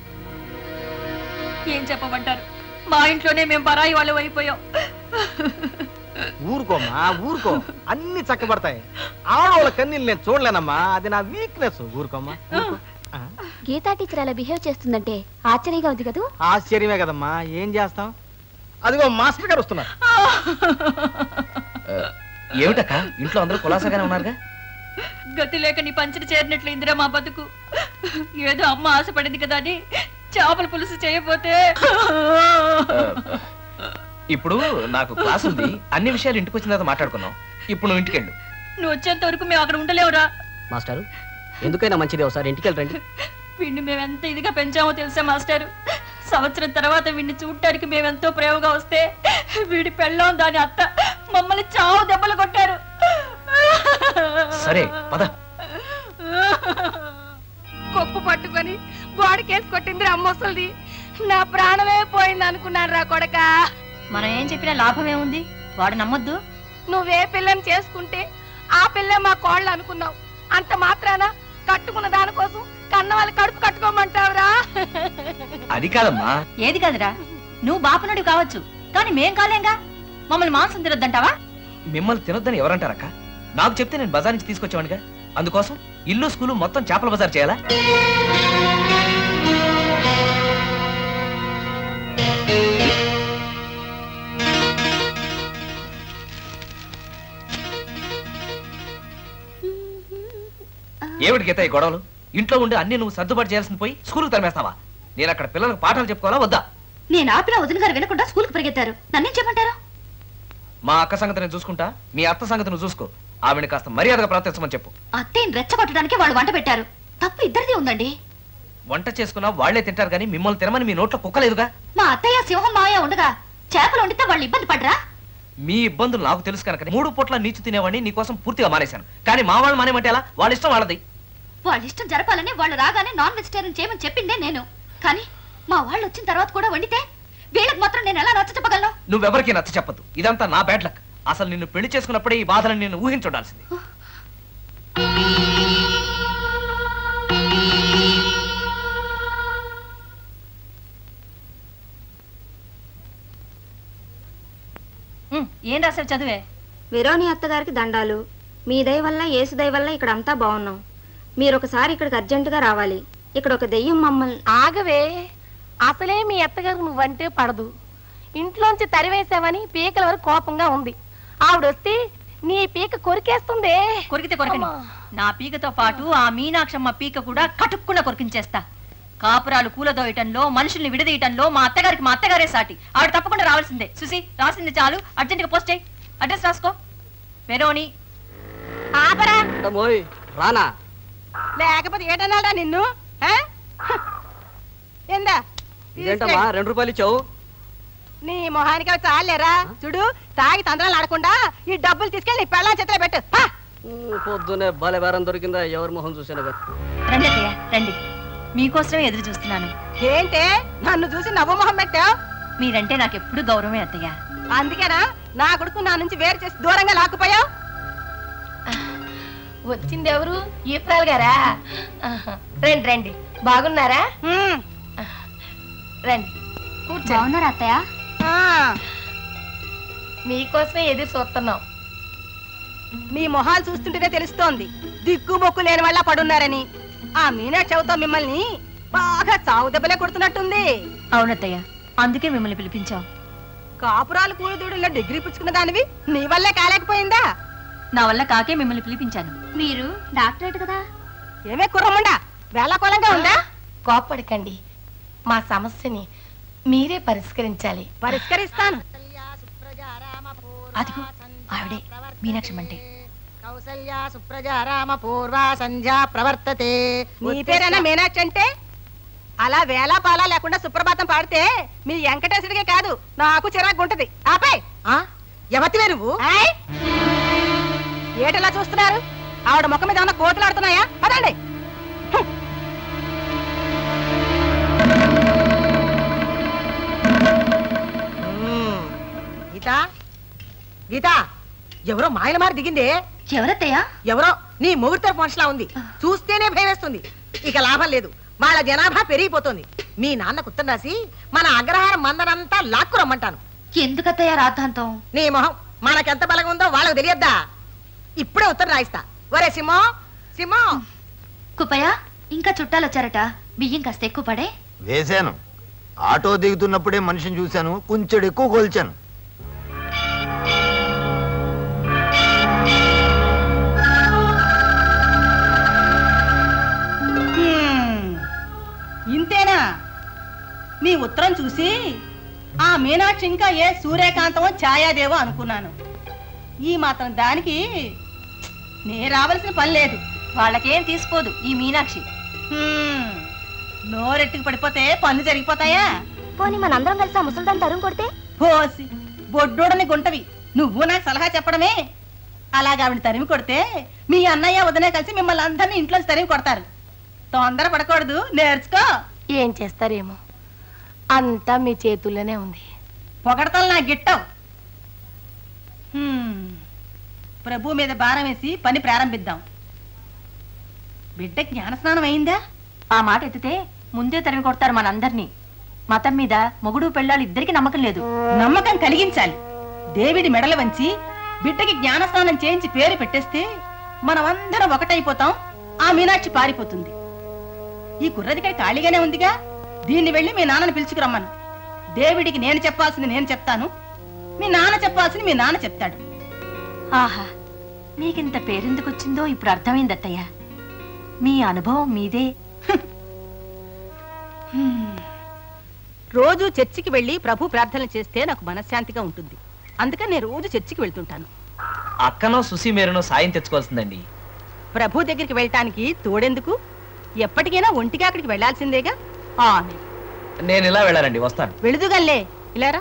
S6: ఏం చెప్పమంటారు మా ఇంట్లోనే మేము పరాయి వాళ్ళు అయిపోయాం
S5: ఊరుకోమ్మా ఊరుకో అన్ని చక్కబడతాయి ఆడవాళ్ళ కన్నీళ్ళు నేను చూడలేనమ్మా అది నా వీక్నెస్ ఊరుకోమ్మా ఊరుకో. ఆ,
S3: గీతా టీచర్ అలా బిహేవ్ చేస్తుందంటే ఆశ్చర్యంగా ఉంది కదూ
S5: ఆశ్చర్యమే కదమ్మా ఏం చేస్తాం అదిగో మాస్టర్ గారు వస్తున్నారు
S1: ఆ, ఏమిటక్క ఇంట్లో అందరూ కులాసాగానే ఉన్నారుగా
S6: గతి లేక నీ పంచిన చేరినట్లు ఇందిరా మా బతుకు ఏదో అమ్మ ఆశపడింది కదా అని చేపల పులుసు చేయబోతే
S1: ఆ, ఇప్పుడు నాకు క్లాస్ ఉంది అన్ని విషయాలు ఇంటికి వచ్చిన తర్వాత మాట్లాడుకుందాం ఇప్పుడు నువ్వు ఇంటికి వెళ్ళు
S6: నువ్వు వచ్చేంత వరకు మేము అక్కడ ఉండలేవురా
S14: మాస్టారు ఎందుకైనా మంచిది ఒకసారి ఇంటికి వెళ్ళండి
S6: వీడిని మేము ఎంత ఇదిగా పెంచామో తెలుసా మాస్టర్ సంవత్సరం తర్వాత వీడిని చూడటానికి మేమెంతో ప్రేమగా వస్తే వీడి పెళ్ళం దాని అత్త మమ్మల్ని చావు దెబ్బలు కొట్టారు
S1: సరే పద
S12: కొప్పు పట్టుకొని గోడకేసి కొట్టింది అమ్మొసలిది నా ప్రాణమే పోయింది అనుకున్నాను రా కొడక
S6: మనం ఏం చెప్పినా లాభం ఏముంది వాడు నమ్మొద్దు
S12: నువ్వే పిల్లని చేసుకుంటే ఆ పిల్లే మా కోళ్ళు అనుకున్నావు అంత మాత్రాన కట్టుకున్న దానికోసం కన్న వాళ్ళ కడుపు కట్టుకోమంటావురా
S1: అది కాదమ్మా
S6: ఏది కాదురా నువ్వు బాపనుడి కావచ్చు కానీ మేం కాలేంగా మమ్మల్ని మాంసం తినొద్దంటావా
S1: మిమ్మల్ని తినొద్దని ఎవరంటారక్క నాకు చెప్తే నేను బజార్ నుంచి తీసుకొచ్చేవాడిగా అందుకోసం ఇల్లు స్కూలు మొత్తం చేపల బజార్ చేయాలా ఏమిటి గీత ఈ గొడవలు ఇంట్లో ఉండి అన్ని నువ్వు సర్దుబాటు చేయాల్సింది పోయి స్కూల్కి తరిమేస్తావా నేను అక్కడ పిల్లలకు పాఠాలు చెప్పుకోవాలా వద్దా
S3: నేను ఆపిన వదిన గారు వినకుండా స్కూల్కి పరిగెత్తారు నన్నేం చెప్పంటారు
S1: మా అక్క సంగతి నేను చూసుకుంటా మీ అత్త సంగతి నువ్వు చూసుకో ఆవిడ కాస్త మర్యాదగా ప్రవర్తించమని చెప్పు
S3: అత్తేని రెచ్చగొట్టడానికి వాళ్ళు వంట పెట్టారు తప్పు ఇద్దరిది ఉందండి
S1: వంట చేసుకున్నా వాళ్లే తింటారు కానీ మిమ్మల్ని తినమని మీ నోట్లో కుక్కలేదుగా
S3: మా అత్తయ్య సింహం మాయ ఉండగా చేపలు వండితే వాళ్ళు ఇబ్బంది పడరా
S1: మీ ఇబ్బందులు నాకు తెలుసు కనుక మూడు పూట్ల నీచు తినేవాడిని నీకోసం పూర్తిగా మానేశాను కానీ మా వాళ్ళు మానేమంటే ఎలా వాళ్ళ ఇష్టం వాళ్ళది
S3: వాళ్ళ ఇష్టం జరపాలని వాళ్ళు రాగానే నాన్ వెజిటేరియన్ చేయమని చెప్పిందే నేను కానీ మా వాళ్ళు వచ్చిన తర్వాత కూడా వండితే వీళ్ళకి మాత్రం నేను ఎలా నచ్చ చెప్పగలను
S1: నువ్వెవరికి నచ్చ చెప్పద్దు ఇదంతా నా బ్యాడ్ లక్ అసలు నిన్ను పెళ్లి చేసుకున్నప్పుడే ఈ బాధలను నేను ఊహించుండాల్సింది
S6: ఉమ్, ఏం రాశారు చదివే
S2: విరోని అత్తగారికి దండాలు మీ దయ వల్ల ఏసు దయ వల్ల ఇక్కడ అంతా బాగున్నాం మీరు ఒకసారి ఇక్కడికి అర్జెంటుగా రావాలి ఇక్కడ ఒక దెయ్యం మమ్మల్ని
S12: ఆగవే అసలే మీ అత్తగారు నువ్వంటే పడదు ఇంట్లోంచి తరివేసావని పీకల వరకు కోపంగా ఉంది ఆవిడొస్తే నీ పీక కొరికేస్తుంది
S6: కొరికితే కొరకని నా పీకతో పాటు ఆ మీనాక్షమ్మ పీక కూడా కటుక్కున కొరికించేస్తా కాపురాలు కూలదోయటంలో మనుషుల్ని విడదీయటంలో మా అత్తగారికి మా అత్తగారే సాటి ఆవిడ తప్పకుండా రావాల్సిందే సుసి రాసింది చాలు అర్జెంటుగా పోస్ట్ చేయి అడ్రస్ రాసుకో వెరోని
S12: ఆపరా
S14: రానా
S12: లేకపోతే ఏటన్నాడా నిన్ను ఆ?
S4: ఏందా
S15: ఇదేంటమ్మా రెండు రూపాయలు ఇచ్చావు
S4: నీ మొహానికి అవి చాలేరా చూడు తాగి తంద్రాలు ఆడకుండా ఈ డబ్బులు తీసుకెళ్ళి నీ పెళ్ళాం చేతిలో పెట్టు పా.
S15: పొద్దునే బాలే బేరం దొరికిందా ఎవరి మొహం చూసాను
S6: రండి అత్తయ్య రండి మీకోసమే ఎదురు చూస్తున్నాను
S4: ఏంటే నన్ను చూసి నవ్వు మొహం పెట్టావు
S6: మీరంటే నాకు ఎప్పుడు గౌరవమే అత్తయ్య
S4: అందుకేనా నా కొడుకు నా నుంచి వేరు చేసి దూరంగా లాక్కుపోయావు
S12: వచ్చింది ఎవరు ఈప్రాల్ గారా ఆహా. రండి రండి బాగున్నారా రండి కూర్చో
S3: బాగున్నారా అత్తయ్య
S12: మీకోసమే ఎదురు చూస్తున్నాం
S4: మీ మొహాలు చూస్తుంటేనే తెలుస్తోంది దిక్కు బొక్కు లేని వాళ్ళ పడున్నారని ఆ మీనాక్షి అవుతో మిమ్మల్ని బాగా చావు దెబ్బలే కొడుతున్నట్టుంది
S6: అవునత్తయ్య అందుకే మిమ్మల్ని పిలిపించాం
S4: కాపురాలు కూలిదూడుల్లో డిగ్రీ పుచ్చుకున్న దానివి నీ వల్లే కాలేకపోయిందా
S6: నా వల్ల కాకే మిమ్మల్ని పిలిపించాను
S3: మీరు డాక్టరేట్ కదా
S4: ఏమే కుర్రముండా వేళకోళంగా ఉందా
S12: కోప్పడకండి మా సమస్యని మీరే పరిష్కరించాలి
S4: పరిష్కరిస్తాను
S6: అదిగో ఆవిడే మీనాక్షం అంటే
S4: కౌసల్యా సుప్రజా రామ పూర్వ సంధ్యా ప్రవర్తతే నీ పేరేనా మీనాక్షి అంటే అలా వేళ పాలా లేకుండా సుప్రభాతం పాడితే మీ వెంకటేశ్వరికే కాదు నాకు చిరాకు ఉంటది ఆపే ఎవతివే నువ్వు ఏటలా చూస్తున్నారు ఆవిడ ముఖం మీద ఏమన్నా కోతులు ఆడుతున్నాయా పదండి గీత గీత ఎవరో మాయల మారి దిగిందే
S3: ఎవరత్తయ్యా
S4: ఎవరో నీ ముహూర్త మనుషులా ఉంది చూస్తేనే భయం వేస్తుంది ఇక లాభం లేదు వాళ్ళ జనాభా పెరిగిపోతుంది మీ నాన్నకు ఉత్తరం రాసి మన అగ్రహారం మందనంతా లాక్కు రమ్మంటాను
S3: ఎందుకత్తయ్యా రాద్ధాంతం
S4: నీ మొహం మనకెంత బలంగా ఉందో వాళ్ళకు తెలియద్దా ఇప్పుడే ఉత్తరం రాయిస్తా ఒరే సింహం సింహం
S3: కుప్పయ్య ఇంకా చుట్టాలు వచ్చారట బియ్యం కాస్త ఎక్కువ పడే
S10: వేశాను ఆటో దిగుతున్నప్పుడే మనిషిని చూశాను కొంచెం ఎక్కువ కొల్చాను
S4: హ్మ్. ఇంతేనా మీ ఉత్తరం చూసి ఆ మీనాక్షి ఇంకా ఏ సూర్యకాంతమో ఛాయాదేవో అనుకున్నాను ఈ మాత్రం దానికి నే రావాల్సిన పని లేదు
S6: వాళ్ళకేం తీసుకోదు ఈ మీనాక్షి
S4: హ్మ్. నోరెట్టుకు పడిపోతే పనులు జరిగిపోతాయా
S3: పోనీ మనందరం కలిసి ఆ ముసలిదాన్ని తరుము కొడితే
S4: పోసి బొడ్డోడని గుంటవి నువ్వు నాకు సలహా చెప్పడమే అలాగా ఆవిడ తరిమి కొడితే మీ అన్నయ్య వదినే కలిసి మిమ్మల్ని అందరినీ ఇంట్లో తరిమి కొడతారు తొందర పడకూడదు నేర్చుకో
S12: ఏం చేస్తారేమో అంతా మీ చేతుల్లోనే ఉంది
S4: పొగడతలు నా గిట్టవు హ్మ్. ప్రభు మీద భారం వేసి పని ప్రారంభిద్దాం బిడ్డ జ్ఞానస్నానం అయిందా
S6: ఆ మాట ఎత్తితే ముందే తరిమి కొడతారు మనందరినీ మతం మీద మొగుడు పెళ్ళాలు ఇద్దరికి నమ్మకం లేదు
S4: నమ్మకం కలిగించాలి దేవిడి మెడలు వంచి బిడ్డకి జ్ఞానస్నానం చేయించి పేరు పెట్టేస్తే మనమందరం ఒకటైపోతాం ఆ మీనాక్షి పారిపోతుంది ఈ కుర్రదికాయ ఖాళీగానే ఉందిగా దీన్ని వెళ్ళి మీ నాన్నని పిలుచుకురమ్మను దేవిడికి నేను చెప్పాల్సింది నేను చెప్తాను మీ నాన్న చెప్పాల్సింది మీ నాన్న చెప్తాడు
S6: ఆహా మీకింత పేరెందుకు వచ్చిందో ఇప్పుడు అర్థమైంది అత్తయ్య మీ అనుభవం మీదే
S4: రోజు చర్చికి వెళ్ళి ప్రభు ప్రార్థనలు చేస్తే నాకు మనశ్శాంతిగా ఉంటుంది అందుకని నేను రోజు చర్చికి వెళ్తుంటాను
S1: అక్కనో సుసి మేరనో సాయం తెచ్చుకోవాల్సిందండి
S4: ప్రభు దగ్గరికి వెళ్ళటానికి తోడెందుకు ఎప్పటికైనా ఒంటిగా అక్కడికి వెళ్ళాల్సిందేగా ఆమె
S1: నేను ఇలా వెళ్ళాలండి వస్తాను
S4: వెళుదుగల్లే ఇలారా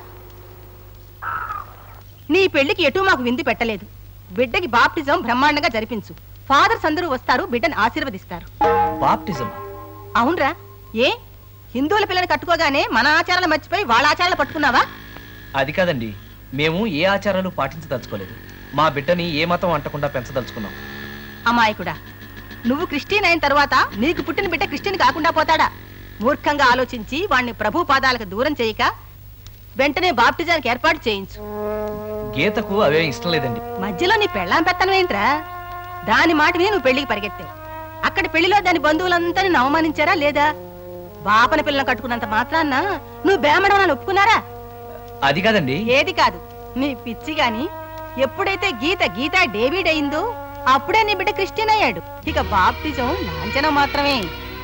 S4: నీ పెళ్లికి ఎటూ మాకు విందు పెట్టలేదు బిడ్డకి బాప్టిజం బ్రహ్మాండంగా జరిపించు ఫాదర్స్ అందరూ వస్తారు బిడ్డని ఆశీర్వదిస్తారు
S1: బాప్టిజం
S4: అవునరా ఏ హిందువుల పిల్లని కట్టుకోగానే మన ఆచారాలు మర్చిపోయి వాళ్ళ ఆచారాలు పట్టుకున్నావా
S1: అది కాదండి మేము ఏ ఆచారాలు పాటించదలుచుకోలేదు మా బిడ్డని ఏ మతం అంటకుండా పెంచదలుచుకున్నాం
S4: అమాయకుడా నువ్వు క్రిస్టియన్ అయిన తర్వాత నీకు పుట్టిన బిడ్డ క్రిస్టియన్ కాకుండా పోతాడా మూర్ఖంగా ఆలోచించి వాణ్ణి ప్రభు పాదాలకు దూరం చేయక వెంటనే బాప్టిజానికి ఏర్పాటు చేయించు
S1: గీతకు అవే ఇష్టం లేదండి
S4: మధ్యలో నీ పెళ్ళాం పెత్తనమేంట్రా దాని మాట విని నువ్వు పెళ్లికి పరిగెత్తావు అక్కడ పెళ్లిలో దాని బంధువులంతా నిన్ను అవమానించారా లేదా బాపన పిల్లని కట్టుకున్నంత మాత్రాన్న నువ్వు బేమడం అని ఒప్పుకున్నారా
S1: అది కాదండి
S4: ఏది కాదు నీ పిచ్చి గాని ఎప్పుడైతే గీత గీత డేవిడ్ అయిందో అప్పుడే నీ బిడ్డ క్రిస్టియన్ అయ్యాడు ఇక బాప్టిజం లాంఛనం మాత్రమే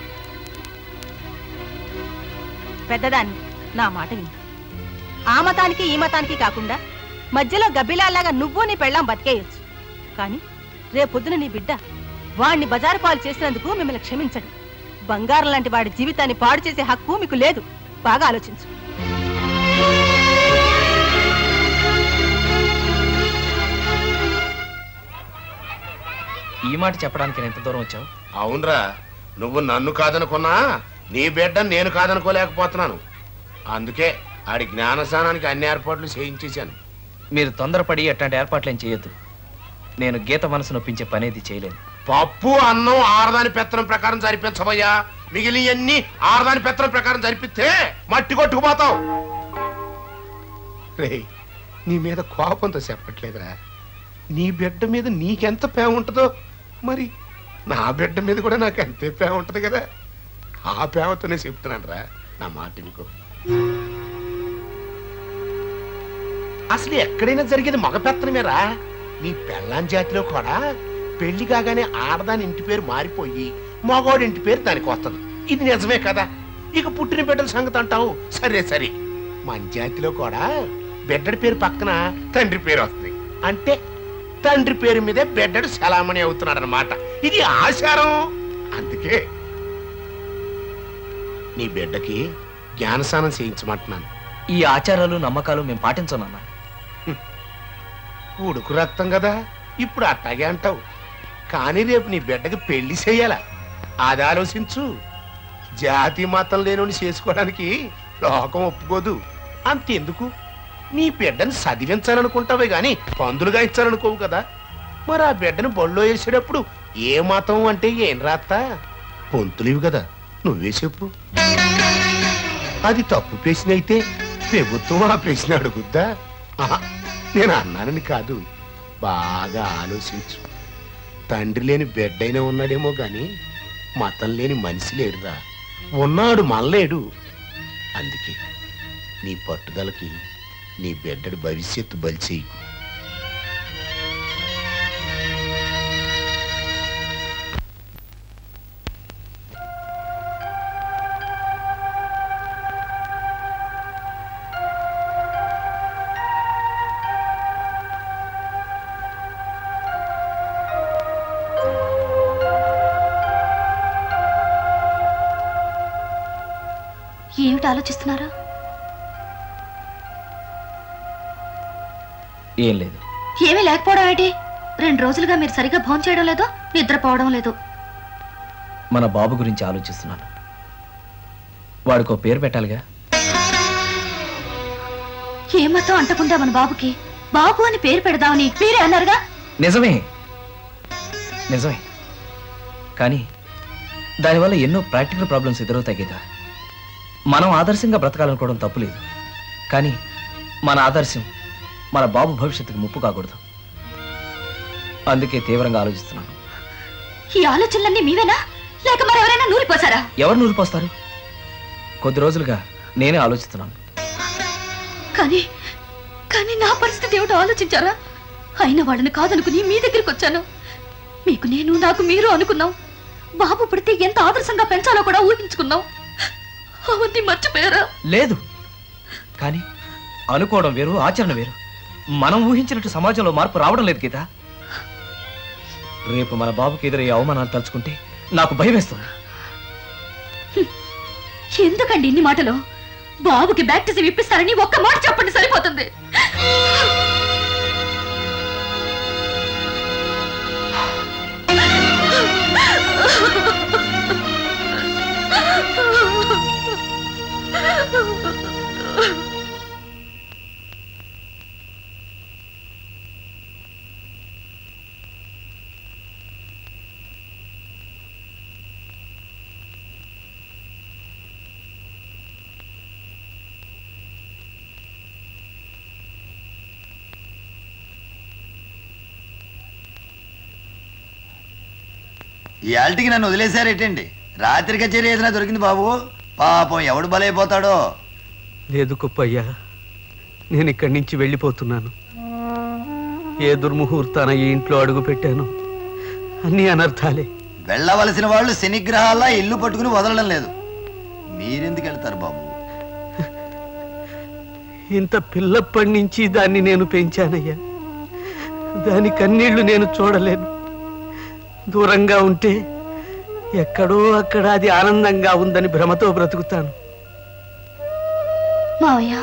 S4: పెద్దదాన్ని నా మాట విను ఆ మతానికి ఈ మతానికి కాకుండా మధ్యలో గబ్బిలాల్లాగా నువ్వు నీ పెళ్ళాం బతికేయొచ్చు కానీ రేపొద్దున నీ బిడ్డ వాణ్ణి బజారు పాలు చేసినందుకు మిమ్మల్ని క్షమించడు
S16: బంగారం లాంటి వాడి జీవితాన్ని పాడు చేసే హక్కు మీకు లేదు బాగా ఆలోచించు
S1: ఈ మాట చెప్పడానికి నేను ఎంత దూరం వచ్చావు
S9: అవునరా నువ్వు నన్ను కాదనుకున్నా నీ బిడ్డ నేను కాదనుకోలేకపోతున్నాను అందుకే ఆడి జ్ఞానస్నానానికి అన్ని ఏర్పాట్లు చేయించేశాను
S1: మీరు తొందరపడి అట్లాంటి ఏర్పాట్లేం చేయొద్దు నేను గీత మనసు నొప్పించే పనేది చేయలేను
S9: పప్పు అన్నం ఆరదాని పెత్తనం ప్రకారం జరిపించబోయ్యా మిగిలినవన్నీ ఆరదాని పెత్తనం ప్రకారం జరిపిస్తే మట్టి కొట్టుకుపోతావు రేయ్ నీ మీద కోపంతో చెప్పట్లేదురా నీ బిడ్డ మీద నీకెంత ప్రేమ ఉంటుందో మరి నా బిడ్డ మీద కూడా నాకు అంతే ప్రేమ ఉంటది కదా ఆ ప్రేమతోనే చెప్తున్నాను రా నా మాట నీకు అసలు ఎక్కడైనా జరిగేది మగ పెత్తనమేరా నీ పెళ్ళాం జాతిలో కూడా పెళ్లి కాగానే ఆడదాని ఇంటి పేరు మారిపోయి మగవాడి ఇంటి పేరు దానికి వస్తుంది ఇది నిజమే కదా ఇక పుట్టిన బిడ్డల సంగతి అంటావు సరే సరే మన జాతిలో కూడా బిడ్డడి పేరు పక్కన తండ్రి పేరు వస్తుంది అంటే తండ్రి పేరు మీదే బిడ్డడు సలామణి అవుతున్నాడు అనమాట ఇది ఆచారం అందుకే నీ బిడ్డకి జ్ఞానస్నానం చేయించమంటున్నాను
S1: ఈ ఆచారాలు నమ్మకాలు మేము పాటించనన్నా
S9: ఉడుకు రక్తం కదా ఇప్పుడు అట్టాగే అంటావు కానీ రేపు నీ బిడ్డకి పెళ్లి చేయాల అది ఆలోచించు జాతి మతం లేనోని చేసుకోవడానికి లోకం ఒప్పుకోదు అంతెందుకు నీ బిడ్డను చదివించాలనుకుంటావే గాని పందులుగా ఇచ్చాలనుకోవు కదా మరి ఆ బిడ్డను బొళ్ళో వేసేటప్పుడు ఏ మతం అంటే ఏం రాత్తా పొంతులివి కదా నువ్వే చెప్పు అది తప్పు ప్రశ్న అయితే ప్రభుత్వం ఆ ప్రశ్న అడుగుద్దా ఆహా, నేను అన్నానని కాదు బాగా ఆలోచించు తండ్రి లేని బిడ్డైనా ఉన్నాడేమో గాని మతం లేని మనిషి లేడురా ఉన్నాడు మనలేడు అందుకే నీ పట్టుదలకి నీ బిడ్డడి భవిష్యత్తు బలిచేయి
S3: ఏమిటి ఆలోచిస్తున్నారు
S1: ఏం లేదు
S3: ఏమీ లేకపోవడం ఏంటి రెండు రోజులుగా మీరు సరిగా భోంచేయడం చేయడం లేదు నిద్రపోవడం లేదు
S1: మన బాబు గురించి ఆలోచిస్తున్నాను వాడికో పేరు పెట్టాలిగా
S3: ఏమతో అంటకుండా మన బాబుకి బాబు అని పేరు పెడదామని మీరే అన్నారుగా
S1: నిజమే నిజమే కానీ దానివల్ల ఎన్నో ప్రాక్టికల్ ప్రాబ్లమ్స్ ఎదురవుతాయి గీత మనం ఆదర్శంగా బ్రతకాలనుకోవడం తప్పులేదు కానీ మన ఆదర్శం మన బాబు భవిష్యత్తుకు ముప్పు కాకూడదు అందుకే తీవ్రంగా ఆలోచిస్తున్నాను
S3: ఈ ఆలోచనలన్నీ మీవేనా లేక మరెవరైనా నూరిపోసారా
S1: ఎవరు నూరిపోస్తారు కొద్ది రోజులుగా నేనే ఆలోచిస్తున్నాను
S3: కానీ కానీ నా పరిస్థితి ఏమిటో ఆలోచించారా అయిన వాళ్ళని కాదనుకుని మీ దగ్గరికి వచ్చాను మీకు నేను నాకు మీరు అనుకున్నాం బాబు పుడితే ఎంత ఆదర్శంగా పెంచాలో కూడా ఊహించుకున్నాం అవన్నీ మర్చిపోయారా
S1: లేదు కానీ అనుకోవడం వేరు ఆచరణ వేరు మనం ఊహించినట్టు సమాజంలో మార్పు రావడం లేదు గీత రేపు మన బాబుకి ఎదురయ్యే అవమానాలు తలుచుకుంటే నాకు భయం వేస్తుంది
S3: ఎందుకండి ఇన్ని మాటలు బాబుకి బ్యాప్టిజం ఇప్పిస్తారని ఒక్క మాట చెప్పండి సరిపోతుంది
S13: ఈ ఆల్టికి నన్ను వదిలేశారేటండి రాత్రి కచేరీ ఏదైనా దొరికింది బాబు పాపం ఎవడు బలైపోతాడో
S7: లేదు కుప్పయ్యా నేను ఇక్కడి నుంచి వెళ్ళిపోతున్నాను ఏ దుర్ముహూర్తాన ఈ ఇంట్లో అడుగు పెట్టాను అన్ని అనర్థాలే
S13: వెళ్ళవలసిన వాళ్ళు శనిగ్రహాల్లా ఇల్లు పట్టుకుని వదలడం లేదు మీరెందుకు వెళ్తారు బాబు
S7: ఇంత పిల్లప్పటి నుంచి దాన్ని నేను పెంచానయ్యా దాని కన్నీళ్లు నేను చూడలేను దూరంగా ఉంటే ఎక్కడో అక్కడ అది ఆనందంగా ఉందని భ్రమతో బ్రతుకుతాను
S3: మావయ్య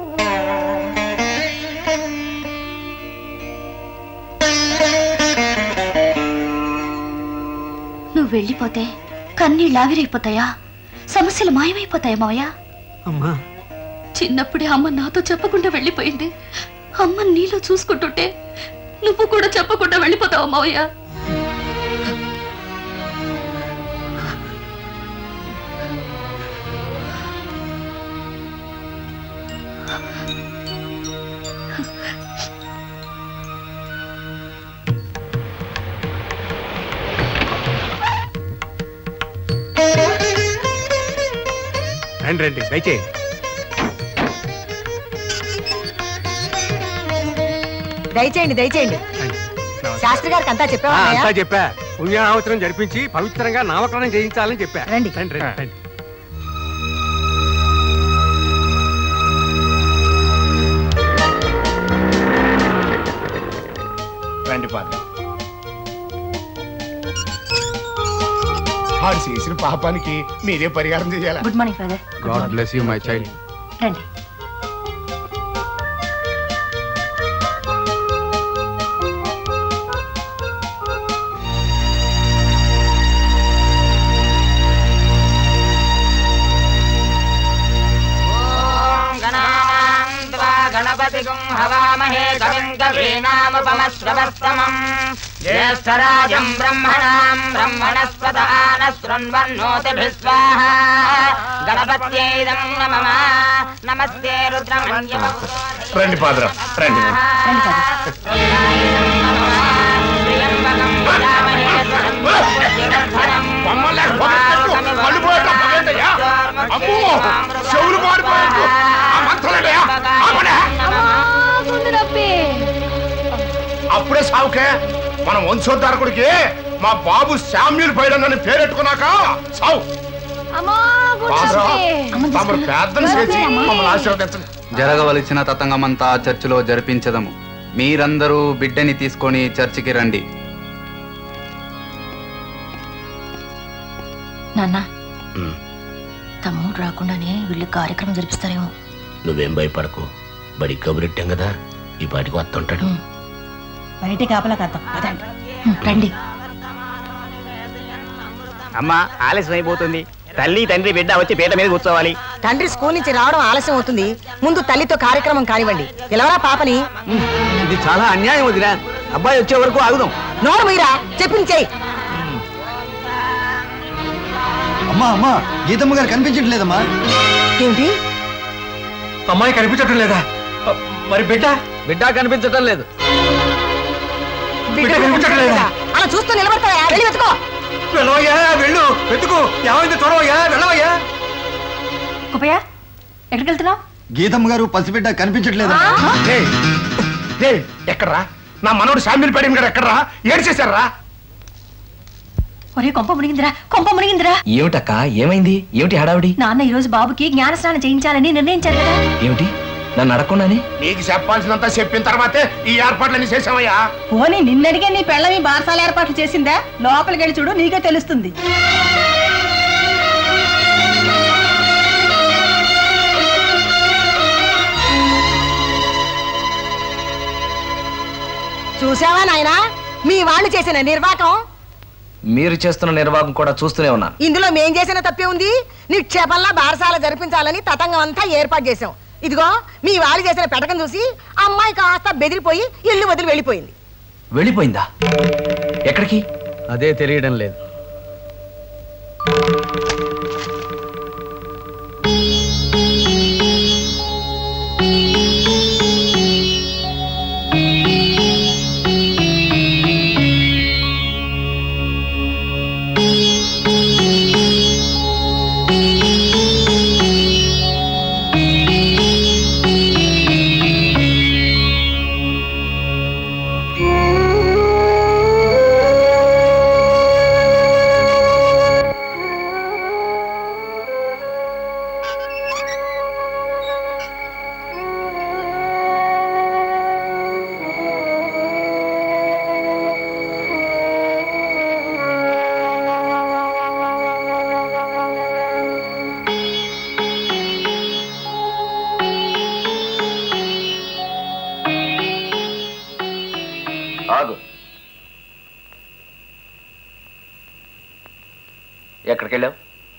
S3: నువ్వు వెళ్ళిపోతే కన్నీళ్ళు ఆవిరైపోతాయా సమస్యలు మాయమైపోతాయా మావయ్య
S7: అమ్మా
S3: చిన్నప్పుడే అమ్మ నాతో చెప్పకుండా వెళ్ళిపోయింది అమ్మ నీలో చూసుకుంటుంటే నువ్వు కూడా చెప్పకుండా వెళ్ళిపోతావా మావయ్య
S11: రండి రండి దయచేయండి
S4: దయచేయండి దయచేయండి శాస్త్రి గారికి అంతా
S11: ఆ,
S4: చెప్పావా
S11: అంతా
S4: అన్నయ్య?
S11: చెప్పా పుణ్యాహవచనం జరిపించి పవిత్రంగా నామకరణం చేయించాలని చెప్పా
S4: రండి.
S11: రండి రండి, రండి
S9: రండి పాత్ర వాడు చేసిన పాపానికి మీరే పరిహారం చేయాలి
S6: good morning father
S17: God bless you my child
S6: రండి
S18: గణపతిగం హవామహే కవిం కవీనాముపమశ్రవస్తమం జ్యేష్ఠరాజం బ్రహ్మణాం బ్రహ్మణస్పదాన శృణ్వన్నోతిభిస్వాహ గణపత్యేదం నమః నమస్తే రుద్రమణ్యమ
S9: రండి పాత్ర రండి కళ్ళు పోయటం పగేంటయ్యా? అమ్మో చెవులు మారిపోయాడు ఆ మంత్రులంటయ్యా ఆపండి. అప్పుడే సావుకే మన వంశోద్ధారకుడికి మా బాబు శామ్యుల్ పైడన్నని పేరెట్టుకున్నాక సావు పాత్ర, తమరు పెద్దలు చేసి మమ్మల్ని ఆశీర్వదించండి
S17: జరగవలసిన తతంగమంతా చర్చిలో జరిపించదము మీరందరూ బిడ్డని తీసుకొని చర్చికి రండి
S3: నాన్న తమ్ముడు రాకుండానే వీళ్ళు కార్యక్రమం జరిపిస్తారేమో
S19: నువ్వేం భయపడకు బడి కబురెట్టాం కదా ఈ పాటికి వస్తుంటాడు
S16: బయట కాపలా కద్దాం పదండి
S3: రండి
S14: అమ్మా ఆలస్యం అయిపోతుంది తల్లి తండ్రి బిడ్డ వచ్చి పీట మీద కూర్చోవాలి
S4: తండ్రి స్కూల్ నుంచి రావడం ఆలస్యం అవుతుంది ముందు తల్లితో కార్యక్రమం కానివ్వండి పిలవరా పాపని
S7: ఇది చాలా అన్యాయం వదినా అబ్బాయి వచ్చే వరకు ఆగుదాం
S4: నోరు మీరా చెప్పింది చెయ్యి
S13: అమ్మా అమ్మా గీతమ్మ గారు కనిపించట్లేదమ్మా
S4: ఏమిటి
S11: అమ్మాయి కనిపించటం లేదా మరి బిడ్డ
S7: బిడ్డ కనిపించటం లేదు
S11: బిడ్డ కనిపించటం లేదా
S4: అలా చూస్తూ నిలబడతావా వెళ్ళి వెతుకో
S11: వెళ్ళవయ్యా వెళ్ళు వెతుకు ఏమైంది చూడవయ్యా వెళ్ళవయ్యా
S6: కుపయ్య ఎక్కడికి వెళ్తున్నావు
S13: గీతమ్మ గారు పసిబిడ్డ కనిపించట్లేదమ్మా
S9: ఏయ్, ఏయ్, ఎక్కడ్రా నా మనోడు శామ్యుల్ పైడన్ గారు ఎక్కడ్రా ఏడు చేశారా
S6: ఒరే కొంప మునిగిందిరా కొంప మునిగిందిరా
S1: ఏమిటక్క ఏమైంది ఏమిటి హడావిడి
S6: నాన్న ఈ రోజు బాబుకి జ్ఞానస్నానం చేయించాలని నిర్ణయించారు కదా
S1: ఏమిటి నన్ను అడగకుండానే
S9: నీకు చెప్పాల్సినంత చెప్పిన తర్వాతే ఈ ఏర్పాట్లన్నీ చేసామయ్యా
S16: పోనీ నిన్నడిగే నీ పెళ్ళవి బారసాల ఏర్పాట్లు చేసిందా లోపలికి వెళ్ళి చూడు నీకే తెలుస్తుంది
S4: చూసావా నాయనా మీ వాళ్ళు చేసిన నిర్వాకం
S1: మీరు చేస్తున్న నిర్వాహకం కూడా చూస్తూనే ఉన్నాను
S4: ఇందులో మేం చేసిన తప్పే ఉంది నిక్షేపంలా బారసాల జరిపించాలని తతంగం అంతా ఏర్పాటు చేశాం ఇదిగో మీ వాళ్ళు చేసిన పెటకం చూసి అమ్మాయి కాస్త బెదిరిపోయి ఇల్లు వదిలి వెళ్ళిపోయింది
S1: వెళ్ళిపోయిందా ఎక్కడికి
S7: అదే తెలియడం లేదు
S1: ఎక్కడికి వెళ్ళావు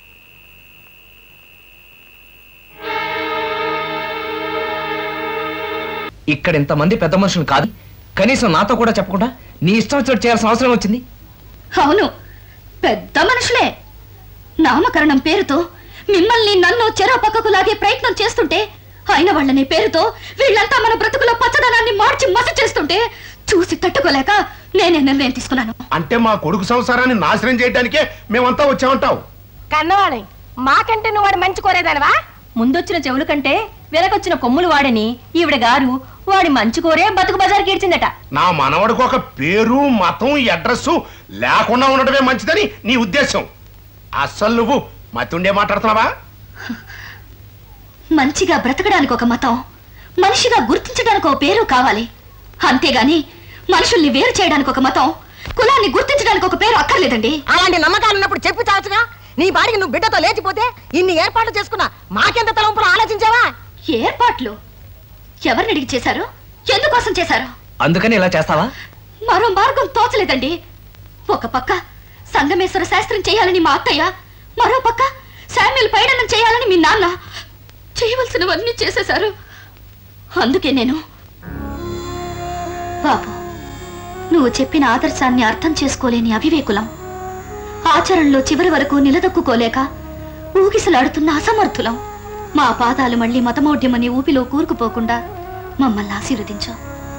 S1: ఇక్కడ ఇంతమంది పెద్ద మనుషులు కాదు కనీసం నాతో కూడా చెప్పకుండా నీ ఇష్టం వచ్చినట్టు చేయాల్సిన అవసరం వచ్చింది
S3: అవును పెద్ద మనుషులే నామకరణం పేరుతో మిమ్మల్ని నన్ను చెరో పక్కకు లాగే ప్రయత్నం చేస్తుంటే అయిన వాళ్ళని పేరుతో వీళ్ళంతా మన బ్రతుకులో పచ్చదనాన్ని మార్చి మసి చేస్తుంటే చూసి తట్టుకోలేక నేనే నిర్ణయం తీసుకున్నాను
S9: అంటే మా కొడుకు సంసారాన్ని నాశనం చేయడానికే మేమంతా వచ్చామంటావు
S12: కన్నవాడి మాకంటే నువ్వు వాడు మంచి కోరేదానివా
S6: ముందొచ్చిన చెవుల కంటే వెనకొచ్చిన కొమ్ములు వాడని ఈవిడ గారు వాడి మంచి కోరే బతుకు బజార్కి ఇడ్చిందట
S9: నా మనవడికి ఒక పేరు మతం అడ్రస్ లేకుండా ఉండటమే మంచిదని నీ ఉద్దేశం అస్సలు నువ్వు మతుండే మాట్లాడుతున్నావా
S3: మంచిగా బ్రతకడానికి ఒక మతం మనిషిగా గుర్తించడానికి ఒక పేరు కావాలి అంతేగాని మనుషుల్ని వేరు చేయడానికి ఒక మతం కులాన్ని గుర్తించడానికి ఒక పేరు అక్కర్లేదండి
S4: అలాంటి నమ్మకాలు ఉన్నప్పుడు చెప్పు చావచ్చుగా నీ బాడికి నువ్వు బిడ్డతో లేచిపోతే ఇన్ని ఏర్పాట్లు చేసుకున్నా మాకెంత తలంపులు ఆలోచించావా
S3: ఏర్పాట్లు ఎవరిని అడిగి చేశారు ఎందుకోసం చేశారు
S1: అందుకని ఇలా చేస్తావా
S3: మరో మార్గం తోచలేదండి ఒక పక్క సంగమేశ్వర శాస్త్రం చేయాలని మా అత్తయ్య మరో పక్క శామ్యుల్ పైడనం చేయాలని మీ నాన్న చేయవలసినవన్నీ చేసేశారు అందుకే నేను బాబు నువ్వు చెప్పిన ఆదర్శాన్ని అర్థం చేసుకోలేని అవివేకులం ఆచరణలో చివరి వరకు నిలదొక్కుకోలేక ఊగిసలాడుతున్న అసమర్థులం మా పాదాలు మళ్ళీ మతమౌఢ్యమని ఊపిలో కూరుకుపోకుండా మమ్మల్ని ఆశీర్వదించు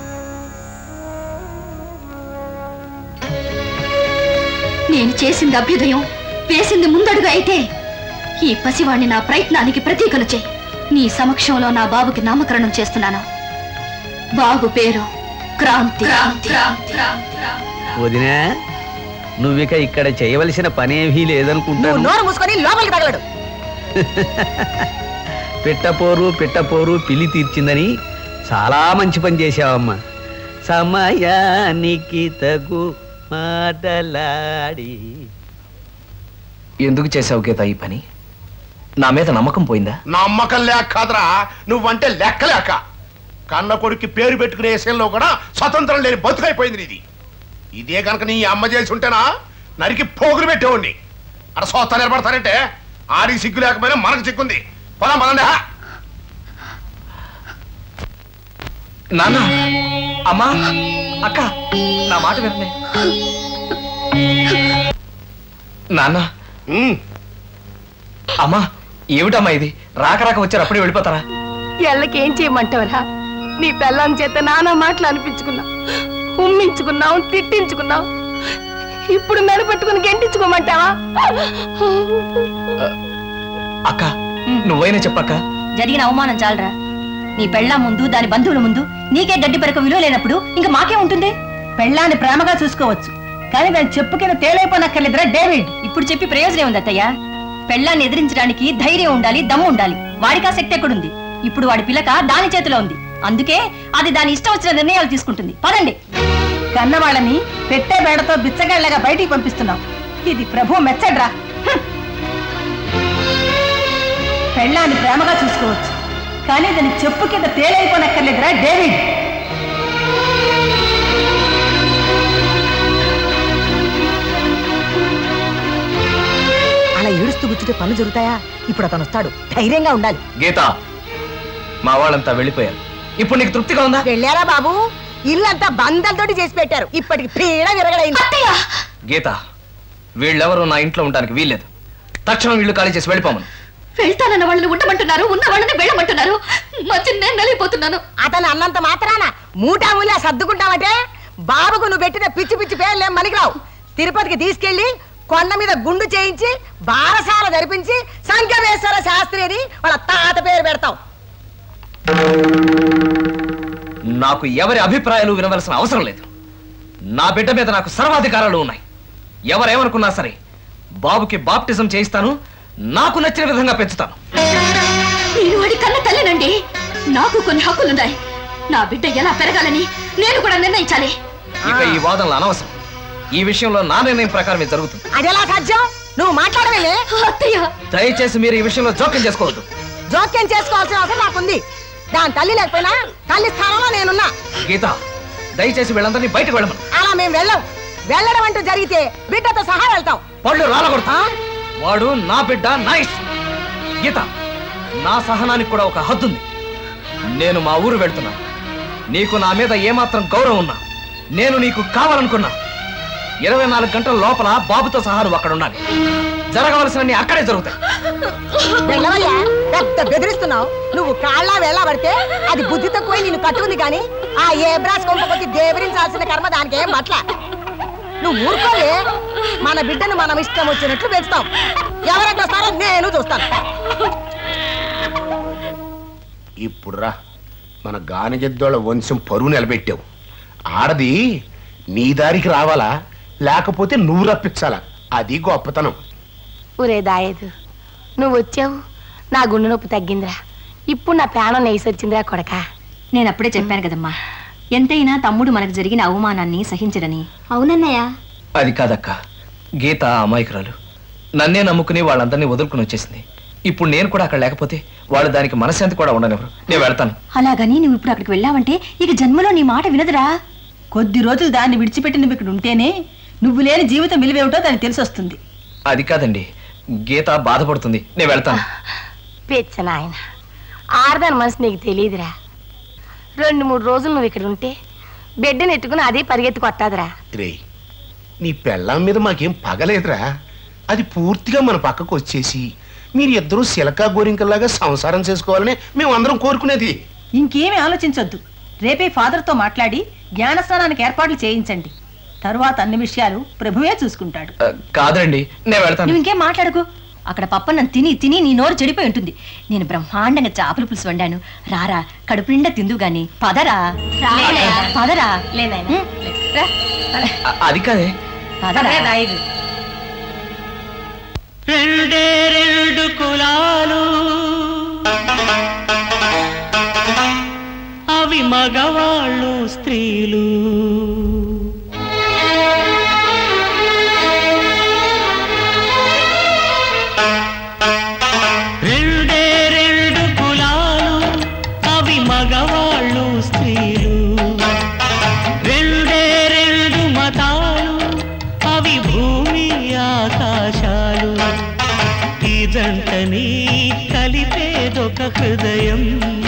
S3: నేను చేసింది అభ్యుదయం వేసింది ముందడుగు అయితే ఈ పసివాణ్ణి నా ప్రయత్నానికి ప్రతీకలు చేయి నీ సమక్షంలో నా బాబుకి నామకరణం చేస్తున్నాను బాబు పేరు క్రాంతి
S7: వదినా నువ్విక ఇక్కడ చేయవలసిన పనేమీ
S4: నువ్వు
S7: లేదనుకుంటాను
S4: నోరు మూసుకొని లోపలికి తగలడు
S7: పిట్టపోరు పిట్టపోరు పిలి తీర్చిందని చాలా మంచి పని చేశావమ్మా సమయానికి తగు మాటలాడి
S1: ఎందుకు చేసావు గీత ఈ పని నా మీద నమ్మకం పోయిందా
S9: నమ్మకం లేక కాదురా నువ్వంటే లెక్కలేక కన్న కొడుక్కి పేరు పెట్టుకునే విషయంలో కూడా స్వతంత్రం లేని బతుకైపోయింది నీది ఇదే కనుక నీ అమ్మ చేసి ఉంటేనా నరికి పోగులు పెట్టేవాడిని అక్కడ సోస్తా నిలబడతానంటే ఆడికి సిగ్గు లేకపోయినా మనకు సిగ్గుంది పొలం పదండి హా.
S1: నాన్న అమ్మా అక్క నా మాట వినండి నాన్న అమ్మా ఏమిటమ్మా ఇది రాక రాక వచ్చారు అప్పుడే వెళ్ళిపోతారా
S12: ఎళ్ళకేం చేయమంటావురా నీ పెళ్ళాం చేత నానా మాటలు అనిపించుకున్నావు ఉమ్మించుకున్నావు తిట్టించుకున్నావు ఇప్పుడు నన్ను పట్టుకుని గెంటించుకోమంటావా
S1: అక్క నువ్వైనా చెప్పక్క
S6: జరిగిన అవమానం చాలరా నీ పెళ్ళా ముందు దాని బంధువుల ముందు నీకే గడ్డి పెరక విలువ లేనప్పుడు ఇంకా మాకే ఉంటుంది పెళ్ళాన్ని ప్రేమగా చూసుకోవచ్చు కానీ దాని చెప్పు కింద తేలైపోనక్కర్లేదురా డేవిడ్ ఇప్పుడు చెప్పి ప్రయోజనం ఉంది అత్తయ్య పెళ్ళాన్ని ఎదిరించడానికి ధైర్యం ఉండాలి దమ్ము ఉండాలి వాడికా శక్తి ఎక్కడుంది ఇప్పుడు వాడి పిల్లక దాని చేతిలో ఉంది అందుకే అది దాని ఇష్టం వచ్చిన నిర్ణయాలు తీసుకుంటుంది పదండి కన్నవాళ్ళని పెట్టే బేడతో బిచ్చగాళ్ళగా బయటికి పంపిస్తున్నాం ఇది ప్రభు మెచ్చడ్రా హ్మ్. పెళ్ళాన్ని ప్రేమగా చూసుకోవచ్చు కానీ దాని చెప్పు కింద తేలైపోనక్కర్లేదురా డేవిడ్
S4: అలా ఏడుస్తూ కూర్చుంటే పనులు జరుగుతాయా ఇప్పుడు అతను వస్తాడు ధైర్యంగా ఉండాలి
S1: గీత మా వాళ్ళంతా వెళ్ళిపోయారు ఇప్పుడు నీకు తృప్తిగా ఉందా
S4: వెళ్ళారా బాబు ఇల్లంతా బందలతోటి చేసి పెట్టారు ఇప్పటికి పీడ విరగడైంది
S1: గీత వీళ్ళెవరూ నా ఇంట్లో ఉండడానికి వీల్లేదు తక్షణం ఇల్లు ఖాళీ చేసి వెళ్ళిపోమను
S3: వెళ్తానన్న వాళ్ళని ఉండమంటున్నారు ఉన్న వాళ్ళని వెళ్ళమంటున్నారు మధ్య నేను నలిగిపోతున్నాను
S4: అతను అన్నంత మాత్రాన మూటాములా సర్దుకుంటామంటే బాబుకు నువ్వు పెట్టిన పిచ్చి పిచ్చి పేర్లేం మలిగిరావు తిరుపతికి తీసుకెళ్లి కొండ మీద గుండు చేయించి బారసాల జరిపించి సంకమేశ్వర శాస్త్రి అని వాళ్ళ తాత పేరు పెడతాం
S1: నాకు ఎవరి అభిప్రాయాలు వినవలసిన అవసరం లేదు నా బిడ్డ మీద నాకు సర్వాధికారాలు ఉన్నాయి ఎవరేమనుకున్నా సరే బాబుకి బాప్టిజం చేయిస్తాను నాకు నచ్చిన విధంగా పెంచుతాను
S3: నేను వాడి కన్న తల్లినండి నాకు కొన్ని హక్కులున్నాయి నా బిడ్డ ఎలా పెరగాలని నేను కూడా నిర్ణయించాలి
S1: ఇక ఈ వాదనలు అనవసరం ఈ విషయంలో నా నిర్ణయం ప్రకారమే జరుగుతుంది
S4: అదెలా సాధ్యం నువ్వు మాట్లాడవేలే
S3: అత్తయ్య
S1: దయచేసి మీరు ఈ విషయంలో జోక్యం చేసుకోవద్దు
S4: జోక్యం చేసుకోవాల్సిన అవసరం నాకుంది దాని తల్లి లేకపోయినా తల్లి స్థానంలో నేనున్నా
S1: గీత దయచేసి వీళ్ళందరినీ బయటకు వెళ్ళమను
S4: అలా మేము వెళ్ళం వెళ్ళడం అంటూ జరిగితే బిడ్డతో సహా వెళ్తాం
S1: పళ్ళు రాలగొడతా వాడు నా బిడ్డ నైస్ గీత నా సహనానికి కూడా ఒక హద్దుంది నేను మా ఊరు వెళ్తున్నా నీకు నా మీద ఏమాత్రం గౌరవం ఉన్నా నేను నీకు కావాలనుకున్నా ఇరవై నాలుగు గంటల లోపల బాబుతో సహా నువ్వు అక్కడ ఉండాలి జరగవలసినన్ని అక్కడే జరుగుతాయి
S4: వెళ్ళవయ్యా పెద్ద బెదిరిస్తున్నావు నువ్వు కాళ్ళ వేళ పడితే అది బుద్ధి తక్కువ నిన్ను కట్టుకుంది కానీ ఆ ఏ బ్రాస్ కొంపకొచ్చి దేవరించాల్సిన కర్మ దానికి ఏం పట్ల నువ్వు ఊరుకోవే మన బిడ్డను మనం ఇష్టం వచ్చినట్లు పెంచుతాం ఎవరైతే వస్తారో నేను చూస్తాను
S9: ఇప్పుడు రా మన గానిజద్దోళ్ళ వంశం పరువు నిలబెట్టావు ఆడది నీ దారికి రావాలా లేకపోతే నువ్వు రప్పించాలా అది గొప్పతనం
S12: ఒరే దాయేదు నువ్వు వచ్చావు నా గుండె నొప్పి తగ్గిందిరా ఇప్పుడు నా ప్రాణం నెయ్యి వచ్చిందిరా కొడక
S6: నేను అప్పుడే చెప్పాను కదమ్మా ఎంతైనా తమ్ముడు మనకు జరిగిన అవమానాన్ని సహించడని
S3: అవునన్నయ్య
S1: అది కాదక్క గీత ఆ అమాయకురాలు నన్నే నమ్ముకుని వాళ్ళందరినీ వదులుకుని వచ్చేసింది ఇప్పుడు నేను కూడా అక్కడ లేకపోతే వాళ్ళు దానికి మనశ్శాంతి కూడా ఉండనివ్వరు నేను వెళ్తాను
S6: అలాగని నువ్వు ఇప్పుడు అక్కడికి వెళ్ళావంటే ఇక జన్మలో నీ మాట వినదురా
S16: కొద్ది రోజులు దాన్ని విడిచిపెట్టి నువ్వు ఇక్కడ ఉంటేనే నువ్వు లేని జీవితం విలువేమిటో దానికి తెలిసి వస్తుంది
S1: అది కాదండి గీత బాధపడుతుంది నేను వెళ్తాను
S12: పెచ్చ నాయన ఆడదాని మనసు నీకు తెలియదురా రెండు మూడు రోజులు నువ్వు ఇక్కడ ఉంటే బిడ్డను ఎట్టుకుని అదే పరిగెత్తి కొట్టాదిరా
S9: రే నీ పెళ్ళాం మీద మాకేం పగలేదురా అది పూర్తిగా మన పక్కకు వచ్చేసి మీరు ఇద్దరూ శిలకా గోరింకల్లాగా సంసారం చేసుకోవాలని మేము అందరం కోరుకునేది
S16: ఇంకేమీ ఆలోచించొద్దు రేపే ఫాదర్తో మాట్లాడి జ్ఞానస్నానానికి ఏర్పాట్లు చేయించండి తరువాత అన్ని విషయాలు ప్రభువే చూసుకుంటాడు
S1: ఆ, కాదండి నేను వెళ్తాను
S6: నువ్వు ఇంకేం మాట్లాడకు అక్కడ పప్పన్నం తిని తిని నీ నోరు చెడిపోయి ఉంటుంది నేను బ్రహ్మాండంగా చేపల పులుసు వండాను రారా కడుపు నిండా తిందు గాని పదరా
S3: లేనయ్యా.
S6: పదరా
S3: లేదైనా
S1: ఆ, అది కాదే
S6: పదరా
S20: రెండే రెండు కులాలు అవి మగవాళ్ళు స్త్రీలు రెండే రెండు కులాలు అవి మగవాళ్ళు స్త్రీలు రెండే రెండు మతాలు అవి భూమి ఆకాశాలు ఈ జంటని కలిపేదొక హృదయం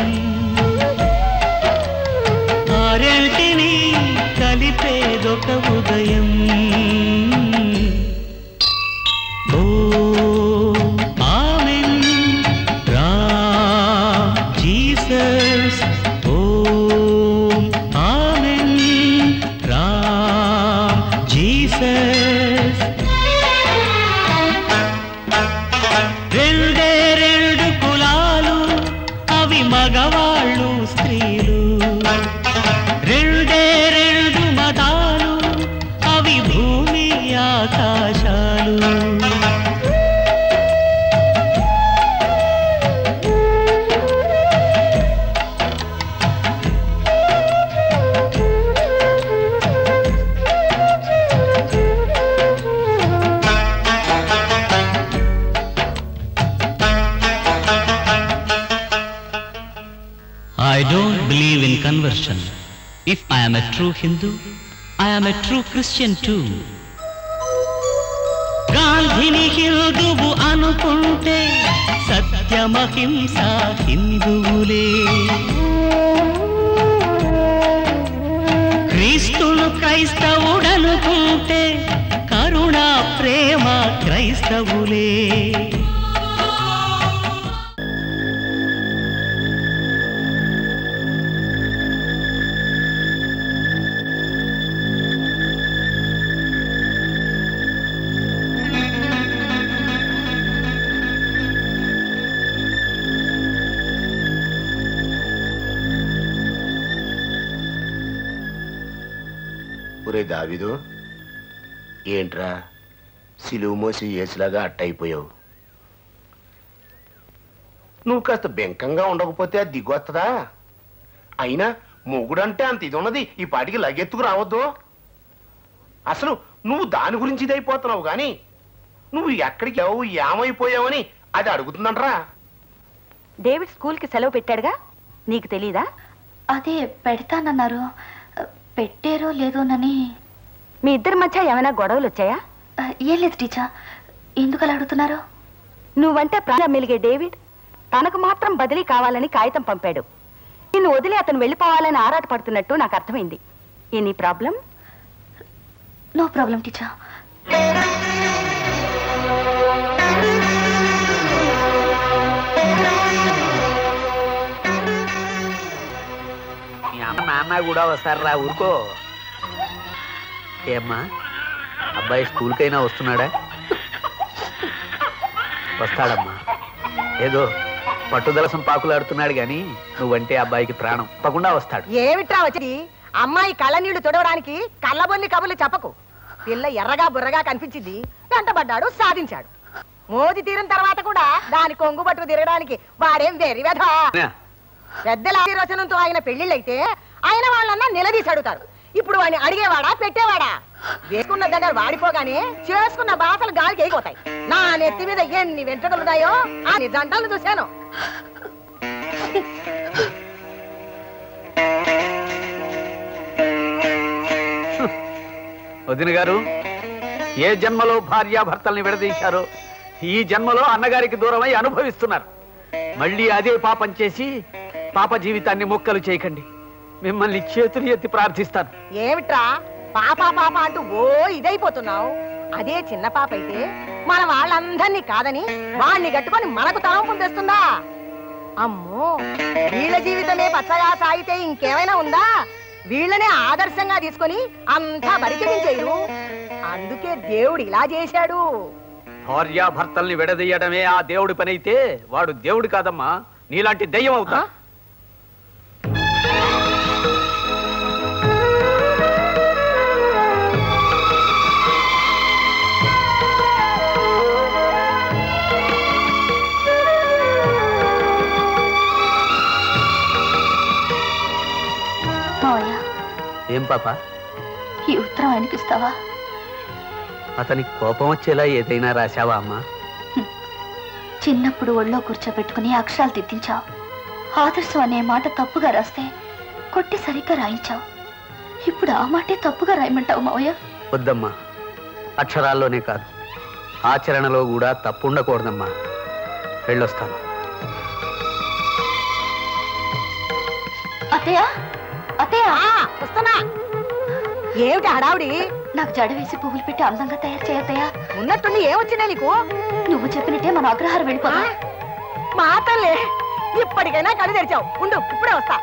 S20: ఆరెంటిని కలిపేదొక ఉదయం ఓ ఆమెన్ రా జీసస్ ఓ ఆమెన్ రా జీసస్ రెండే రెండు కులాలు అవి మగవాళ్ళు స్త్రీలు రెండే రెండు మతాలు అవి భూమి ఆకాశాలు I don't believe in conversion. If I am a true Hindu, I am a true Christian too. గాంధిని హిందువు అనుకుంటే సత్యమహింస హిందువులే క్రీస్తును క్రైస్తవుడనుకుంటే కరుణ ప్రేమ క్రైస్తవులే
S9: ఒరే దావిదు ఏంట్రా సిలువు మోసి ఏసులాగా అట్టయిపోయావు నువ్వు కాస్త బెంకంగా ఉండకపోతే అది దిగొత్తదా అయినా మొగుడంటే అంత ఇది ఉన్నది ఈ పాటికి లగెత్తుకు రావద్దు అసలు నువ్వు దాని గురించి ఇదైపోతున్నావు కానీ నువ్వు ఎక్కడికి ఎవు ఏమైపోయావని అది అడుగుతుందంట్రా
S3: డేవిడ్ స్కూల్కి సెలవు పెట్టాడుగా నీకు తెలీదా అదే పెడతానన్నారు పెట్టారో లేదోనని మీ ఇద్దరి మధ్య ఏమైనా గొడవలు వచ్చాయా ఏం లేదు టీచర్ ఎందుకు అలా అడుగుతున్నారు
S2: నువ్వంటే ప్రాణం మెలిగే డేవిడ్ తనకు మాత్రం బదిలీ కావాలని కాగితం పంపాడు నిన్ను వదిలి అతను వెళ్ళిపోవాలని ఆరాట పడుతున్నట్టు నాకు అర్థమైంది any problem
S3: no problem teacher
S7: మీ అమ్మ నాన్న కూడా వస్తారా ఊరుకో ఏమ్మా అబ్బాయి స్కూల్కైనా వస్తున్నాడా వస్తాడమ్మా ఏదో పట్టుదలసం పాకులాడుతున్నాడు గాని నువ్వంటే అబ్బాయికి ప్రాణం తప్పకుండా వస్తాడు
S4: ఏమిట్రా వచ్చి అమ్మాయి కళ్ళ నీళ్లు తుడవడానికి కళ్ళబొల్లి కబుర్లు చెప్పకు పిల్ల ఎర్రగా బుర్రగా కనిపించింది వెంటబడ్డాడు సాధించాడు మోది తీరిన తర్వాత కూడా దాని కొంగు పట్టుకు తిరగడానికి వాడేం వెర్రివెధా పెద్దల ఆశీర్వచనంతో ఆయన పెళ్లిళ్ళైతే ఆయన వాళ్ళన్నా నిలదీసి అడుగుతారు ఇప్పుడు వాడిని అడిగేవాడా పెట్టేవాడా వేసుకున్న దగ్గర వాడిపోగానే చేసుకున్న బాసలు గాలికి ఎగిపోతాయి నా నెత్తి మీద ఎన్ని వెంట్రుకలున్నాయో అన్ని జంటలు చూశాను
S7: వదిన గారు ఏ జన్మలో భార్యాభర్తల్ని విడదీశారో ఈ జన్మలో అన్నగారికి దూరమై అనుభవిస్తున్నారు మళ్ళీ అదే పాపం చేసి పాప జీవితాన్ని మొక్కలు చేయకండి మిమ్మల్ని చేతులు ఎత్తి ప్రార్థిస్తాను
S4: ఏమిట్రా పాప పాప అంటూ ఓ ఇదైపోతున్నావు అదే చిన్న పాప అయితే మన వాళ్ళందరినీ కాదని వాణ్ణి కట్టుకొని మనకు తలంపులు తెస్తుందా అమ్మో వీళ్ళ జీవితమే పచ్చగా సాగితే ఇంకేమైనా ఉందా వీళ్ళనే ఆదర్శంగా తీసుకొని అంతా బరికించేయరు అందుకే దేవుడు ఇలా చేశాడు
S7: భార్యాభర్తల్ని విడదీయడమే ఆ దేవుడి పని అయితే వాడు దేవుడు కాదమ్మా నీలాంటి దెయ్యం అవుతా
S3: మావయ్య
S7: ఏం పాప
S3: ఈ ఉత్తరం ఆయనకి ఇస్తావా
S7: అతనికి కోపం వచ్చేలా ఏదైనా రాశావా అమ్మా
S3: చిన్నప్పుడు ఒళ్ళో కూర్చోబెట్టుకుని అక్షరాలు దిద్దించావు ఆదర్శం అనే మాట తప్పుగా రాస్తే కొట్టి సరిగ్గా రాయించావు ఇప్పుడు ఆ మాటే తప్పుగా రాయమంటావు మావయ్య
S7: వద్దమ్మా అక్షరాల్లోనే కాదు ఆచరణలో కూడా తప్పు ఉండకూడదమ్మా వెళ్ళొస్తాను
S3: అత్తయ్య అత్తయ్య
S4: వస్తున్నా ఏమిటి హడావుడి
S3: నాకు జడ వేసి పువ్వులు పెట్టి అందంగా తయారు చేయత్తయ్యా
S4: ఉన్నట్టుండి ఏమొచ్చిందా నీకు
S3: నువ్వు చెప్పినట్టే మన అగ్రహారం వెళ్ళిపోతా
S4: మాటలే ఇప్పటికైనా కళ్ళు తెరిచావు ఉండు ఇప్పుడే వస్తా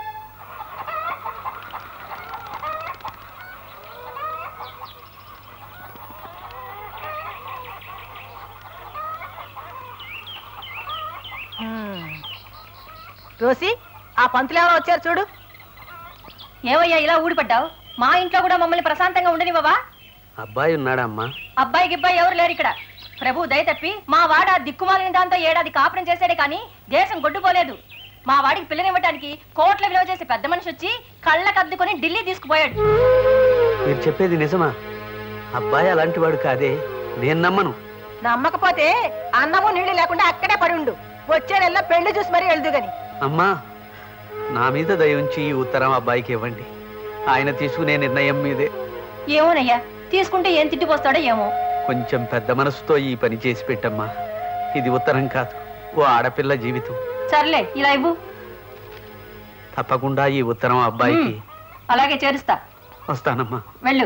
S4: రోసి ఆ పంతులు ఎవరో వచ్చారు చూడు
S6: ఏమయ్యా ఇలా ఊడిపడ్డావు మా ఇంట్లో కూడా మమ్మల్ని ప్రశాంతంగా ఉండనివ్వవా
S7: అబ్బాయి ఉన్నాడా అమ్మా
S6: అబ్బాయి గిబ్బాయి ఎవరు లేరు ఇక్కడ ప్రభు దయ తప్పి మా వాడ దిక్కుమాలిన దాంతో ఏడాది కాపురం చేశాడే కానీ దేశం గొడ్డుపోలేదు మా వాడికి పిల్లనివ్వటానికి కోట్ల విలువ చేసే పెద్ద మనిషి వచ్చి కళ్ళకద్దుకొని ఢిల్లీ తీసుకుపోయాడు
S7: మీరు చెప్పేది నిజమా అబ్బాయి అలాంటి వాడు కాదే నేను నమ్మను
S4: నమ్మకపోతే అన్నము నీళ్లు లేకుండా అక్కడే పడి ఉండు వచ్చే నెలలో పెళ్లి చూసి మరీ వెళ్దు గని
S7: అమ్మా నా మీద దయ ఉంచి ఈ ఉత్తరం అబ్బాయికి ఇవ్వండి ఆయన తీసుకునే నిర్ణయం మీదే
S6: ఏమోనయ్యా తీసుకుంటే ఏం తిట్టిపోస్తాడో ఏమో
S7: కొంచెం పెద్ద మనసుతో ఈ పని చేసి పెట్టమ్మా ఇది ఉత్తరం కాదు ఓ ఆడపిల్ల జీవితం
S6: సర్లే ఇలా ఇవ్వు
S7: తప్పకుండా ఈ ఉత్తరం అబ్బాయికి
S6: అలాగే చేరుస్తా
S7: వస్తానమ్మా
S6: వెళ్ళు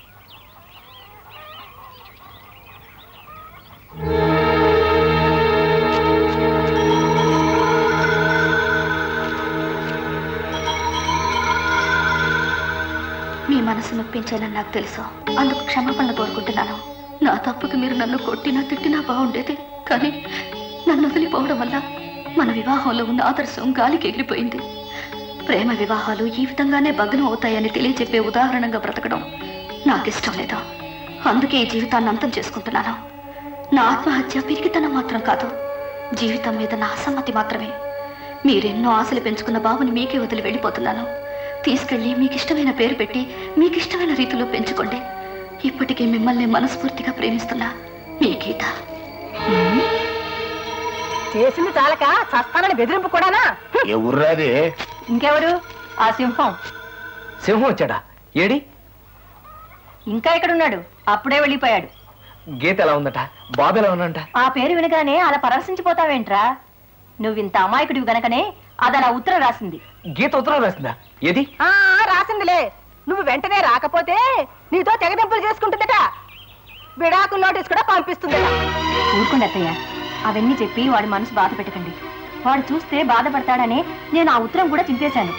S3: మీ మనసు నొప్పించాలని నాకు తెలుసు అందుకు క్షమాపణ కోరుకుంటున్నాను నా తప్పుకి మీరు నన్ను కొట్టినా తిట్టినా బాగుండేది కానీ నన్ను వదిలిపోవడం వల్ల మన వివాహంలో ఉన్న ఆదర్శం గాలికి ఎగిరిపోయింది ప్రేమ వివాహాలు ఈ విధంగానే భగ్నం అవుతాయని తెలియచెప్పే ఉదాహరణగా బ్రతకడం నాకు ఇష్టం లేదు అందుకే ఈ జీవితాన్ని అంతం చేసుకుంటున్నాను నా ఆత్మహత్య పిరికితనం మాత్రం కాదు జీవితం మీద నా అసమ్మతి మాత్రమే మీరెన్నో ఆశలు పెంచుకున్న బాబుని మీకే వదిలి వెళ్ళిపోతున్నాను తీసుకెళ్ళి మీకు ఇష్టమైన పేరు పెట్టి మీకు ఇష్టమైన రీతిలో పెంచుకోండి ఇప్పటికే మిమ్మల్ని మనస్ఫూర్తిగా ప్రేమిస్తున్నా మీ గీత
S4: చేసింది చాలక చస్తానని బెదిరింపు కూడానా
S19: ఎవర్రాదే
S6: ఇంకెవరు ఆ సింహం
S1: సింహం వచ్చాడా ఏడి
S6: ఇంకా ఎక్కడున్నాడు అప్పుడే వెళ్ళిపోయాడు
S1: గీత ఎలా ఉందట బాబు ఎలా ఉన్నంట
S6: ఆ పేరు వినగానే అలా పరామర్శించిపోతావేంట్రా నువ్వింత అమాయకుడివి గనకనే అది అలా ఉత్తరం రాసింది
S1: గీత ఉత్తరం రాసిందా ఏది
S16: ఆ రాసిందిలే నువ్వు వెంటనే రాకపోతే నీతో తెగదెంపులు చేసుకుంటుందట విడాకుల నోటీస్ కూడా పంపిస్తుందట
S6: ఊరుకోండి అత్తయ్య అవన్నీ చెప్పి వాడి మనసు బాధ పెట్టకండి వాడు చూస్తే బాధపడతాడనే నేను ఆ ఉత్తరం కూడా చింపేశాను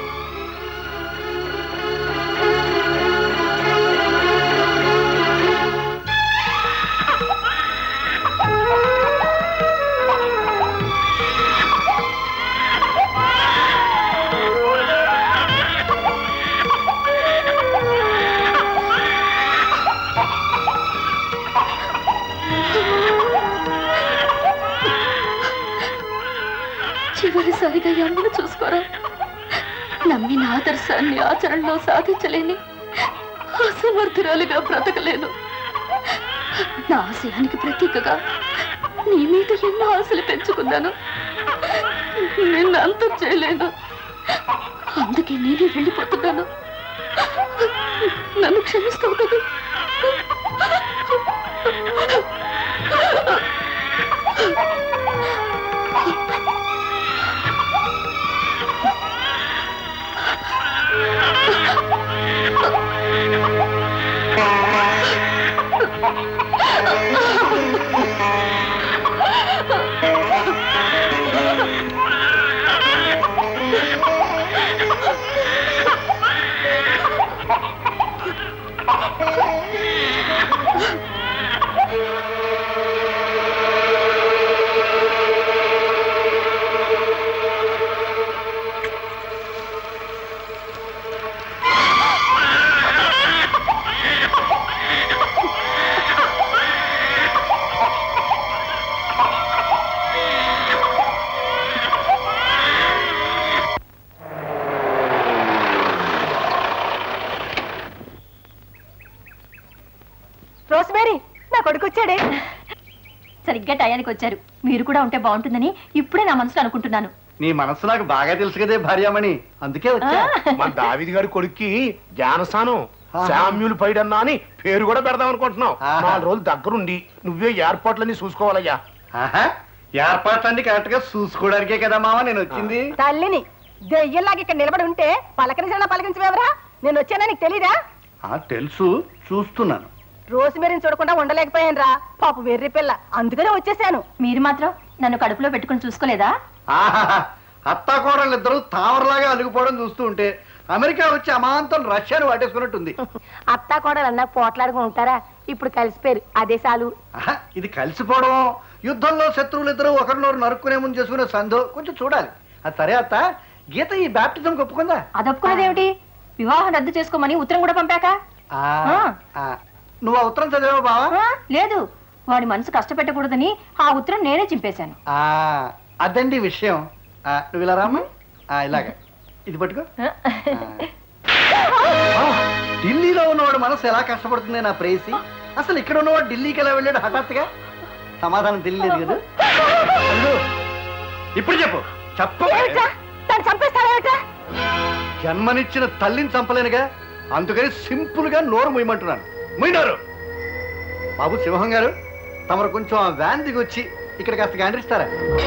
S3: చివరిసారిగా ఈ అమ్మను చూసుకోరా నమ్మిన ఆదర్శాన్ని ఆచరణలో సాధించలేని అసమర్థురాలుగా బ్రతకలేను నా ఆశయానికి ప్రతీకగా నీ మీద ఎన్నో ఆశలు పెంచుకున్నాను నిన్ను అంతం చేయలేను అందుకే నేనే వెళ్ళిపోతున్నాను నన్ను క్షమిస్తావు కదా
S16: రోస్మేరీ నా కొడుకు వచ్చాడే
S6: సరిగ్గా టయానికి వచ్చారు మీరు కూడా ఉంటే బాగుంటుందని ఇప్పుడే నా మనసులో అనుకుంటున్నాను
S8: నీ మనసు నాకు బాగా తెలుసు కదే భార్యామణి అందుకే వచ్చా
S9: మా దావిది గారి కొడుక్కి జ్ఞానస్థానం శామ్యులు పైడన్నా అని పేరు కూడా పెడదాం అనుకుంటున్నాం నాలుగు రోజులు దగ్గరుండి నువ్వే ఏర్పాట్లన్నీ చూసుకోవాలయ్యా
S8: ఆహా, ఏర్పాట్లన్నీ కరెక్ట్ గా చూసుకోవడానికే కదా మామ నేను వచ్చింది
S16: తల్లిని దెయ్యంలాగా ఇక్కడ నిలబడి ఉంటే పలకరించిన పలకరించవేవరా నేను వచ్చానా నీకు తెలీదా
S8: ఆ తెలుసు చూస్తున్నాను
S16: రోస్మేరీని చూడకుండా ఉండలేకపోయాను రా పాప వెర్రి పిల్ల అందుకనే వచ్చేసాను
S6: మీరు మాత్రం నన్ను కడుపులో పెట్టుకుని చూసుకోలేదా
S8: ఆహాహా, అత్తా కోడళ్ళు ఇద్దరు తామరలాగా అలుగుపోవడం చూస్తూ ఉంటే అమెరికా వచ్చి అమాంతం రష్యాను వాటేసుకున్నట్టుంది
S12: అత్తా కూడా అన్న పోట్లాడుకుని ఉంటారా ఇప్పుడు కలిసిపోయారు అదే చాలు
S8: ఆహా, ఇది కలిసిపోవడం యుద్ధంలో శత్రువులు ఇద్దరు ఒకరినొకరు నరుక్కునే ముందు చేసుకునే సందో కొంచెం చూడాలి అది సరే అత్త గీత ఈ బ్యాప్టిజం ఒప్పుకుందా
S6: అదొప్పుకున్నదేమిటి వివాహం రద్దు చేసుకోమని ఉత్తరం కూడా పంపాక
S8: ఆ, ఆ, నువ్వు ఆ ఉత్తరం చదివావా బావా
S6: ఆ, లేదు వాడి మనసు కష్టపెట్టకూడదని ఆ ఉత్తరం నేనే చింపేశాను
S8: ఆ, అదండి విషయం ఆ, నువ్వు ఇలా రామ్మా ఆ, ఇలాగ ఇది పట్టుకో ఆ, ఢిల్లీలో ఉన్నవాడు మనసు ఎలా కష్టపడుతుంది నా ప్రేసి అసలు ఇక్కడ ఉన్నవాడు ఢిల్లీకి ఎలా వెళ్ళాడు హఠాత్తుగా సమాధానం తెలియలేదు కదా అల్లు, ఇప్పుడు చెప్పు చెప్పు
S16: తను చంపేస్తాడేమిటా
S8: జన్మనిచ్చిన తల్లిని చంపలేనుగా అందుకని సింపుల్ గా నోరు మొయ్యమంటున్నాను మొయ్యినారు బాబు సింహం గారు తమరు కొంచెం ఆ వ్యాన్ దిగి వచ్చి ఇక్కడ కాస్త గాండ్రిస్తారా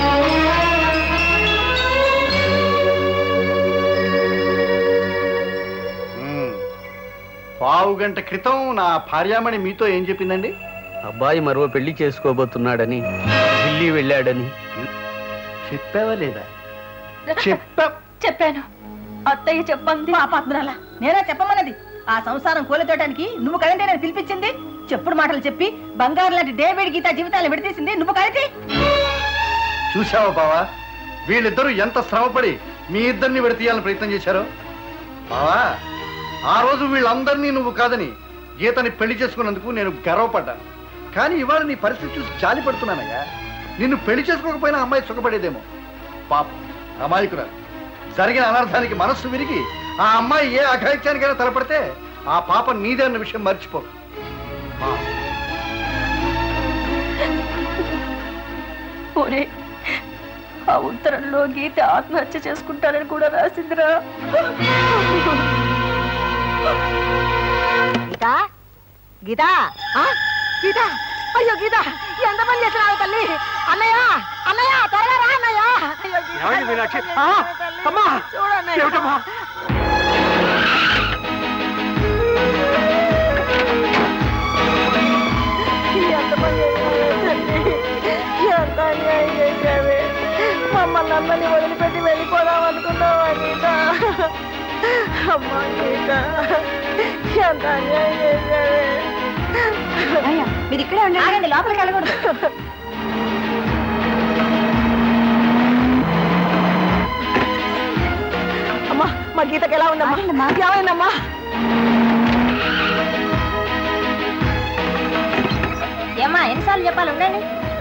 S8: మ్మ్. పావు గంట క్రితం నా భార్యామణి మీతో ఏం చెప్పిందండి
S7: అబ్బాయి మరో పెళ్లి చేసుకోబోతున్నాడని ఢిల్లీ వెళ్ళాడని
S8: చెప్పావా లేదా చెప్పా
S6: చెప్పాను అత్తయ్య చెప్పండి
S16: పాపాత్మరాల నేనే చెప్పమన్నది ఆ సంసారం కూలతోటానికి నువ్వు కదంటే నేను పిలిపించింది చెప్పుడు మాటలు చెప్పి బంగారు లాంటి డేవిడ్ గీత జీవితాలను విడదీసింది నువ్వు కలిసి
S8: చూసావా బావా వీళ్ళిద్దరూ ఎంత శ్రమపడి మీ ఇద్దరిని విడతీయాలని ప్రయత్నం చేశారో బావా ఆ రోజు వీళ్ళందరినీ నువ్వు కాదని గీతని పెళ్లి చేసుకున్నందుకు నేను గర్వపడ్డాను కానీ ఇవాళ నీ పరిస్థితి చూసి జాలి పడుతున్నానయ్యా నిన్ను పెళ్లి చేసుకోకపోయినా అమ్మాయి సుఖపడేదేమో పాపం అమాయకురాలు జరిగిన అనర్థానికి మనస్సు విరిగి ఆ అమ్మాయి ఏ అఘాయిత్యానికైనా తలపడితే ఆ పాప నీదే అన్న విషయం మర్చిపో
S6: ఒరే ఆ ఉత్తరంలో గీత ఆత్మహత్య చేసుకుంటానని కూడా రాసిందిరా
S4: గీతా గీతా ఆ? గీత అయ్యో గీత ఎంత పని చేసినావు తల్లి అన్నయ్య అన్నయ్య త్వరగా రా అన్నయ్య అయ్యో గీత,
S11: ఏమైంది మీనాక్షి?
S4: అయ్యో
S11: ఆ,
S4: తల్లి.
S11: అమ్మా!
S4: చూడన్నయ్య.
S11: ఏమిటమ్మా?
S4: ఎంత పని చేసినావే తల్లి ఎంత అన్యాయం చేసావే మమ్మల్ని అందరినీ వదిలిపెట్టి వెళ్ళిపోదాం అనుకున్నావా గీత అమ్మా గీత ఎంత అన్యాయం చేసావే
S2: మీరు ఇక్కడే ఉండండి లోపలికి వెళ్ళకూడదు
S4: అమ్మా మా గీతకి ఎలా ఉందమ్మా ఏమైందమ్మా
S2: ఏమ్మా ఎన్నిసార్లు చెప్పాలి ఉండండి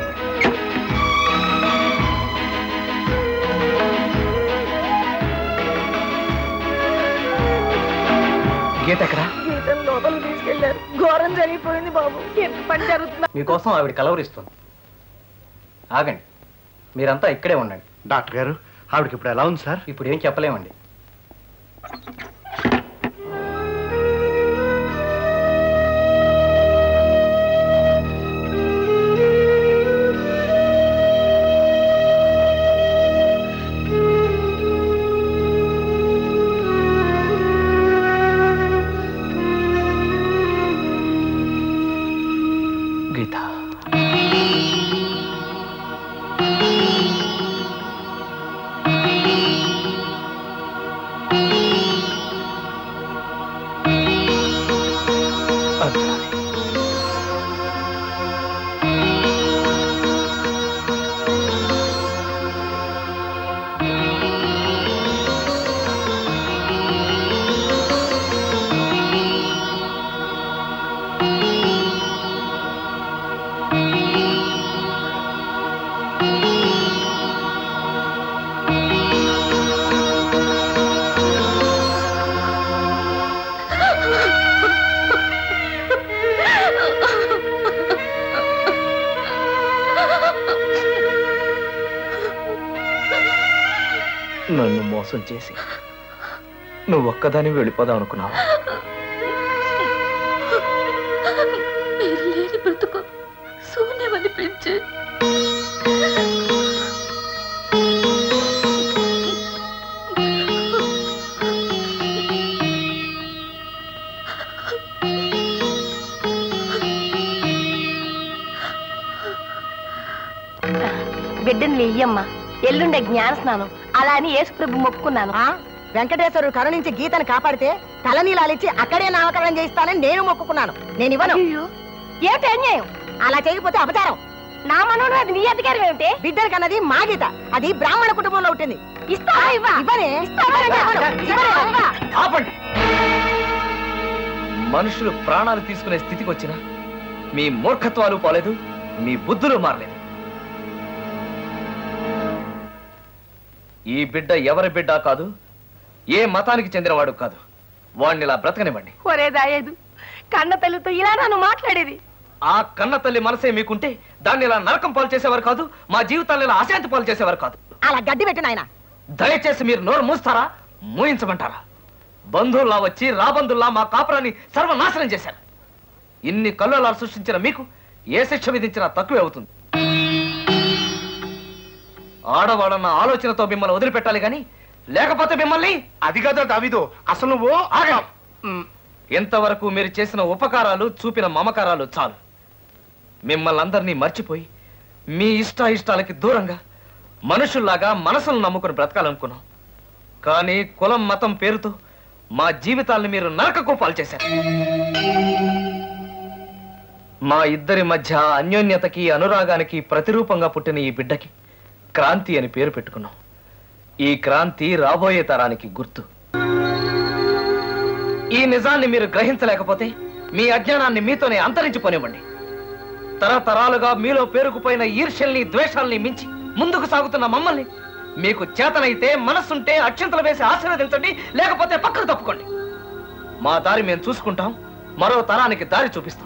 S1: గీత ఎక్కడా
S4: గీతను లోపలికి తీసుకెళ్లారు ఘోరం జరిగిపోయింది బాబు ఎంత పని జరుగుతుందా
S1: మీకోసం ఆవిడ కలవరిస్తుంది ఆగండి మీరంతా ఇక్కడే ఉండండి
S9: డాక్టర్ గారు ఆవిడకి ఇప్పుడు ఎలా ఉంది సార్
S1: ఇప్పుడు ఏం చెప్పలేమండి గీత నన్ను మోసం చేసి నువ్వు ఒక్కదాని వెళ్ళిపోదాం అనుకున్నావా
S3: మీరు లేని బ్రతుకు శూన్యమనిపించి
S12: బిడ్డని ఇయ్యమ్మా ఎల్లుండే జ్ఞాన స్నానం అలా అని యేసుప్రభు మొక్కుకున్నాను
S4: ఆ? వెంకటేశ్వరుడు కరుణించి గీతను కాపాడితే తలనీలాలిచ్చి అక్కడే నామకరణం చేయిస్తానని నేను మొక్కుకున్నాను నేను ఇవ్వను
S12: ఏమిటి అన్యాయం
S4: అలా చేయకపోతే అపచారం
S12: నా మనోడు అది నీ అధికారం ఏమిటి
S4: బిడ్డని కన్నది మా గీత అది బ్రాహ్మణ కుటుంబంలో పుట్టింది
S12: ఇస్తావా ఇవ్వా
S4: ఇవ్వనే
S12: ఇస్తావా ఇవ్వా? ఇవ్వనే ఇవ్వా?
S1: ఆపండి మనుషులు ప్రాణాలు తీసుకునే స్థితికి వచ్చిన మీ మూర్ఖత్వాలు పోలేదు మీ బుద్ధులు మారలేదు ఈ బిడ్డ ఎవరి బిడ్డ కాదు ఏ మతానికి చెందినవాడు కాదు వాణ్ణి ఇలా బ్రతకనివ్వండి
S12: ఒరే దాయేదు కన్న తల్లితో ఇలా నన్ను మాట్లాడేది
S1: ఆ కన్న తల్లి మనసే మీకుంటే దాన్ని ఇలా నరకం పాలు చేసేవారు కాదు మా జీవితాన్ని ఇలా అశాంతి పాలు చేసేవారు కాదు
S4: అలా గడ్డి పెట్టు నాయన
S1: దయచేసి మీరు నోరు మూస్తారా మూయించమంటారా బంధువుల్లా వచ్చి రాబంధుల్లా మా కాపురాన్ని సర్వనాశనం చేశారు ఇన్ని కల్లోలాలు సృష్టించిన మీకు ఏ శిక్ష విధించినా తక్కువే అవుతుంది ఆడవాడన్న ఆలోచనతో మిమ్మల్ని వదిలిపెట్టాలి గాని లేకపోతే మిమ్మల్ని
S9: అది కదా దావిదు అసలు నువ్వు
S1: ఆగ ఎంతవరకు మీరు చేసిన ఉపకారాలు చూపిన మమకారాలు చాలు మిమ్మల్ని అందరినీ మర్చిపోయి మీ ఇష్ట ఇష్టాలకి దూరంగా మనుషుల్లాగా మనసులను నమ్ముకుని బ్రతకాలనుకున్నాం కానీ కులం మతం పేరుతో మా జీవితాల్ని మీరు నరకకు పాలు చేశారు మా ఇద్దరి మధ్య అన్యోన్యతకి అనురాగానికి ప్రతిరూపంగా పుట్టిన ఈ బిడ్డకి క్రాంతి అని పేరు పెట్టుకున్నాం ఈ క్రాంతి రాబోయే తరానికి గుర్తు ఈ నిజాన్ని మీరు గ్రహించలేకపోతే మీ అజ్ఞానాన్ని మీతోనే అంతరించిపోనివ్వండి తరతరాలుగా మీలో పేరుకుపోయిన ఈర్ష్యల్ని ద్వేషాల్ని మించి ముందుకు సాగుతున్న మమ్మల్ని మీకు చేతనైతే మనస్సుంటే అక్షంతలు వేసి ఆశీర్వదించండి లేకపోతే పక్కకు తప్పుకోండి మా దారి మేము చూసుకుంటాం మరో తరానికి దారి చూపిస్తాం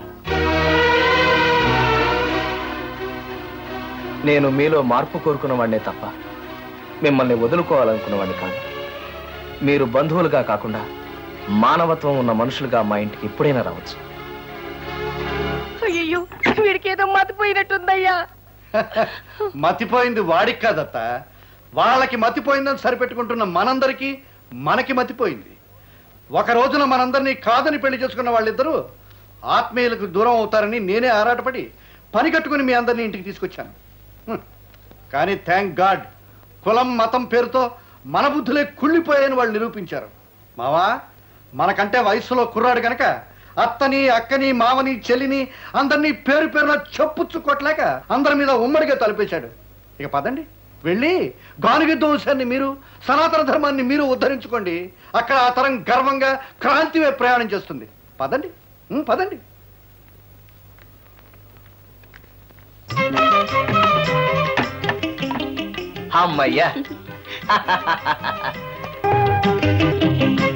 S1: నేను మీలో మార్పు కోరుకున్నవాడినే తప్ప మిమ్మల్ని వదులుకోవాలనుకున్నవాడిని కాదు మీరు బంధువులుగా కాకుండా మానవత్వం ఉన్న మనుషులుగా మా ఇంటికి ఎప్పుడైనా రావచ్చు
S12: అయ్యో అయ్యో వీడికి ఏదో మతిపోయినట్టుందయ్యా
S8: మతిపోయింది వాడికి కాదత్త వాళ్ళకి మతిపోయిందని సరిపెట్టుకుంటున్న మనందరికీ మనకి మతిపోయింది ఒక రోజున మనందరినీ కాదని పెళ్లి చేసుకున్న వాళ్ళిద్దరూ ఆత్మీయులకు దూరం అవుతారని నేనే ఆరాటపడి పని కట్టుకుని మీ అందరినీ ఇంటికి తీసుకొచ్చాను హ్మ్. కానీ థ్యాంక్ గాడ్ కులం మతం పేరుతో మన బుద్ధులే కుళ్ళిపోయాయని వాళ్ళు నిరూపించారు మావా మనకంటే వయసులో కుర్రాడు గనక అత్తని అక్కని మావని చెల్లిని అందరినీ పేరు పేరున చెప్పుచ్చు కొట్టలేక అందరి మీద ఉమ్మడిగా తలిపేశాడు ఇక పదండి వెళ్ళి గానుగిద్ద వంశాన్ని మీరు సనాతన ధర్మాన్ని మీరు ఉద్ధరించుకోండి అక్కడ ఆ తరం గర్వంగా క్రాంతివే ప్రయాణం చేస్తుంది పదండి ఉం, పదండి
S1: అమ్మయ్యా